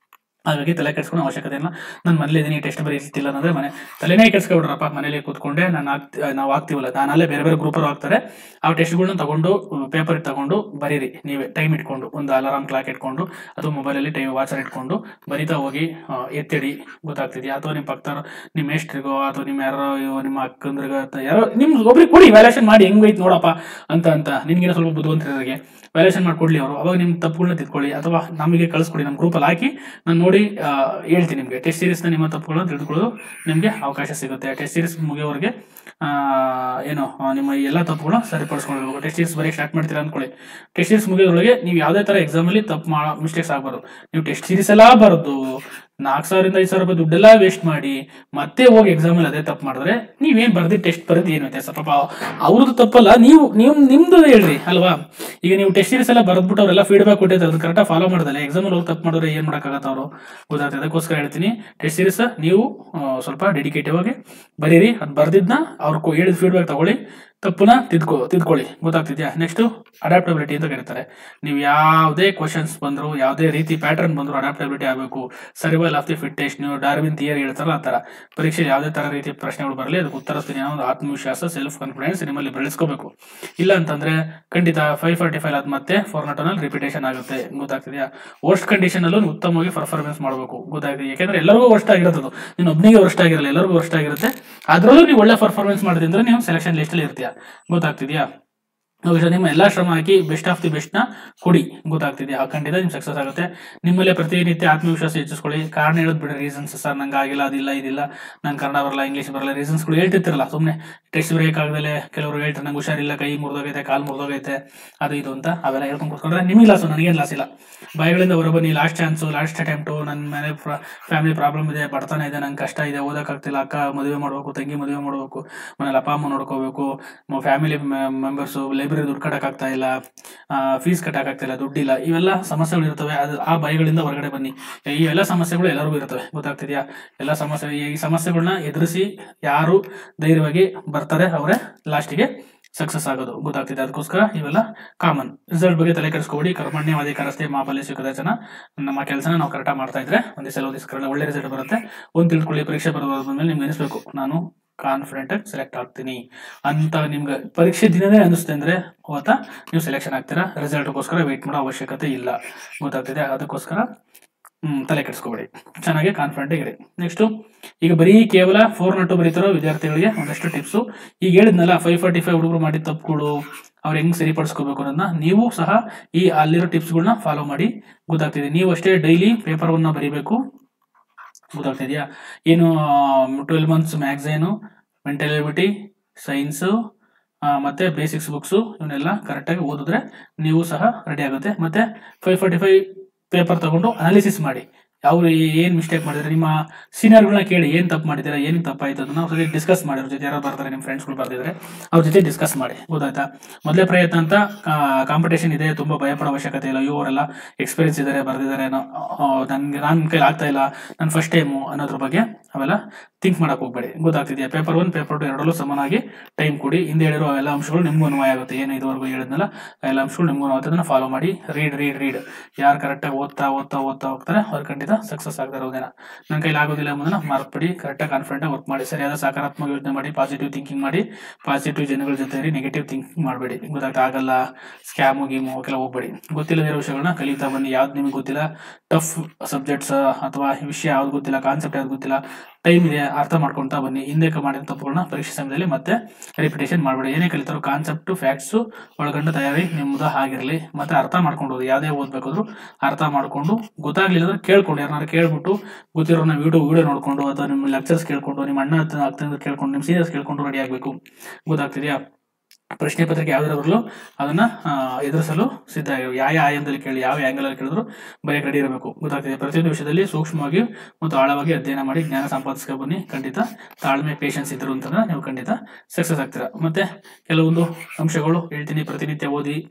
Speaker 1: ಹಾಗಾಗಿ ತಲೆ ಕೆಡ್ಸ್ಕೊಳ್ಳೋ ಅವಶ್ಯಕತೆ ಇಲ್ಲ ನಾನು ಮನೇಲಿ ಇದೀನಿ ಟೆಸ್ಟ್ ಬರೀತಿಲ್ಲ ಅಂದ್ರೆ ಮನೆ ತಲೆನೇ ಕೆಡ್ಸ್ಕೊಬಿಡ್ರಪ್ಪ ಮನೇಲಿ ಕೂತ್ಕೊಂಡೆ ನಾನು ಆಗ್ತಿ ನಾವು ಆಗ್ತೀವಲ್ಲ ನಾನು ಅಲ್ಲೇ ಬೇರೆ ಬೇರೆ ಗ್ರೂಪರು ಆಗ್ತಾರೆ ಆ ಟೆಸ್ಟ್ಗಳನ್ನ ತಗೊಂಡು ಪೇಪರ್ ತಗೊಂಡು ಬರೀರಿ ನೀವೇ ಟೈಮ್ ಇಟ್ಕೊಂಡು ಒಂದು ಅಲಾರಾಮ್ ಕ್ಲಾಕ್ ಇಟ್ಕೊಂಡು ಅಥವಾ ಮೊಬೈಲಲ್ಲಿ ಟೈಮ್ ವಾಚರ್ ಇಟ್ಕೊಂಡು ಬರಿತಾ ಹೋಗಿ ಆ, ಎತ್ತಿಡಿ ಗೊತ್ತಾಗ್ತಿದೆಯಾ ಅಥವಾ ನಿಮ್ಮ ಪಕ್ಕದವ್ರು ನಿಮ್ಮ ಮೇಷ್ಟ್ರಿಗೋ ಅಥವಾ ನಿಮ್ಮ ಯಾರೋ ಇವ್ ನಿಮ್ಮ ಅಕ್ಕಂದ್ರಿಗೋ ಅಥವಾ ಯಾರೋ ನಿಮ್ ಒಬ್ರಿಗೆ ಕೊಡಿ ವ್ಯಾಲ್ಯೂಷನ್ ಮಾಡಿ ಹೆಂಗ್ ಐತೆ ನೋಡಪ್ಪ ಅಂತ ಅಂತ ನಿನ್ಗಿನ ಸ್ವಲ್ಪ ಬುದ್ಧಿವಂತರಿಗೆ ವ್ಯಾಲ್ಯೂಷನ್ ಮಾಡ್ಕೊಡ್ಲಿ ಅವರು ಅವಾಗ ನಿಮ್ಮ ತಪ್ಪುಗಳನ್ನ ತಿದ್ಕೊಳ್ಳಿ ಅಥವಾ ನಮಗೆ ಕಳಿಸ್ಕೊಡಿ ನಮ್ಮ ಗ್ರೂಪಲ್ಲಿ ಹಾಕಿ ನಾನು ನೋಡಿ ಆ, ಹೇಳ್ತೀನಿ ನಿಮಗೆ ಟೆಸ್ಟ್ ಸೀರೀಸ್ನ ನಿಮ್ಮ ತಪ್ಪುಗಳನ್ನ ತಿಳಿದುಕೊಳ್ಳೋದು ನಿಮಗೆ ಅವಕಾಶ ಸಿಗುತ್ತೆ ಟೆಸ್ಟ್ ಸೀರೀಸ್ ಮುಗಿಯೋವರೆಗೆ ಆ, ಏನು ಆ, ನಿಮ್ಮ ಎಲ್ಲ ತಪ್ಪುಗಳನ್ನ ಸರಿಪಡಿಸ್ಕೊಳ್ಬೇಕು ಟೆಸ್ಟ್ ಸೀರೀಸ್ ಬರೀ ಸ್ಟಾರ್ಟ್ ಮಾಡ್ತೀರಾ ಅಂದ್ಕೊಳ್ಳಿ ಟೆಸ್ಟ್ ಸೀರೀಸ್ ಮುಗಿಯೋದ್ರೊಳಗೆ ನೀವು ಯಾವುದೇ ಥರ ಎಕ್ಸಾಮಲ್ಲಿ ತಪ್ಪು ಮಾಡೋ ಮಿಸ್ಟೇಕ್ಸ್ ಆಗಬಾರ್ದು ನೀವು ಟೆಸ್ಟ್ ಸೀರೀಸ್ ಎಲ್ಲ ಬರೋದು ನಾಲ್ಕು ಸಾವಿರದಿಂದ ಐದು ಸಾವಿರ ರೂಪಾಯಿ ದುಡ್ಡೆಲ್ಲ ವೇಸ್ಟ್ ಮಾಡಿ ಮತ್ತೆ ಹೋಗಿ ಎಕ್ಸಾಮಲ್ಲಿ ಅದೇ ತಪ್ಪು ಮಾಡಿದ್ರೆ ನೀವೇನು ಬರ್ದು ಟೆಸ್ಟ್ ಬರೆದು ಏನು ವ್ಯತ್ಯಾಸ ಪಾಪ ಅವ್ರದ್ದು ತಪ್ಪಲ್ಲ ನೀವು ನೀವು ನಿಮ್ದು ಹೇಳ್ರಿ ಅಲ್ವಾ ಈಗ ನೀವು ಟೆಸ್ಟ್ ಸೀರೀಸ್ ಎಲ್ಲ ಬರೆದ್ಬಿಟ್ಟು ಅವರೆಲ್ಲ ಫೀಡ್ಬ್ಯಾಕ್ ಕೊಟ್ಟಿರ್ತಾರೆ ಅದು ಕರೆಕ್ಟಾಗಿ ಫಾಲೋ ಮಾಡ್ದಲ್ಲ ಎಕ್ಸಾಮಲ್ಲಿ ಹೋಗಿ ತಪ್ಪು ಮಾಡಿದ್ರೆ ಏನು ಮಾಡೋಕ್ಕಾಗತ್ತೆ ಅವರು ಗೊತ್ತಾಗ್ತದೆ ಅದಕ್ಕೋಸ್ಕರ ಹೇಳ್ತೀನಿ ಟೆಸ್ಟ್ ಸೀರೀಸ್ ನೀವು ಆ, ಸ್ವಲ್ಪ ಡೆಡಿಕೇಟಿವ್ ಆಗಿ ಬರೀರಿ ಅದು ಬರ್ದಿದ್ನ ಅವ್ರು ಕೊ- ಹೇಳಿದ ಫೀಡ್ಬ್ಯಾಕ್ ತಗೊಳ್ಳಿ ತಪ್ಪನ್ನ ತಿದ್ಕೊ ತಿದ್ಕೊಳ್ಳಿ ಗೊತ್ತಾಗ್ತಿದ್ಯಾ ನೆಕ್ಸ್ಟ್ ಅಡಾಪ್ಟಬಿಲಿಟಿ ಅಂತ ಕರೀತಾರೆ ನೀವು ಯಾವುದೇ ಕ್ವಶನ್ಸ್ ಬಂದ್ರು ಯಾವುದೇ ರೀತಿ ಪ್ಯಾಟರ್ನ್ ಬಂದ್ರು ಅಡಾಪ್ಟಬಿಲಿಟಿ ಆಗಬೇಕು ಸರ್ವೈವಲ್ ಆಫ್ ದಿ ಫಿಟ್ಟೆಸ್ಟ್ ನೀವು ಡಾರ್ವಿನ್ ಥಿಯರಿ ಹೇಳ್ತಾರಲ್ಲ ಆ ಥರ ಪರೀಕ್ಷೆಯಲ್ಲಿ ಯಾವುದೇ ಥರ ರೀತಿ ಪ್ರಶ್ನೆಗಳು ಬರಲಿ ಅದಕ್ಕೆ ಉತ್ತರಿಸ್ತೀನಿ ಅನ್ನೋ ಒಂದು ಆತ್ಮವಿಶ್ವಾಸ ಸೆಲ್ಫ್ ಕಾನ್ಫಿಡೆನ್ಸ್ ನಿಮ್ಮಲ್ಲಿ ಬೆಳೆಸ್ಕೋಬೇಕು ಇಲ್ಲ ಅಂತಂದ್ರೆ ಖಂಡಿತ ಫೈವ್ ಫಾರ್ಟಿ ಫೈವ್ ಆದ ಮತ್ತೆ ಫೋರ್ ನಾಟ್ ಒನ್ ರಿಪಿಟೇಷನ್ ಆಗುತ್ತೆ ಗೊತ್ತಾಗ್ತಿದೆಯಾ ವರ್ಸ್ಟ್ ಕಂಡೀಷನ್ ಅಲ್ಲೂ ನೀವು ಉತ್ತಮವಾಗಿ ಪರ್ಫಾರ್ಮೆನ್ಸ್ ಮಾಡಬೇಕು ಗೊತ್ತಾಗ್ತಿದೆ ಯಾಕಂದ್ರೆ ಎಲ್ಲರಿಗೂ ವರ್ಸ್ಟ್ ಆಗಿರುತ್ತೆ ಅದು ನೀನು ಒಬ್ಬನಿಗೆ ವರ್ಸ್ಟ್ ಆಗಿರಲ್ಲ ಎಲ್ಲರಿಗೂ ವರ್ಸ್ಟ್ ಆಗಿರುತ್ತೆ ಅದರಲ್ಲೂ ನೀವು ಒಳ್ಳೆ ಪರ್ಫಾರ್ಮೆನ್ಸ್ ಮಾಡಿದ್ರೆ ಅಂದ್ರೆ ನೀವು ಸೆಲೆಕ್ಷನ್ ಲಿಸ್ಟಲ್ಲಿ ಇರ್ತೀಯ ಗೊತ್ತಾಗ್ತಿದ್ಯಾ ಬಹುಶಃ ನಿಮ್ಮ ಎಲ್ಲಾ ಶ್ರಮ ಹಾಕಿ ಬೆಸ್ಟ್ ಆಫ್ ದಿ ಬೆಸ್ಟ್ ನ ಕೊಡಿ ಗೊತ್ತಾಗ್ತಿದೆಯಾ ಆ ಖಂಡಿತ ನಿಮ್ ಸಕ್ಸಸ್ ಆಗುತ್ತೆ ನಿಮ್ಮಲ್ಲೇ ಪ್ರತಿನಿತ್ಯ ಆತ್ಮವಿಶ್ವಾಸ ಹೆಚ್ಚಿಸ್ಕೊಳ್ಳಿ ಕಾರಣ ಹೇಳೋದು ಬಿಡಿ ರೀಸನ್ಸ್ ಸರ್ ನಂಗೆ ಆಗಿಲ್ಲ ಅದಿಲ್ಲ ಇದಿಲ್ಲ ನಂಗೆ ಕನ್ನಡ ಬರಲ್ಲ ಇಂಗ್ಲೀಷ್ ಬರಲ್ಲ ರೀಸನ್ಸ್ಗಳು ಹೇಳ್ತಿರ್ತಿರಲ್ಲ ಸುಮ್ಮನೆ ಟೆಸ್ಟ್ ಬ್ರೇಕ್ ಆಗದಲ್ಲೇ ಕೆಲವರು ಹೇಳ್ತಾರೆ ನಂಗೆ ಹುಷಾರಿಲ್ಲ ಕೈ ಮುರಿದೋಗೈತೆ ಕಾಲು ಮುರಿದೋಗೈತೆ ಅದು ಇದು ಅಂತ ಅವೆಲ್ಲ ಹೇಳ್ಕೊಂಡು ಕೂತ್ಕೊಂಡ್ರೆ ನಿಮಗೆ ಲಾಸು ನನಗೇನು ಲಾಸ್ ಇಲ್ಲ ಬಾಯಿಗಳಿಂದ ಹೊರಬನ್ನಿ ಲಾಸ್ಟ್ ಚಾನ್ಸು ಲಾಸ್ಟ್ ಅಟೆಂಪ್ಟು ನನ್ನ ಮನೆ ಫ್ಯಾಮಿಲಿ ಪ್ರಾಬ್ಲಮ್ ಇದೆ ಬಡತನ ಇದೆ ನಂಗೆ ಕಷ್ಟ ಇದೆ ಓದೋಕ್ಕಾಗ್ತಿಲ್ಲ ಅಕ್ಕ ಮದುವೆ ಮಾಡಬೇಕು ತಂಗಿ ಮದುವೆ ಮಾಡಬೇಕು ಮನೇಲಿ ಅಪ್ಪ ಅಮ್ಮ ನೋಡ್ಕೋಬೇಕು ಫ್ಯಾಮಿಲಿ ಮೆಂಬರ್ಸು ಲೈಬ್ರರಿ ದುಡ್ಡು ಕಟ್ಟಕ್ಕಾಗ್ತಾ ಇಲ್ಲ ಫೀಸ್ ಕಟ್ಟಕ್ಕಾಗ್ತಿಲ್ಲ ದುಡ್ಡಿಲ್ಲ ಇವೆಲ್ಲ ಸಮಸ್ಯೆಗಳು ಇರ್ತವೆ ಅದು ಆ ಭಯಗಳಿಂದ ಹೊರಗಡೆ ಬನ್ನಿ ಈ ಎಲ್ಲ ಸಮಸ್ಯೆಗಳು ಎಲ್ಲರಿಗೂ ಇರ್ತವೆ ಗೊತ್ತಾಗ್ತಿದೆಯಾ ಎಲ್ಲ ಸಮಸ್ಯೆ ಈ ಸಮಸ್ಯೆಗಳನ್ನ ಎದುರಿಸಿ ಯಾರು ಧೈರ್ಯವಾಗಿ ಬರ್ತಾರೆ ಅವರೇ ಲಾಸ್ಟಿಗೆ ಸಕ್ಸಸ್ ಆಗೋದು ಗೊತ್ತಾಗ್ತಿದೆ ಅದಕ್ಕೋಸ್ಕರ ಇವೆಲ್ಲ ಕಾಮನ್ ರಿಸಲ್ಟ್ ಬಗ್ಗೆ ತಲೆ ಕೆಡಿಸ್ಕೊಬಿಡಿ ಕರ್ಮಣ್ಯವಾಧಿಕಾರಸ್ಥೆ ಮಾಬಲ್ಯ ಸ್ವೀಕೃತಚನ ನಮ್ಮ ಕೆಲಸನ ನಾವು ಕರೆಕ್ಟಾಗಿ ಮಾಡ್ತಾ ಇದ್ರೆ ಒಂದೇ ಸಲ ಒಂದೇ ಸಲ ಒಳ್ಳೆ ರಿಸಲ್ಟ್ ಬರುತ್ತೆ ಒಂದು ತಿಳ್ಕೊಳ್ಳಿ ಪರೀಕ್ಷೆ ಬರೋದ್ಮೇಲೆ ನಿಮ್ಗೆ ಅನಿಸ್ಬೇಕು ನಾನು ಕಾನ್ಫಿಡೆಂಟ್ ಆಗಿ ಸೆಲೆಕ್ಟ್ ಆಗ್ತೀನಿ ಅಂತ ನಿಮ್ಗೆ ಪರೀಕ್ಷೆ ದಿನನೇ ಅನಿಸುತ್ತೆ ಅಂದ್ರೆ ಅವತ್ತ ನೀವು ಸೆಲೆಕ್ಷನ್ ಆಗ್ತೀರಾ ರಿಸಲ್ಟ್ಗೋಸ್ಕರ ವೆಯ್ಟ್ ಮಾಡೋ ಅವಶ್ಯಕತೆ ಇಲ್ಲ ಗೊತ್ತಾಗ್ತಿದೆ ಅದಕ್ಕೋಸ್ಕರ ಹ್ಮ್, ತಲೆ ಕೆಡಿಸ್ಕೋಬೇಡಿ ಚೆನ್ನಾಗಿ ಕಾನ್ಫಿಡೆಂಟ್ ಇರಿ ನೆಕ್ಸ್ಟ್ ಈಗ ಬರೀ ಕೇವಲ ಫೋರ್ ನಾಟು ಬರೀತಿರೋ ವಿದ್ಯಾರ್ಥಿಗಳಿಗೆ ಒಂದಷ್ಟು ಟಿಪ್ಸು ಈಗ ಹೇಳಿದ್ನಲ್ಲ ಫೈವ್ ಫಾರ್ಟಿ ಫೈವ್ ಹುಡುಗರು ಮಾಡಿದ ತಪ್ಪುಗಳು ಅವ್ರು ಹೆಂಗ್ ಸರಿಪಡಿಸ್ಕೋಬೇಕು ಅನ್ನೋದನ್ನ ನೀವು ಸಹ ಈ ಅಲ್ಲಿರೋ ಟಿಪ್ಸ್ಗಳನ್ನ ಫಾಲೋ ಮಾಡಿ ಗೊತ್ತಾಗ್ತಿದೆ ನೀವು ಅಷ್ಟೇ ಡೈಲಿ ಪೇಪರ್ವನ್ನ ಬರೀಬೇಕು ಗೊತ್ತಾಗ್ತಿದ್ಯಾ ಏನು twelve months magazine mental ability science ಮತ್ತೆ ಬೇಸಿಕ್ಸ್ ಬುಕ್ಸು ಇವನ್ನೆಲ್ಲ ಕರೆಕ್ಟಾಗಿ ಓದಿದ್ರೆ ನೀವು ಸಹ ರೆಡಿ ಆಗುತ್ತೆ ಮತ್ತೆ ಫೈವ್ ಫಾರ್ಟಿ ಫೈವ್ ಪೇಪರ್ ತಗೊಂಡು ಅನಾಲಿಸಿಸ್ ಮಾಡಿ ಅವರು ಏನು ಮಿಸ್ಟೇಕ್ ಮಾಡಿದ್ರೆ ನಿಮ್ಮ ಸೀನಿಯರ್ಗಳನ್ನ ಕೇಳಿ ಏನು ತಪ್ಪು ಮಾಡಿದ್ದೀರಾ ಏನು ತಪ್ಪಾಯ್ತು ಅದನ್ನ ಒಂದ್ಸರಿ ಡಿಸ್ಕಸ್ ಮಾಡಿ ಅವ್ರ ಜೊತೆ ಯಾರು ಬರ್ತಾರೆ ನಿಮ್ಮ ಫ್ರೆಂಡ್ಸ್ಗಳು ಬರ್ದಿದ್ರೆ ಅವ್ರ ಜೊತೆ ಡಿಸ್ಕಸ್ ಮಾಡಿ ಗೊತ್ತಾಯ್ತಾ ಮೊದಲೇ ಪ್ರಯತ್ನ ಅಂತ ಕಾಂಪಿಟೇಷನ್ ಇದೆ ತುಂಬ ಭಯಪಡೋ ಅವಶ್ಯಕತೆ ಇಲ್ಲ ಇವರೆಲ್ಲ ಎಕ್ಸ್ಪೀರಿಯನ್ಸ್ ಇದ್ದಾರೆ ಬರ್ದಿದ್ದಾರೆ ನನಗೆ ನನ್ನ ಕೈಲಿ ಆಗ್ತಾ ಇಲ್ಲ ನನ್ನ ಫಸ್ಟ್ ಟೈಮು ಅನ್ನೋದ್ರ ಬಗ್ಗೆ ಅವೆಲ್ಲ ಥಿಂಕ್ ಮಾಡಕ್ ಹೋಗ್ಬೇಡಿ ಗೊತ್ತಾಗ್ತಿದೆಯಾ ಪೇಪರ್ ಒನ್ ಪೇಪರ್ ಟು ಎರಡರಲ್ಲೂ ಸಮಾನಾಗಿ ಟೈಮ್ ಕೊಡಿ ಹಿಂದೆ ಹೇಳಿರೋ ಎಲ್ಲ ಅಂಶಗಳು ನಿಮ್ಗೂ ಅನ್ವಯ ಆಗುತ್ತೆ ಏನು ಇದುವರೆಗೂ ಹೇಳಿದ್ನಲ್ಲ ಆ ಎಲ್ಲ ಅಂಶಗಳು ನಿಮ್ಗೂ ಅನ್ವಯ ಅದನ್ನ ಫಾಲೋ ಮಾಡಿ ರೀಡ್ ರೀಡ್ ರೀಡ್ ಯಾರು ಕರೆಕ್ಟಾಗಿ ಓದ್ತಾ ಓದ್ತಾ ಓದ್ತಾ ಹೋಗ್ತಾರೆ ಅವ್ರು ಖಂಡಿತ ಸಕ್ಸಸ್ ಆಗ್ತಾರೆ ಹೋದೇನ ನನ್ನ ಕೈಲಿ ಆಗೋದಿಲ್ಲ ಎಂಬುದನ್ನ ಮರ್ತ್ಬಿಡಿ ಕರೆಕ್ಟಾಗಿ ಕಾನ್ಫಿಡೆಂಟ್ ವರ್ಕ್ ಮಾಡಿ ಸರಿಯಾದ ಸಕಾರಾತ್ಮಕ ಯೋಚನೆ ಮಾಡಿ ಪಾಸಿಟಿವ್ ಥಿಂಕಿಂಗ್ ಮಾಡಿ ಪಾಸಿಟಿವ್ ಜನಗಳ ಜೊತೆ ಇರಿ ನೆಗೆಟಿವ್ ಥಿಂಕಿಂಗ್ ಮಾಡಬೇಡಿ ಗೊತ್ತಾಗ್ತಾ ಆಗಲ್ಲ ಸ್ಕ್ಯಾಮು ಗೀಮು ಅವಕ್ಕೆಲ್ಲ ಹೋಗ್ಬೇಡಿ ಗೊತ್ತಿಲ್ಲದಿರೋ ವಿಷಯಗಳನ್ನ ಕಲಿತಾ ಬನ್ನಿ ಯಾವ್ದು ನಿಮಗೆ ಗೊತ್ತಿಲ್ಲ ಟಫ್ ಸಬ್ಜೆಕ್ಟ್ಸ್ ಅಥವಾ ವಿಷಯ ಯಾವ್ದು ಗೊತ್ತಿಲ್ಲ ಕಾನ್ಸೆಪ್ಟ್ ಯಾವ್ದು ಗೊತ್ತಿಲ್ಲ ಟೈಮ್ ಇದೆ ಅರ್ಥ ಮಾಡ್ಕೊಳ್ತಾ ಬನ್ನಿ ಹಿಂದೆ ಮಾಡಿದ ತಪ್ಪುಗಳನ್ನ ಪರೀಕ್ಷೆ ಸಮಯದಲ್ಲಿ ಮತ್ತೆ ರಿಪಿಟೇಷನ್ ಮಾಡಬೇಡಿ ಏನೇ ಕಲಿತಾರೋ ಕಾನ್ಸೆಪ್ಟ್ ಫ್ಯಾಕ್ಟ್ಸು ಒಳಗಂಡು ತಯಾರಿ ನಿಮ್ಮದು ಆಗಿರಲಿ ಮತ್ತೆ ಅರ್ಥ ಮಾಡ್ಕೊಂಡು ಹೋಗಿ ಯಾವುದೇ ಓದ್ಬೇಕಾದ್ರು ಅರ್ಥ ಮಾಡ್ಕೊಂಡು ಗೊತ್ತಾಗ್ಲಿಲ್ಲ ಅಂದ್ರೆ ಕೇಳ್ಕೊಂಡು ಯಾರನ್ನಾರು ಕೇಳ್ಬಿಟ್ಟು ಗೊತ್ತಿರೋ ನಾವು ಯೂಟ್ಯೂಬ್ ವಿಡಿಯೋ ನೋಡ್ಕೊಂಡು ಅಥವಾ ನಿಮ್ಮ ಲೆಕ್ಚರ್ಸ್ ಕೇಳ್ಕೊಂಡು ನಿಮ್ಮ ಅಣ್ಣ ಅತ್ತ ಅಕ್ಕಂದ್ರೆ ಕೇಳ್ಕೊಂಡು ನಿಮ್ಮ ಸೀನಿಯರ್ಸ್ ಕೇಳ್ಕೊಂಡು ರೆಡಿ ಆಗಬೇಕು ಗೊತ್ತಾಗ್ತಿದೆಯಾ ಪ್ರಶ್ನೆ ಪತ್ರಿಕೆ ಯಾವ್ದಾದ್ರು ಬರಲು ಅದನ್ನ ಆ, ಎದುರಿಸಲು ಸಿದ್ಧ ಆಗಿರು ಯಾವ ಯಾವ ಆಯಾಮದಲ್ಲಿ ಕೇಳಿ ಯಾವ ಆ್ಯಂಗಲ್ ಅಲ್ಲಿ ಕೇಳಿದ್ರು ಬರೆಯಕ್ಕೆ ರೆಡಿ ಇರಬೇಕು ಗೊತ್ತಾಗ್ತಿದೆ ಪ್ರತಿಯೊಂದು ವಿಷಯದಲ್ಲಿ ಸೂಕ್ಷ್ಮವಾಗಿ ಮತ್ತು ಆಳವಾಗಿ ಅಧ್ಯಯನ ಮಾಡಿ ಜ್ಞಾನ ಸಂಪಾದಿಸ್ಕೊ ಬನ್ನಿ ಖಂಡಿತ ತಾಳ್ಮೆ ಪೇಷನ್ಸ್ ಇದ್ರು ಅಂತಂದ್ರೆ ನೀವು ಖಂಡಿತ ಸಕ್ಸಸ್ ಆಗ್ತೀರಾ ಮತ್ತೆ ಕೆಲವೊಂದು ಅಂಶಗಳು ಹೇಳ್ತೀನಿ ಪ್ರತಿನಿತ್ಯ ಓದಿ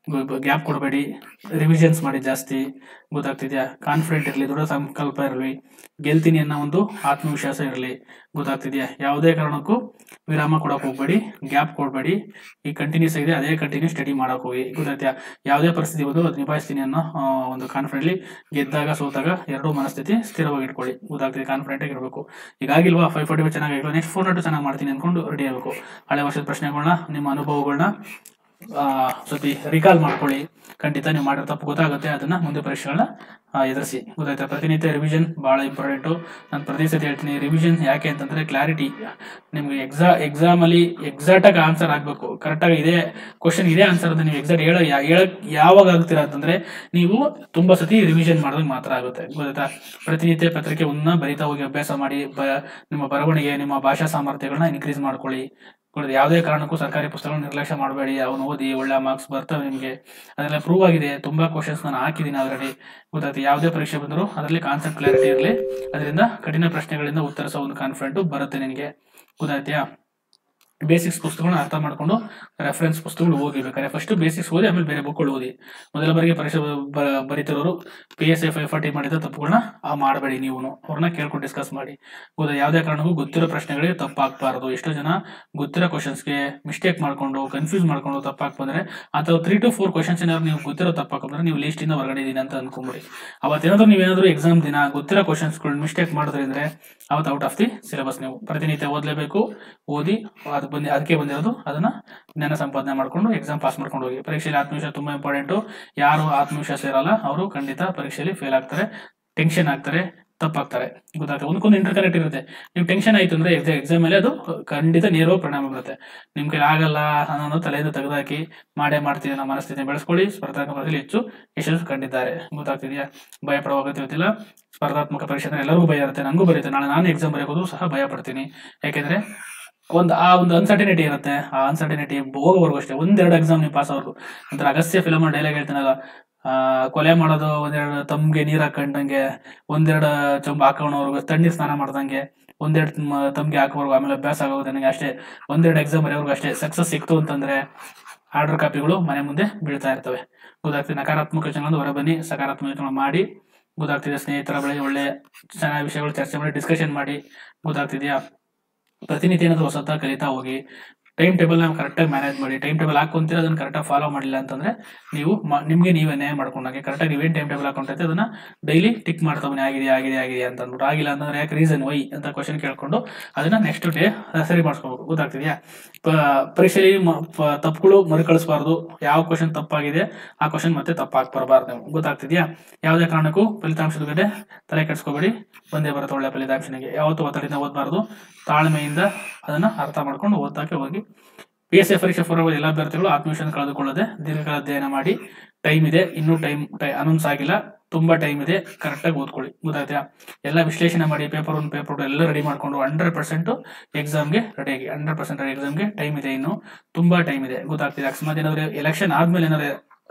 Speaker 1: ಗ್ಯಾಪ್ ಕೊಡಬೇಡಿ ರಿವಿಷನ್ಸ್ ಮಾಡಿ ಜಾಸ್ತಿ ಗೊತ್ತಾಗ್ತಿದ್ಯಾ ಕಾನ್ಫಿಡೆಂಟ್ ಇರಲಿ ದೃಢ ಸಂಕಲ್ಪ ಇರಲಿ ಗೆಲ್ತೀನಿ ಅನ್ನೋ ಒಂದು ಆತ್ಮವಿಶ್ವಾಸ ಇರಲಿ ಗೊತ್ತಾಗ್ತಿದ್ಯಾ ಯಾವುದೇ ಕಾರಣಕ್ಕೂ ವಿರಾಮ ಕೊಡಕ್ಕೆ ಹೋಗ್ಬೇಡಿ ಗ್ಯಾಪ್ ಕೊಡಬೇಡಿ ಈ ಕಂಟಿನ್ಯೂಸ್ ಆಗಿದೆ ಅದೇ ಕಂಟಿನ್ಯೂ ಸ್ಟಡಿ ಮಾಡಕ್ ಹೋಗಿ ಗೊತ್ತಾಗ್ತಿಯಾ ಯಾವುದೇ ಪರಿಸ್ಥಿತಿ ಬಂದು ಅದು ನಿಭಾಯಿಸ್ತೀನಿ ಅನ್ನೋ ಆ, ಒಂದು ಕಾನ್ಫಿಡೆಂಟ್ಲಿ ಗೆದ್ದಾಗ ಸೋತಾಗ ಎರಡೂ ಮನಸ್ಥಿತಿ ಸ್ಥಿರವಾಗಿ ಇಟ್ಕೊಳ್ಳಿ ಗೊತ್ತಾಗ್ತಿದೆ ಕಾನ್ಫಿಡೆಂಟ್ ಆಗಿರ್ಬೇಕು ಈಗಾಗಿಲ್ವಾ ಫೈವ್ ಫಾರ್ಟಿ ಚೆನ್ನಾಗಿಲ್ಲ ನೆಕ್ಸ್ಟ್ ಫೋರ್ ನಾಟು ಚೆನ್ನಾಗಿ ಮಾಡ್ತೀನಿ ಅನ್ಕೊಂಡು ರೆಡಿ ಆಗಬೇಕು ಹಳೆ ವರ್ಷದ ಪ್ರಶ್ನೆಗಳನ್ನ ನಿಮ್ಮ ಅನುಭವಗಳನ್ನ ಸತಿ ರಿಕಾಲ್ ಮಾಡ್ಕೊಳ್ಳಿ ಖಂಡಿತ ನೀವು ಮಾಡಿರೋ ತಪ್ಪು ಗೊತ್ತಾಗುತ್ತೆ ಅದನ್ನ ಮುಂದೆ ಪರೀಕ್ಷೆಗಳನ್ನ ಎದುರಿಸಿ ಗೊತ್ತಾಯ್ತಾ ಪ್ರತಿನಿತ್ಯ ರಿವಿಷನ್ ಬಹಳ ಇಂಪಾರ್ಟೆಂಟು ನಾನು ಪ್ರತಿ ಸತಿ ಹೇಳ್ತೀನಿ ರಿವಿಷನ್ ಯಾಕೆ ಅಂತಂದ್ರೆ ಕ್ಲಾರಿಟಿ ನಿಮ್ಗೆ ಎಕ್ಸಾ ಎಕ್ಸಾಮಲ್ಲಿ ಎಕ್ಸಾಕ್ಟಾಗಿ ಆನ್ಸರ್ ಆಗಬೇಕು ಕರೆಕ್ಟಾಗಿ ಇದೇ ಕ್ವಶನ್ ಇದೇ ಆನ್ಸರ್ ಅಂತ ನೀವು ಎಕ್ಸಾಕ್ಟ್ ಹೇಳ ಹೇಳಕ್ ಯಾವಾಗ ಆಗ್ತೀರಾ ಅಂತಂದ್ರೆ ನೀವು ತುಂಬಾ ಸತಿ ರಿವಿಷನ್ ಮಾಡಿದಾಗ ಮಾತ್ರ ಆಗುತ್ತೆ ಗೊತ್ತಾಯ್ತಾ ಪ್ರತಿನಿತ್ಯ ಪತ್ರಿಕೆ ಒಂದನ್ನ ಬರಿತಾ ಹೋಗಿ ಅಭ್ಯಾಸ ಮಾಡಿ ಬ ನಿಮ್ಮ ಬರವಣಿಗೆ ನಿಮ್ಮ ಭಾಷಾ ಸಾಮರ್ಥ್ಯಗಳನ್ನ ಇನ್ಕ್ರೀಸ್ ಮಾಡ್ಕೊಳ್ಳಿ ಗೊತ್ತಾಯ್ತಾ? ಯಾವುದೇ ಕಾರಣಕ್ಕೂ ಸರ್ಕಾರಿ ಪುಸ್ತಕಗಳನ್ನ ನಿರ್ಲಕ್ಷ್ಯ ಮಾಡಬೇಡಿ ಅವನು ಓದಿ ಒಳ್ಳೆ ಮಾರ್ಕ್ಸ್ ಬರ್ತವೆ ನಿಮಗೆ ಅದೆಲ್ಲ ಪ್ರೂವ್ ಆಗಿದೆ ತುಂಬಾ ಕ್ವಶನ್ಸ್ ನಾನು ಹಾಕಿದ್ದೀನಿ ಆಲ್ರೆಡಿ ಗೊತ್ತಾಯ್ತು ಯಾವುದೇ ಪರೀಕ್ಷೆ ಬಂದರೂ ಅದರಲ್ಲಿ ಕಾನ್ಸೆಪ್ಟ್ ಕ್ಲಾರಿಟಿ ಇರಲಿ ಅದರಿಂದ ಕಠಿಣ ಪ್ರಶ್ನೆಗಳಿಂದ ಉತ್ತರಿಸೋ ಒಂದು ಕಾನ್ಫಿಡೆಂಟ್ ಬರುತ್ತೆ ನಿನಗೆ ಗೊತ್ತಾಯ್ತಾ ಬೇಸಿಕ್ಸ್ ಪುಸ್ತಕಗಳನ್ನ ಅರ್ಥ ಮಾಡ್ಕೊಂಡು ರೆಫರೆನ್ಸ್ ಪುಸ್ತಕಗಳು ಓದಿ ಬೇಕಾದ್ರೆ ಫಸ್ಟ್ ಬೇಸಿಕ್ಸ್ ಓದಿ ಆಮೇಲೆ ಬೇರೆ ಬುಕ್ಗಳು ಓದಿ ಮೊದಲ ಬಾರಿಗೆ ಪರೀಕ್ಷೆ ಬ- ಬರೀತಿರೋರು P S F I forty ಮಾಡಿದ ತಪ್ಪುಗಳನ್ನ ಆ ಮಾಡಬೇಡಿ ನೀವು ಅವ್ರನ್ನ ಕೇಳ್ಕೊಂಡು ಡಿಸ್ಕಸ್ ಮಾಡಿ ಗೊತ್ತಾ ಯಾವುದೇ ಕಾರಣಕ್ಕೂ ಗೊತ್ತಿರೋ ಪ್ರಶ್ನೆಗಳಿಗೆ ತಪ್ಪಾಗಬಾರ್ದು ಎಷ್ಟೋ ಜನ ಗೊತ್ತಿರೋ ಕ್ವಶನ್ಸ್ಗೆ ಮಿಸ್ಟೇಕ್ ಮಾಡ್ಕೊಂಡು ಕನ್ಫ್ಯೂಸ್ ಮಾಡ್ಕೊಂಡು ತಪ್ಪಾಕ್ ಬಂದ್ರೆ ಅಥವಾ ತ್ರೀ ಟು ಫೋರ್ ಕ್ವಶನ್ಸ್ ಏನಾದ್ರು ನೀವು ಗೊತ್ತಿರೋ ತಪ್ಪಾಕೊಂಡ್ರೆ ನೀವು ಲಿಸ್ಟ್ ಇಂದ ಹೊರಗಡೆ ಇದೀನಿ ಅಂತ ಅನ್ಕೊಂಬಿಡಿ ಅವತ್ತೇನಾದ್ರೂ ನೀವೇನಾದ್ರೂ ಎಕ್ಸಾಮ್ ದಿನ ಗೊತ್ತಿರೋ ಕ್ವಶನ್ಸ್ಗಳು ಮಿಸ್ಟೇಕ್ ಮಾಡಿದ್ರಿಂದ ಅವತ್ತು ಔಟ್ ಆಫ್ ದಿ ಸಿಲೆಬಸ್ ನೀವು ಪ್ರತಿನಿತ್ಯ ಓದಲೇಬೇಕು ಓದಿ ಅದು ಬಂದು ಅದಕ್ಕೆ ಬಂದಿರೋದು ಅದನ್ನ ಜ್ಞಾನ ಸಂಪಾದನೆ ಮಾಡ್ಕೊಂಡು ಎಕ್ಸಾಮ್ ಪಾಸ್ ಮಾಡ್ಕೊಂಡು ಹೋಗಿ ಪರೀಕ್ಷೆಯಲ್ಲಿ ಆತ್ಮವಿಶ್ವಾಸ ತುಂಬಾ ಇಂಪಾರ್ಟೆಂಟು ಯಾರು ಆತ್ಮವಿಶ್ವಾಸ ಇರಲ್ಲ ಅವರು ಖಂಡಿತ ಪರೀಕ್ಷೆಯಲ್ಲಿ ಫೇಲ್ ಆಗ್ತಾರೆ ಟೆನ್ಷನ್ ಆಗ್ತಾರೆ ತಪ್ಪಾಗ್ತಾರೆ ಗೊತ್ತಾಗ್ತದೆ ಒಂದಕ್ಕೊಂದು ಇಂಟರ್ ಕನೆಕ್ಟ್ ಇರುತ್ತೆ ನೀವು ಟೆನ್ಷನ್ ಆಯ್ತು ಅಂದ್ರೆ ಎಕ್ಸಾಮ್ ಮೇಲೆ ಅದು ಖಂಡಿತ ನೇರವಾಗಿ ಪರಿಣಾಮ ಬೀರುತ್ತೆ ನಿಮ್ ಕೈಲಿ ಆಗಲ್ಲ ಅನ್ನೋದು ತಲೆಯಿಂದ ತೆಗೆದಾಕಿ ಮಾಡೇ ಮಾಡ್ತೀನಿ ಅನ್ನೋ ಮನಸ್ಥಿತಿ ಬೆಳೆಸ್ಕೊಳ್ಳಿ ಸ್ಪರ್ಧಾತ್ಮಕ ಪರೀಕ್ಷೆಯಲ್ಲಿ ಹೆಚ್ಚು ಯಶಸ್ಸು ಕಂಡಿದ್ದಾರೆ ಗೊತ್ತಾಗ್ತಿದೆಯಾ ಭಯ ಪಡುವ ಅಗತ್ಯ ಗೊತ್ತಿಲ್ಲ ಸ್ಪರ್ಧಾತ್ಮಕ ಪರೀಕ್ಷೆ ಅಂದ್ರೆ ಎಲ್ಲರಿಗೂ ಭಯ ಇರುತ್ತೆ ನನಗೂ ಬರುತ್ತೆ ನಾಳೆ ನಾನು ಎಕ್ಸಾಮ್ ಬರೆಯೋದು ಸಹ ಭಯ ಪಡ್ತೀನಿ ಯಾಕೆಂದ್ರೆ ಒಂದು ಆ ಒಂದು ಅನ್ಸರ್ಟಿನಿಟಿ ಇರುತ್ತೆ ಆ ಅನ್ಸರ್ಟಿನಿಟಿ ಹೋಗೋವರೆಗೂ ಅಷ್ಟೇ ಒಂದೆರಡು ಎಕ್ಸಾಮ್ ನೀವು ಪಾಸ್ ಆಗೋದು ನಂತರ ಅಗಸ್ತ್ಯ ಫಿಲಮ್ ಡೈಲಾಗ್ ಹೇಳ್ತಾನಲ್ಲ ಆ, ಕೊಲೆ ಮಾಡೋದು ಒಂದೆರಡು ತಮ್ಗೆ ನೀರ್ ಹಾಕೊಂಡಂಗೆ ಒಂದೆರಡು ಚೊಂಬ ಹಾಕೋಣವ್ರಿಗೆ ತಣ್ಣೀರ್ ಸ್ನಾನ ಮಾಡ್ದಂಗೆ ಒಂದೆರಡು ಮ- ತಮ್ಗೆ ಹಾಕೋವರೆಗೂ ಆಮೇಲೆ ಅಭ್ಯಾಸ ಆಗೋದು ನನಗೆ ಅಷ್ಟೇ ಒಂದೆರಡು ಎಕ್ಸಾಮ್ ಬರೆಯೋರ್ಗು ಅಷ್ಟೇ ಸಕ್ಸಸ್ ಸಿಕ್ತು ಅಂತಂದ್ರೆ ಆರ್ಡರ್ ಕಾಪಿಗಳು ಮನೆ ಮುಂದೆ ಬೀಳ್ತಾ ಇರ್ತವೆ ಗೊತ್ತಾಗ್ತದೆ ನಕಾರಾತ್ಮಕ ಯೋಚನೆಗಳನ್ನು ಹೊರಬನ್ನಿ ಸಕಾರಾತ್ಮಕ ಯೋಚನೆ ಮಾಡಿ ಗೊತ್ತಾಗ್ತಿದೆ ಸ್ನೇಹಿತರ ಬಳಿ ಒಳ್ಳೆ ಚೆನ್ನಾಗಿ ವಿಷಯಗಳು ಚರ್ಚೆ ಮಾಡಿ ಡಿಸ್ಕಷನ್ ಮಾಡಿ ಗೊತ್ತಾಗ್ತಿದೆಯಾ ಪ್ರತಿನಿತ್ಯ ಏನಾದ್ರು ಹೊಸತ ಕಲಿತಾ ಹೋಗಿ ಟೈಮ್ ಟೇಬಲ್ ನಾವು ಕರೆಕ್ಟಾಗಿ ಮ್ಯಾನೇಜ್ ಮಾಡಿ ಟೈಮ್ ಟೇಬಲ್ ಹಾಕೊಂತೀರ ಅದನ್ನ ಕರೆಕ್ಟಾಗಿ ಫಾಲೋ ಮಾಡಿಲ್ಲ ಅಂತಂದ್ರೆ ನೀವು ಮ- ನಿಮ್ಗೆ ನೀವೇ ನ್ಯಾಯ ಮಾಡ್ಕೊಂಡಾಗೆ ಕರೆಕ್ಟಾಗಿ ನೀವೇನು ಟೈಮ್ ಟೇಬಲ್ ಹಾಕೊಂಡೈತೆ ಅದನ್ನ ಡೈಲಿ ಟಿಕ್ ಮಾಡ್ತಾ ಬನ್ನಿ ಆಗಿದೆ ಆಗಿದೆ ಆಗಿದೆ ಅಂತ ಅಂದ್ಬಿಟ್ಟು ಆಗಿಲ್ಲ ಅಂತಂದ್ರೆ ಯಾಕೆ ರೀಸನ್ ವೈ ಅಂತ ಕ್ವಶನ್ ಕೇಳ್ಕೊಂಡು ಅದನ್ನ ನೆಕ್ಸ್ಟ್ ಡೇ ಸರಿ ಮಾಡಿಸ್ಕೋಬೇಕು ಗೊತ್ತಾಗ್ತಿದ್ಯಾ ಪ- ಪರೀಕ್ಷೆಯಲ್ಲಿ ಮ- ಪ- ತಪ್ಪುಗಳು ಮರುಕಳಿಸಬಾರ್ದು ಯಾವ ಕ್ವಶನ್ ತಪ್ಪಾಗಿದೆ ಆ ಕ್ವಶನ್ ಮತ್ತೆ ತಪ್ಪಾಗಿ ಬರಬಾರ್ದು ನೀವು ಗೊತ್ತಾಗ್ತಿದ್ಯಾ ಯಾವುದೇ ಕಾರಣಕ್ಕೂ ಫಲಿತಾಂಶದ ಬಗ್ಗೆ ತಲೆ ಕೆಡಿಸ್ಕೋಬೇಡಿ ಒಂದೇ ಬರುತ್ತೆ ಒಳ್ಳೆ ಫಲಿತಾಂಶನಿಗೆ ಯಾವತ್ತೂ ಒತ್ತಡದಿಂದ ಓದಬಾರ್ದು ತಾಳ್ಮೆಯಿಂದ ಅದನ್ನ ಅರ್ಥ ಮಾಡ್ಕೊಂಡು ಓದಕ್ಕೆ ಹೋಗಿ ಪಿ ಎಸ್ ಎ ಪರೀಕ್ಷೆ ಪೂರ್ವ ಎಲ್ಲ ಅಭ್ಯರ್ಥಿಗಳು ಆತ್ಮವಿಶ್ವಾಸ ಕಳೆದುಕೊಳ್ಳದೆ ದೀರ್ಘಕಾಲ ಅಧ್ಯಯನ ಮಾಡಿ ಟೈಮ್ ಇದೆ ಇನ್ನೂ ಟೈಮ್ ಅನೌನ್ಸ್ ಆಗಿಲ್ಲ ತುಂಬಾ ಟೈಮ್ ಇದೆ ಕರೆಕ್ಟಾಗಿ ಓದ್ಕೊಳ್ಳಿ ಗೊತ್ತಾಯ್ತಾ ಎಲ್ಲ ವಿಶ್ಲೇಷಣೆ ಮಾಡಿ ಪೇಪರ್ ಒನ್ ಪೇಪರ್ ಟು ಎಲ್ಲ ರೆಡಿ ಮಾಡ್ಕೊಂಡು ಹಂಡ್ರೆಡ್ ಪರ್ಸೆಂಟ್ ಎಕ್ಸಾಮ್ಗೆ ರೆಡಿ ಆಗಿ ಹಂಡ್ರೆಡ್ ಪರ್ಸೆಂಟ್ ಎಕ್ಸಾಮ್ಗೆ ಟೈಮ್ ಇದೆ ಇನ್ನು ತುಂಬಾ ಟೈಮ್ ಇದೆ ಗೊತ್ತಾಗ್ತಿದೆ ಅಕಸ್ಮಾತ್ ಏನಾದ್ರೆ ಎಲೆಕ್ಷನ್ ಆದ್ಮೇಲೆ ಏನಾದ್ರೆ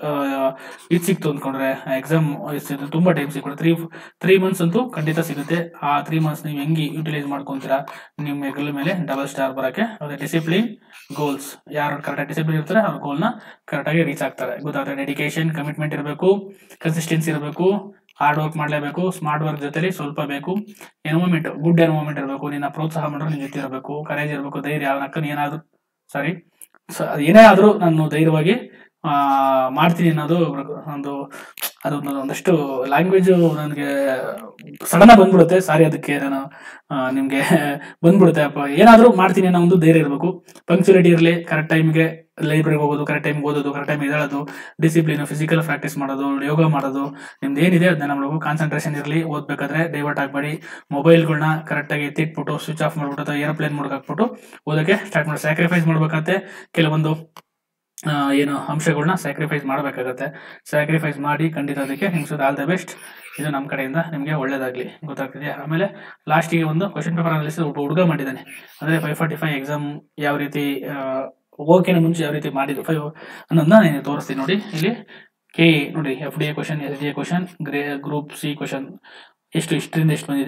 Speaker 1: ಇದು ಸಿಕ್ತು ಅಂದ್ಕೊಂಡ್ರೆ ಎಕ್ಸಾಮ್ ತುಂಬಾ ಟೈಮ್ ಸಿಕ್ಬಿಡುತ್ತೆ ತ್ರೀ ತ್ರೀ ಮಂತ್ಸ್ ಅಂತೂ ಖಂಡಿತ ಸಿಗುತ್ತೆ ಆ ತ್ರೀ ಮಂತ್ಸ್ ನೀವು ಹೆಂಗೆ ಯೂಟಿಲೈಸ್ ಮಾಡ್ಕೊಂತೀರಾ ನಿಮ್ಮ ಹೆಗಲ ಮೇಲೆ ಡಬಲ್ ಸ್ಟಾರ್ ಬರೋಕ್ಕೆ ಅದೇ ಡಿಸಿಪ್ಲಿನ್ ಗೋಲ್ಸ್ ಯಾರು ಕರೆಕ್ಟಾಗಿ ಡಿಸಿಪ್ಲಿನ್ ಇರ್ತಾರೆ ಅವ್ರ ಗೋಲ್ನ ಕರೆಕ್ಟಾಗಿ ರೀಚ್ ಆಗ್ತಾರೆ ಗೊತ್ತಾಗ್ತದೆ ಡೆಡಿಕೇಶನ್ ಕಮಿಟ್ಮೆಂಟ್ ಇರಬೇಕು ಕನ್ಸಿಸ್ಟೆನ್ಸಿ ಇರಬೇಕು ಹಾರ್ಡ್ ವರ್ಕ್ ಮಾಡಲೇಬೇಕು ಸ್ಮಾರ್ಟ್ ವರ್ಕ್ ಜೊತೆಲಿ ಸ್ವಲ್ಪ ಬೇಕು ಎನ್ವೈಮೆಂಟ್ ಗುಡ್ ಎನ್ವೈಮೆಂಟ್ ಇರಬೇಕು ನಿನ್ನ ಪ್ರೋತ್ಸಾಹ ಮಾಡೋರು ನಿನ್ನ ಜೊತೆ ಇರಬೇಕು ಕರೇಜ್ ಇರಬೇಕು ಧೈರ್ಯ ಅವನಕ್ಕನ ಏನಾದ್ರು ಸಾರಿ ಏನೇ ಆದರೂ ನಾನು ಧೈರ್ಯವಾಗಿ ಆ, ಮಾಡ್ತೀನಿ ಅನ್ನೋದು ಒಂದು ಅದು ಒಂದು- ಒಂದಷ್ಟು ಲ್ಯಾಂಗ್ವೇಜ್ ನನಗೆ ಸಡನ್ ಬಂದ್ಬಿಡುತ್ತೆ ಸಾರಿ ಅದಕ್ಕೆ ನಾನು ಆ, ನಿಮ್ಗೆ ಬಂದ್ಬಿಡುತ್ತೆ ಅಪ್ಪ ಏನಾದರೂ ಮಾಡ್ತೀನಿ ಅನ್ನೋ ಒಂದು ಧೈರ್ಯ ಇರಬೇಕು ಪಂಕ್ಚುಲಿಟಿ ಇರಲಿ ಕರೆಕ್ಟ್ ಟೈಮ್ಗೆ ಲೈಬ್ರರಿಗೆ ಹೋಗೋದು ಕರೆಕ್ಟ್ ಟೈಮ್ ಓದೋದು ಕರೆಕ್ಟ್ ಟೈಮ್ ಎದ್ದೇಳೋದು ಡಿಸಿಪ್ಲಿನ್ ಫಿಸಿಕಲ್ ಪ್ರಾಕ್ಟೀಸ್ ಮಾಡೋದು ಯೋಗ ಮಾಡೋದು ನಿಮ್ದು ಏನಿದೆ ಅದನ್ನ ಮಾಡಬೇಕು ಕಾನ್ಸಂಟ್ರೇಷನ್ ಇರಲಿ ಓದ್ಬೇಕಾದ್ರೆ ಡೈವರ್ಟ್ ಆಗಬೇಡಿ ಮೊಬೈಲ್ಗಳನ್ನ ಕರೆಕ್ಟಾಗಿ ಎತ್ತಿಟ್ಬಿಟ್ಟು ಸ್ವಿಚ್ ಆಫ್ ಮಾಡ್ಬಿಟ್ಟು ಅಥವಾ ಏರೋಪ್ಲೇನ್ ಮೋಡ್ಗೆ ಹಾಕ್ಬಿಟ್ಟು ಓದೋಕ್ಕೆ ಸ್ಟಾರ್ಟ್ ಮಾಡಿ ಸ್ಯಾಕ್ರಿಫೈಸ್ ಮಾಡ್ಬೇಕಾಗತ್ತೆ ಕೆಲವೊಂದು ಆ, ಏನು ಅಂಶಗಳನ್ನ ಸ್ಯಾಕ್ರಿಫೈಸ್ ಮಾಡಬೇಕಾಗತ್ತೆ ಸ್ಯಾಕ್ರಿಫೈಸ್ ಮಾಡಿ ಖಂಡಿತ ಅದಕ್ಕೆ ನಿಮ್ಗೆ ಆಲ್ ದ ಬೆಸ್ಟ್ ಇದು ನಮ್ಮ ಕಡೆಯಿಂದ ನಿಮಗೆ ಒಳ್ಳೇದಾಗಲಿ ಗೊತ್ತಾಗ್ತಿದೆಯಾ ಆಮೇಲೆ ಲಾಸ್ಟಿಗೆ ಒಂದು ಕ್ವಶನ್ ಪೇಪರ್ ಅನಾಲಿಸಿಸ್ ಒಬ್ಬ ಹುಡುಗ ಮಾಡಿದ್ದಾನೆ ಅಂದರೆ ಫೈವ್ ಫಾರ್ಟಿ ಫೈವ್ ಎಕ್ಸಾಮ್ ಯಾವ ರೀತಿ ಹೋಗೋಕ್ಕಿಂತ ಮುಂಚೆ ಯಾವ ರೀತಿ ಮಾಡಿದ್ದು ಫೈವ್ ಅನ್ನೋದನ್ನ ನಾನು ತೋರಿಸ್ತೀನಿ ನೋಡಿ ಇಲ್ಲಿ ಕೆ ನೋಡಿ F D A question S D A question ಗ್ರೇ ಗ್ರೂಪ್ ಸಿ ಕ್ವಶನ್ ಎಷ್ಟು ಇಷ್ಟರಿಂದ ಎಷ್ಟು ಬಂದಿದೆ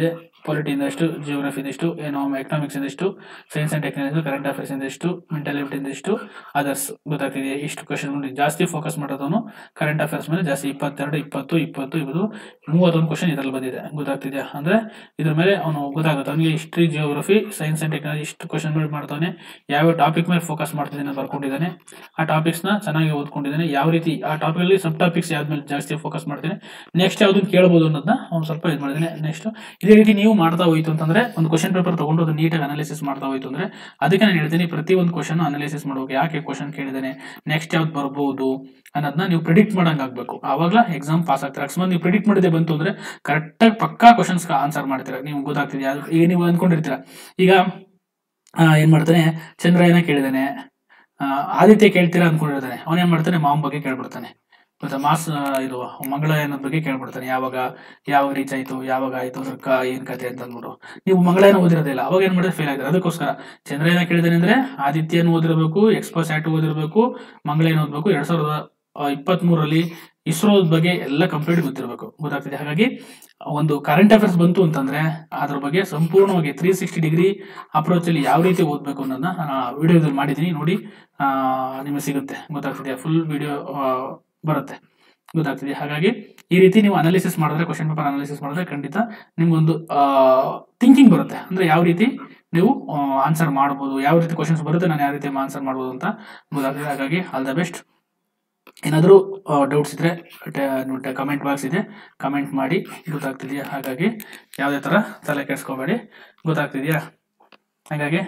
Speaker 1: ಪೊಲಿಟಿಯಿಂದ ಎಷ್ಟು ಜಿಯೋಗ್ರಫಿಯಿಂದ ಎಷ್ಟು ಏನೋ ಎಕನಾಮಿಕ್ಸ್ ಇಂದ ಎಷ್ಟು science and technology current affairs ಇಂದ ಎಷ್ಟು ಮೆಂಟಲ್ ಇಂದ ಎಷ್ಟು ಅದರ್ಸ್ ಗೊತ್ತಾಗ್ತಿದೆ ಇಷ್ಟು ಕ್ವಶನ್ ಜಾಸ್ತಿ ಫೋಕಸ್ ಮಾಡೋದವನು ಕರೆಂಟ್ ಅಫೇರ್ಸ್ ಮೇಲೆ ಜಾಸ್ತಿ ಇಪ್ಪತ್ತೆರಡು ಇಪ್ಪತ್ತು ಇಪ್ಪತ್ತು ಇಪ್ಪತ್ತು ಮೂವತ್ತೊಂದು ಕ್ವಶನ್ ಇದರಲ್ಲಿ ಬಂದಿದೆ ಗೊತ್ತಾಗ್ತಿದೆ ಅಂದ್ರೆ ಇದ್ರ ಮೇಲೆ ಅವನು ಗೊತ್ತಾಗುತ್ತೆ ಅವನಿಗೆ history geography science and technology ಇಷ್ಟು ಕ್ವಶನ್ ಮೇಲೆ ಮಾಡ್ತಾನೆ ಯಾವ ಟಾಪಿಕ್ ಮೇಲೆ ಫೋಕಸ್ ಮಾಡ್ತಿದ್ದಾನೆ ಬರ್ಕೊಂಡಿದ್ದಾನೆ ಆ ಟಾಪಿಕ್ಸ್ ನ ಚೆನ್ನಾಗಿ ಓದ್ಕೊಂಡಿದ್ದಾನೆ ಯಾವ ರೀತಿ ಆ ಟಾಪಿಕ್ ಅಲ್ಲಿ ಸಬ್ ಟಾಪಿಕ್ಸ್ ಯಾವ್ದು ಮೇಲೆ ಜಾಸ್ತಿ ಫೋಕಸ್ ಮಾಡ್ತೇನೆ ನೆಕ್ಸ್ಟ್ ಯಾವ್ದನ್ನ ಕೇಳ್ಬೋದು ಅನ್ನೋದನ್ನ ಅವ್ನು ಸ್ವಲ್ಪ ಇದು ಮಾಡಿದ್ದಾನೆ ನೆಕ್ಸ್ಟ್ ಇದೇ ರೀತಿ ನೀವು ಮಾಡ್ತಾ ಹೋಯ್ತು ಅಂತಂದ್ರೆ ಒಂದು ಕ್ವಶನ್ ಪೇಪರ್ ತಗೊಂಡು ಅದು ನೀಟಾಗಿ ಅನಾಲಿಸಿಸ್ ಮಾಡ್ತಾ ಹೋಯ್ತು ಅಂದ್ರೆ ಅದಕ್ಕೆ ನಾನು ಹೇಳ್ತೀನಿ ಪ್ರತಿ ಒಂದು ಕ್ವಶನ್ ಅನಾಲಿಸಿಸ್ ಮಾಡ್ಬೇಕು ಯಾಕೆ ಕ್ವಶನ್ ಕೇಳಿದಾನೆ ನೆಕ್ಸ್ಟ್ ಯಾವ್ದು ಬರ್ಬೋದು ಅನ್ನೋದನ್ನ ನೀವು ಪ್ರಿಡಿಕ್ಟ್ ಮಾಡಂಗ್ ಆಗ್ಬೇಕು ಆವಾಗಲ ಎಕ್ಸಾಮ್ ಪಾಸ್ ಆಗ್ತಾರೆ ಅಕಸ್ಮಾತ್ ನೀವು ಪ್ರಿಡಿಕ್ಟ್ ಮಾಡಿದೆ ಬಂತು ಅಂದ್ರೆ ಕರೆಕ್ಟಾಗಿ ಪಕ್ಕಾ ಕ್ವಶನ್ಸ್ ಆನ್ಸರ್ ಮಾಡ್ತೀರಾ ನೀವು ಗೊತ್ತಾಗ್ತಿದೆ ಈಗ ನೀವು ಅನ್ಕೊಂಡಿರ್ತೀರಾ ಈಗ ಆ, ಏನ್ ಮಾಡ್ತಾನೆ ಚಂದ್ರಯಾನ ಕೇಳಿದಾನೆ ಆ, ಆದಿತ್ಯ ಕೇಳ್ತೀರಾ ಅನ್ಕೊಂಡಿರ್ತಾನೆ ಅವನ್ ಏನ್ ಮಾಡ್ತಾನೆ ಮಾಮ್ ಬಗ್ಗೆ ಕೇಳ್ಬಿಡ್ತಾನೆ ಮತ್ತೆ ಮಾಸ್ ಆ, ಇದು ಮಂಗಳಯಾನದ ಬಗ್ಗೆ ಕೇಳ್ಬಿಡ್ತಾನೆ ಯಾವಾಗ ಯಾವಾಗ ರೀಚ್ ಆಯ್ತು ಯಾವಾಗ ಆಯ್ತು ಅದ್ರ ಕ ಏನ್ ಕತೆ ಅಂತ ಅಂದ್ಬಿಟ್ಟು ನೀವು ಮಂಗಳಯಾನ ಓದಿರೋದಿಲ್ಲ ಅವಾಗ ಏನ್ ಮಾಡಿದ್ರೆ ಫೇಲ್ ಆಗಿದ್ರೆ ಅದಕ್ಕೋಸ್ಕರ ಚಂದ್ರಯಾನ ಕೇಳಿದಾನೆ ಅಂದ್ರೆ ಆದಿತ್ಯನ ಓದಿರಬೇಕು ಎಕ್ಸ್ಪೋ ಸ್ಯಾಟ್ ಓದಿರಬೇಕು ಮಂಗಳಯಾನ ಓದ್ಬೇಕು ಎರಡ್ ಸಾವಿರದ ಇಪ್ಪತ್ತ್ ಮೂರರಲ್ಲಿ ಇಸ್ರೋದ ಬಗ್ಗೆ ಎಲ್ಲ ಕಂಪ್ಲೀಟ್ ಗೊತ್ತಿರಬೇಕು ಗೊತ್ತಾಗ್ತಿದೆ ಹಾಗಾಗಿ ಒಂದು ಕರೆಂಟ್ ಅಫೇರ್ಸ್ ಬಂತು ಅಂತಂದ್ರೆ ಅದ್ರ ಬಗ್ಗೆ ಸಂಪೂರ್ಣವಾಗಿ ತ್ರೀ ಸಿಕ್ಸ್ಟಿ ಡಿಗ್ರಿ ಅಪ್ರೋಚ್ ಅಲ್ಲಿ ಯಾವ ರೀತಿ ಓದಬೇಕು ಅನ್ನೋದನ್ನ ವಿಡಿಯೋದಲ್ಲಿ ಮಾಡಿದ್ದೀನಿ ನೋಡಿ ಆ, ನಿಮಗೆ ಸಿಗುತ್ತೆ ಗೊತ್ತಾಗ್ತಿದೆ ಫುಲ್ ವಿಡಿಯೋ ಬರುತ್ತೆ ಗೊತ್ತಾಗ್ತಿದೆ ಹಾಗಾಗಿ ಈ ರೀತಿ ನೀವು ಅನಾಲಿಸಿಸ್ ಮಾಡಿದ್ರೆ ಕ್ವಶನ್ ಪೇಪರ್ ಅನಾಲಿಸಿಸ್ ಮಾಡಿದ್ರೆ ಖಂಡಿತ ನಿಮ್ಗೊಂದು ಥಿಂಕಿಂಗ್ ಬರುತ್ತೆ ಅಂದ್ರೆ ಯಾವ ರೀತಿ ನೀವು ಆನ್ಸರ್ ಮಾಡ್ಬೋದು ಯಾವ ರೀತಿ ಕ್ವಶನ್ಸ್ ಬರುತ್ತೆ ನಾನು ಯಾವ ರೀತಿ ಆನ್ಸರ್ ಮಾಡ್ಬೋದು ಅಂತ ಗೊತ್ತಾಗ್ತಿದೆ ಹಾಗಾಗಿ ಆಲ್ ದ ಬೆಸ್ಟ್ ಏನಾದರೂ ಡೌಟ್ಸ್ ಇದ್ರೆ ಕಮೆಂಟ್ ಬಾಕ್ಸ್ ಇದೆ ಕಮೆಂಟ್ ಮಾಡಿ ಗೊತ್ತಾಗ್ತಿದೆಯಾ ಹಾಗಾಗಿ ಯಾವುದೇ ಥರ ತಲೆ ಕೆಡಿಸ್ಕೋಬೇಡಿ ಗೊತ್ತಾಗ್ತಿದೆಯಾ ಹಾಗಾಗಿ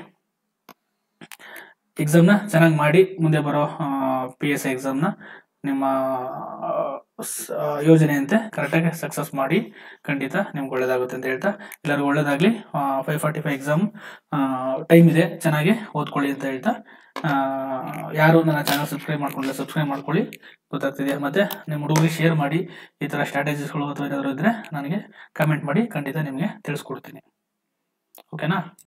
Speaker 1: ಎಕ್ಸಾಮ್ನ ಚೆನ್ನಾಗಿ ಮಾಡಿ ಮುಂದೆ ಬರೋ ಪಿ ಎಸ್ ಐ ಎಕ್ಸಾಮ್ನ ನಿಮ್ಮ ಆ, ಸ- ಆ, ಯೋಜನೆಯಂತೆ ಕರೆಕ್ಟಾಗಿ ಸಕ್ಸಸ್ ಮಾಡಿ ಖಂಡಿತ ನಿಮ್ಗೆ ಒಳ್ಳೇದಾಗುತ್ತೆ ಅಂತ ಹೇಳ್ತಾ ಎಲ್ಲರಿಗೂ ಒಳ್ಳೇದಾಗಲಿ five forty five exam time ಇದೆ ಚೆನ್ನಾಗಿ ಓದ್ಕೊಳ್ಳಿ ಅಂತ ಹೇಳ್ತಾ ಆ, ಯಾರು ನನ್ನ ಚಾನಲ್ ಸಬ್ಸ್ಕ್ರೈಬ್ ಮಾಡ್ಕೊಂಡಿಲ್ಲ ಸಬ್ಸ್ಕ್ರೈಬ್ ಮಾಡ್ಕೊಳ್ಳಿ ಗೊತ್ತಾಗ್ತಿದೆಯಾ ಮತ್ತೆ ನಿಮ್ಮ ಹುಡುಗರಿಗೆ ಶೇರ್ ಮಾಡಿ ಈ ಥರ ಸ್ಟ್ರಾಟಜೀಸ್ಗಳು ಅಥವಾ ಏನಾದರೂ ಇದ್ದರೆ ನನಗೆ ಕಮೆಂಟ್ ಮಾಡಿ ಖಂಡಿತ ನಿಮಗೆ ತಿಳಿಸ್ಕೊಡ್ತೀನಿ ಓಕೆನಾ